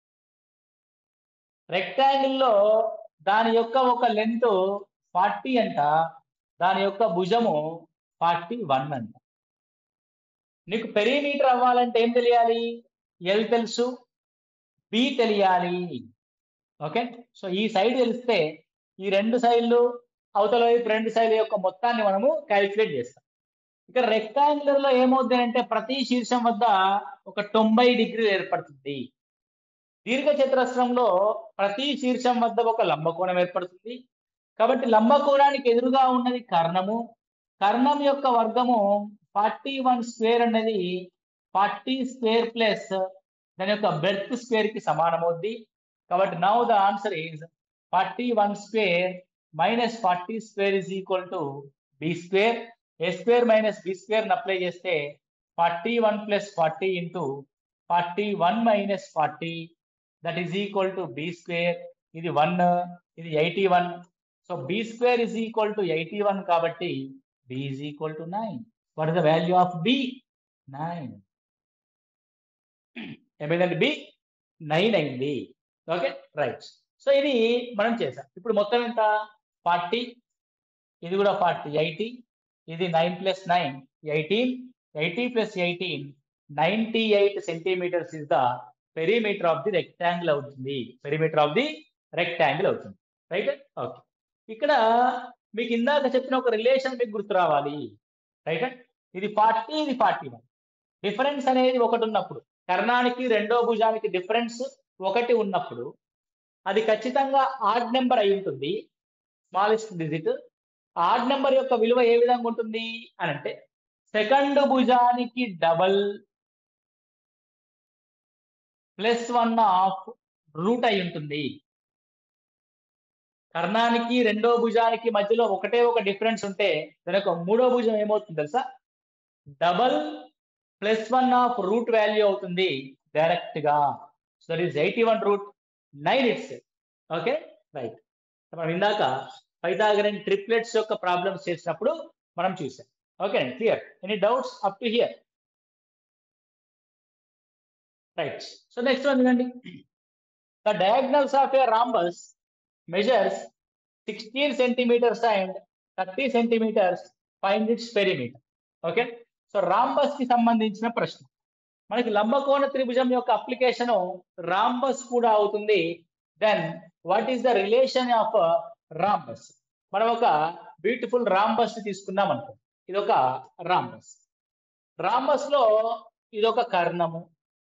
rectangle లో దాని యొక్క ఒక length forty అంట దాని యొక్క భుజము ఫార్టీ వన్ అంట నీకు పెరిమీటర్ అవ్వాలంటే ఏం తెలియాలి ఎల్ తెలుసు బి తెలియాలి ఓకే సో ఈ సైడ్ తెలిస్తే ఈ రెండు సైడ్లు అవతల వైపు రెండు సైడ్ల యొక్క మొత్తాన్ని మనము క్యాలిక్యులేట్ చేస్తాం ఇక్కడ రెక్టాంగులర్ లో ఏమవుతుంది అంటే ప్రతి శీర్షం వద్ద ఒక తొంభై డిగ్రీలు ఏర్పడుతుంది దీర్ఘ చతురస్రంలో ప్రతి శీర్షం వద్ద ఒక లంబకోణం ఏర్పడుతుంది కాబట్టి లంబకోణానికి ఎదురుగా ఉన్నది కర్ణము కర్ణం యొక్క వర్గము ఫార్టీ వన్ స్క్వేర్ అనేది ఫార్టీ స్క్వేర్ ప్లస్ దాని యొక్క బెర్త్ స్క్వేర్ కి సమానమవుద్ది కాబట్టి now the answer is forty one square minus forty square is equal to B square A square minus B square apply చేస్తే forty one plus forty into forty one minus forty that is equal to B square ఇది one ఇది eighty one so B square is equal to eighty one కాబట్టి B is equal to nine what is the value of B nine ఏమైందండి B nine అయింది okay right so ఇది మనం చేసాం ఇప్పుడు మొత్తం ఎంత ఫార్టీ ఇది కూడా ఫార్టీ ఎయిటీ ఇది nine plus nine eighteen eighty plus eighteen ninety eight centimetres is the perimeter of the rectangle అవుతుంది పెరిమీటర్ ఆఫ్ ది రెక్టాంగిల్ అవుతుంది రైట్ ఓకే ఇక్కడ మీకు ఇందాక చెప్పిన ఒక రిలేషన్ మీకు గుర్తు రావాలి రైట్ ఇది ఫార్టీ ఇది ఫార్టీ వన్ డిఫరెన్స్ అనేది ఒకటి ఉన్నప్పుడు కర్ణానికి రెండో భుజానికి డిఫరెన్స్ ఒకటి ఉన్నప్పుడు అది ఖచ్చితంగా ఆడ్ నెంబర్ అయి ఉంటుంది స్మాలెస్ట్ డిజిట్ ఆడ్ నెంబర్ యొక్క విలువ ఏ విధంగా ఉంటుంది అని అంటే సెకండ్ భుజానికి double plus one of root అయి ఉంటుంది కర్ణానికి రెండో భుజానికి మధ్యలో ఒకటే ఒక డిఫరెన్స్ ఉంటే దాని యొక్క మూడో భుజం ఏమవుతుంది తెలుసా double plus one of root value అవుతుంది డైరెక్ట్ గా so that is eighty one root nine it's okay right మనం ఇందాక పైథాగరన్ ట్రిప్లెట్స్ యొక్క ప్రాబ్లమ్స్ చేసినప్పుడు మనం చూసాం ఓకే అండి clear any doubts up to here right so next one చూడండి the diagonals of a rhombus measures sixteen centimetres and thirty centimetres find its perimeter okay so rhombus కి సంబంధించిన ప్రశ్న మనకి లంబకోణ త్రిభుజం యొక్క అప్లికేషన్ రాంబస్ కూడా అవుతుంది then what is the relation of rhombus మనం ఒక బ్యూటిఫుల్ రాంబస్ తీసుకున్నాం అనుకో ఇది ఒక రాంబస్ రాంబస్ లో ఇదొక కర్ణము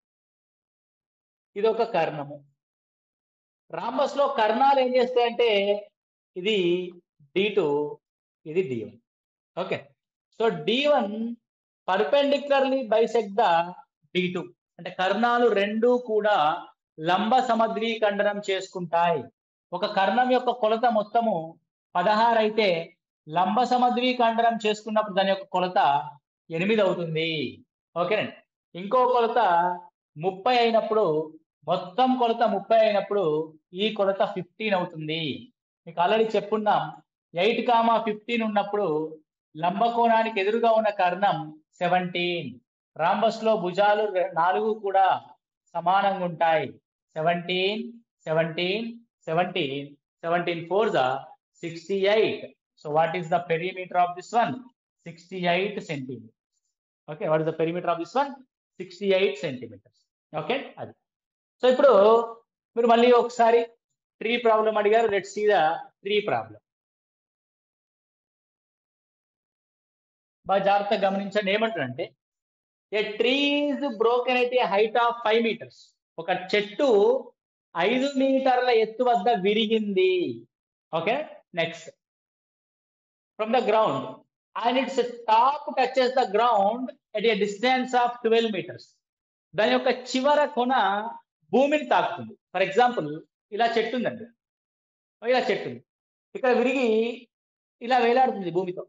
ఇదొక కర్ణము రాంబస్ లో కర్ణాలు ఏం చేస్తాయంటే ఇది డి టూ ఇది D one okay so D one perpendicularly bisect the D two అంటే కర్ణాలు రెండు కూడా లంబ సమద్రీఖండనం చేసుకుంటాయి ఒక కర్ణం యొక్క కొలత మొత్తము పదహారు అయితే లంబ సమద్రీఖండనం చేసుకున్నప్పుడు దాని యొక్క కొలత ఎనిమిది అవుతుంది ఓకేనండి ఇంకో కొలత ముప్పై అయినప్పుడు మొత్తం కొలత ముప్పై అయినప్పుడు ఈ కొలత ఫిఫ్టీన్ అవుతుంది మీకు ఆల్రెడీ చెప్పున్నాం ఎయిట్ కామా ఫిఫ్టీన్ ఉన్నప్పుడు లంబకోణానికి ఎదురుగా ఉన్న కర్ణం సెవెంటీన్ రాంబస్ లో భుజాలు రె- నాలుగు కూడా సమానంగా ఉంటాయి seventeen seventeen seventeen seventeen four the sixty eight so what is the perimeter of this one sixty eight centimetre okay what is the perimeter of this one sixty eight centimetres okay అది so ఇప్పుడు మీరు మళ్ళీ ఒకసారి tree problem అడిగారు let see the tree problem బాగా జాగ్రత్తగా గమనించండి ఏమంటారంటే a tree is broken at a height of five metres ఒక చెట్టు ఐదు మీటర్ల ఎత్తు వద్ద విరిగింది okay next from the ground and its top touches the ground at a distance of twelve metres దాని యొక్క చివర కొన భూమిని తాకుతుంది ఫర్ ఎగ్జాంపుల్ ఇలా చెట్టు ఉందండి ఇలా చెట్టు ఉంది ఇక్కడ విరిగి ఇలా వేలాడుతుంది భూమితో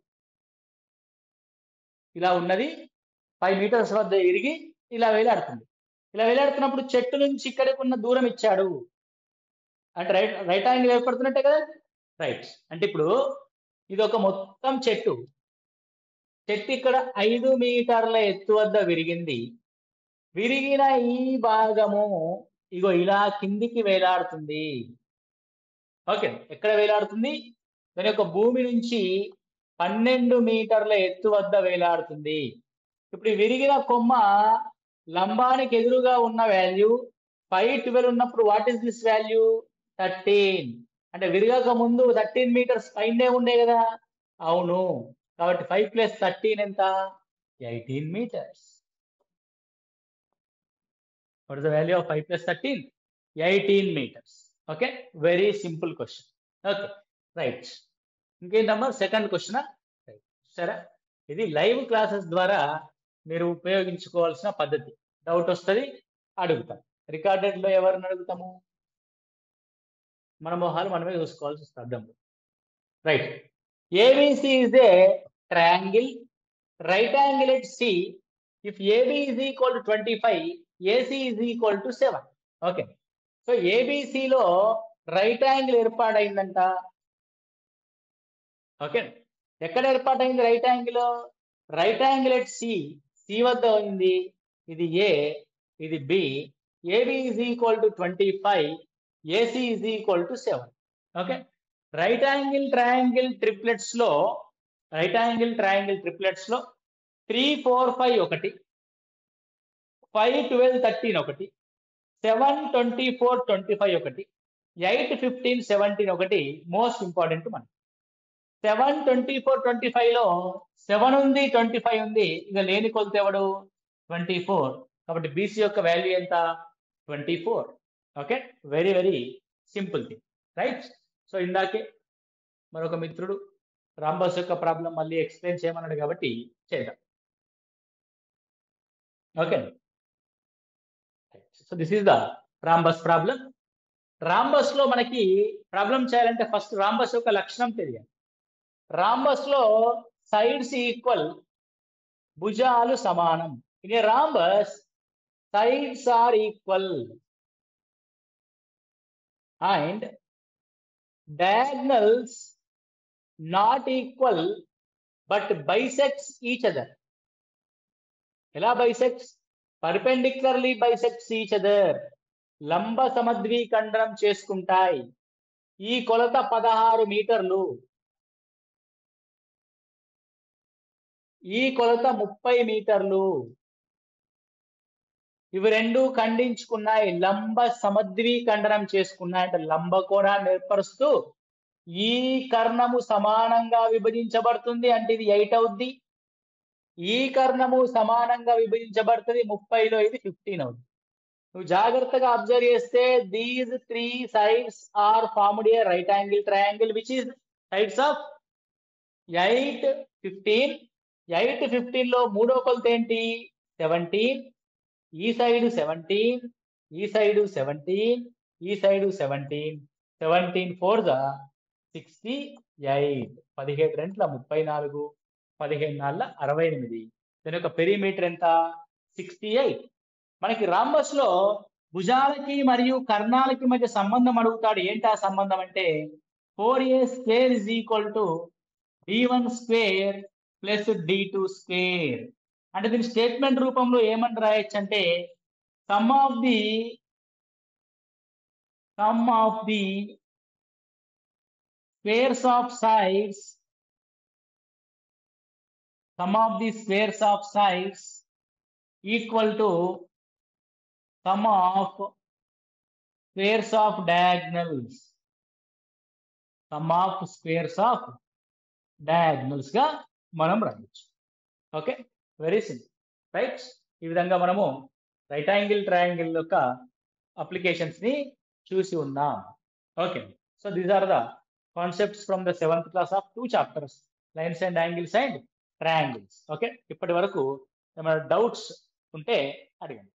ఇలా ఉన్నది ఫైవ్ మీటర్స్ వద్ద విరిగి ఇలా వేలాడుతుంది ఇలా వేలాడుతున్నప్పుడు చెట్టు నుంచి ఇక్కడికి ఉన్న దూరం ఇచ్చాడు అంటే రైట్ రైట్ యాంగిల్ ఏర్పడుతున్నట్టే కదా రైట్ అంటే ఇప్పుడు ఇది ఒక మొత్తం చెట్టు చెట్టు ఇక్కడ ఐదు మీటర్ల ఎత్తు వద్ద విరిగింది విరిగిన ఈ భాగము ఇగో ఇలా కిందికి వేలాడుతుంది ఓకే ఎక్కడ వేలాడుతుంది దాని యొక్క భూమి నుంచి పన్నెండు మీటర్ల ఎత్తు వద్ద వేలాడుతుంది ఇప్పుడు ఈ విరిగిన కొమ్మ లంబానికి ఎదురుగా ఉన్న వాల్యూ ఫైవ్ ట్వెల్వ్ ఉన్నప్పుడు what is this value thirteen అంటే విరగక ముందు థర్టీన్ మీటర్స్ పైనే ఉండే కదా అవును కాబట్టి ఫైవ్ ప్లస్ థర్టీన్ ఎంత eighteen metres what is the value of five plus thirteen eighteen metres okay very simple question okay right ఇంకేంటమ్మా సెకండ్ క్వశ్చన్ రైట్ సరే ఇది లైవ్ క్లాసెస్ ద్వారా మీరు ఉపయోగించుకోవాల్సిన పద్ధతి డౌట్ వస్తుంది అడుగుతాం రికార్డెడ్ లో ఎవరిని అడుగుతాము మన మొహాలు మనమే చూసుకోవాల్సి వస్తుంది అర్థంలో right ABC is a triangle right angle at C if AB is equal to twenty five AC is equal to seven okay so ఏబిసిలో రైట్ యాంగిల్ ఏర్పాటైందంట ఓకే ఎక్కడ ఏర్పాటైంది right angle right angle at C C వద్ద ఉంది ఇది A ఇది B AB is equal to twenty five AC is equal to seven okay right angle triangle triplets లో right angle triangle triplets లో three four five ఒకటి five twelve thirteen ఒకటి seven twenty four twenty five ఒకటి eight fifteen seventeen ఒకటి most important మనకి seven twenty four twenty five లో seven ఉంది twenty five ఉంది ఇక లేని కొలత ఎవడు ట్వంటీ ఫోర్ కాబట్టి బీసీ యొక్క వాల్యూ ఎంత twenty four okay very very simple thing right so ఇందాకే మరొక మిత్రుడు రాంబస్ యొక్క ప్రాబ్లం మళ్ళీ ఎక్స్ప్లెయిన్ చేయమన్నాడు కాబట్టి చేద్దాం okay so this is the rhombus problem rhombus లో మనకి ప్రాబ్లం చేయాలంటే ఫస్ట్ రాంబస్ యొక్క లక్షణం తెలియాలి రాంబస్ లో సైడ్స్ ఈక్వల్ భుజాలు సమానం in a rhombus sides are equal and diagonals not equal but bisects each other ఎలా bisects perpendicularly bisects each other లంబ సమద్వీఖండనం చేసుకుంటాయి ఈ కొలత పదహారు మీటర్లు ఈ కొలత ముప్పై మీటర్లు ఇవి రెండు ఖండించుకున్నాయి లంబ సమద్వీఖండనం చేసుకున్నాయి అంటే లంబ కోణాన్ని ఏర్పరుస్తూ ఈ కర్ణము సమానంగా విభజించబడుతుంది అంటే ఇది ఎయిట్ అవుద్ది ఈ కర్ణము సమానంగా విభజించబడుతుంది ముప్పైలో ఇది ఫిఫ్టీన్ అవుద్ది నువ్వు జాగ్రత్తగా అబ్జర్వ్ చేస్తే these three sides are formed a right angle triangle which is sides of eight fifteen eight fifteen లో మూడో కొలత ఏంటి సెవెంటీన్ ఈ సైడ్ సెవెంటీన్ ఈ సైడ్ సెవెంటీన్ ఈ side seventeen seventeen four the sixty eight పదిహేడు రెంట్ల ముప్పై నాలుగు పదిహేను నాలుగు అరవై ఎనిమిది దాని యొక్క పెరిమీటర్ ఎంత సిక్స్టీ ఎయిట్ మనకి రాంబస్ లో భుజాలకి మరియు కర్ణాలకి మధ్య సంబంధం అడుగుతాడు ఏంటి ఆ సంబంధం అంటే four a square is equal to d one square plus d two square అంటే దీని స్టేట్మెంట్ రూపంలో ఏమని రాయొచ్చు అంటే sum of the sum of the squares of sides sum of the squares of sides equal to sum of squares of diagonals sum of squares of diagonals గా మనం రాయొచ్చు okay very simple right ఈ విధంగా మనము right angle triangle యొక్క applications ని చూసి ఉన్నాం okay so these are the concepts from the seventh class of two chapters lines and angles and triangles okay ఇప్పటి వరకు ఏమైనా డౌట్స్ ఉంటే అడగండి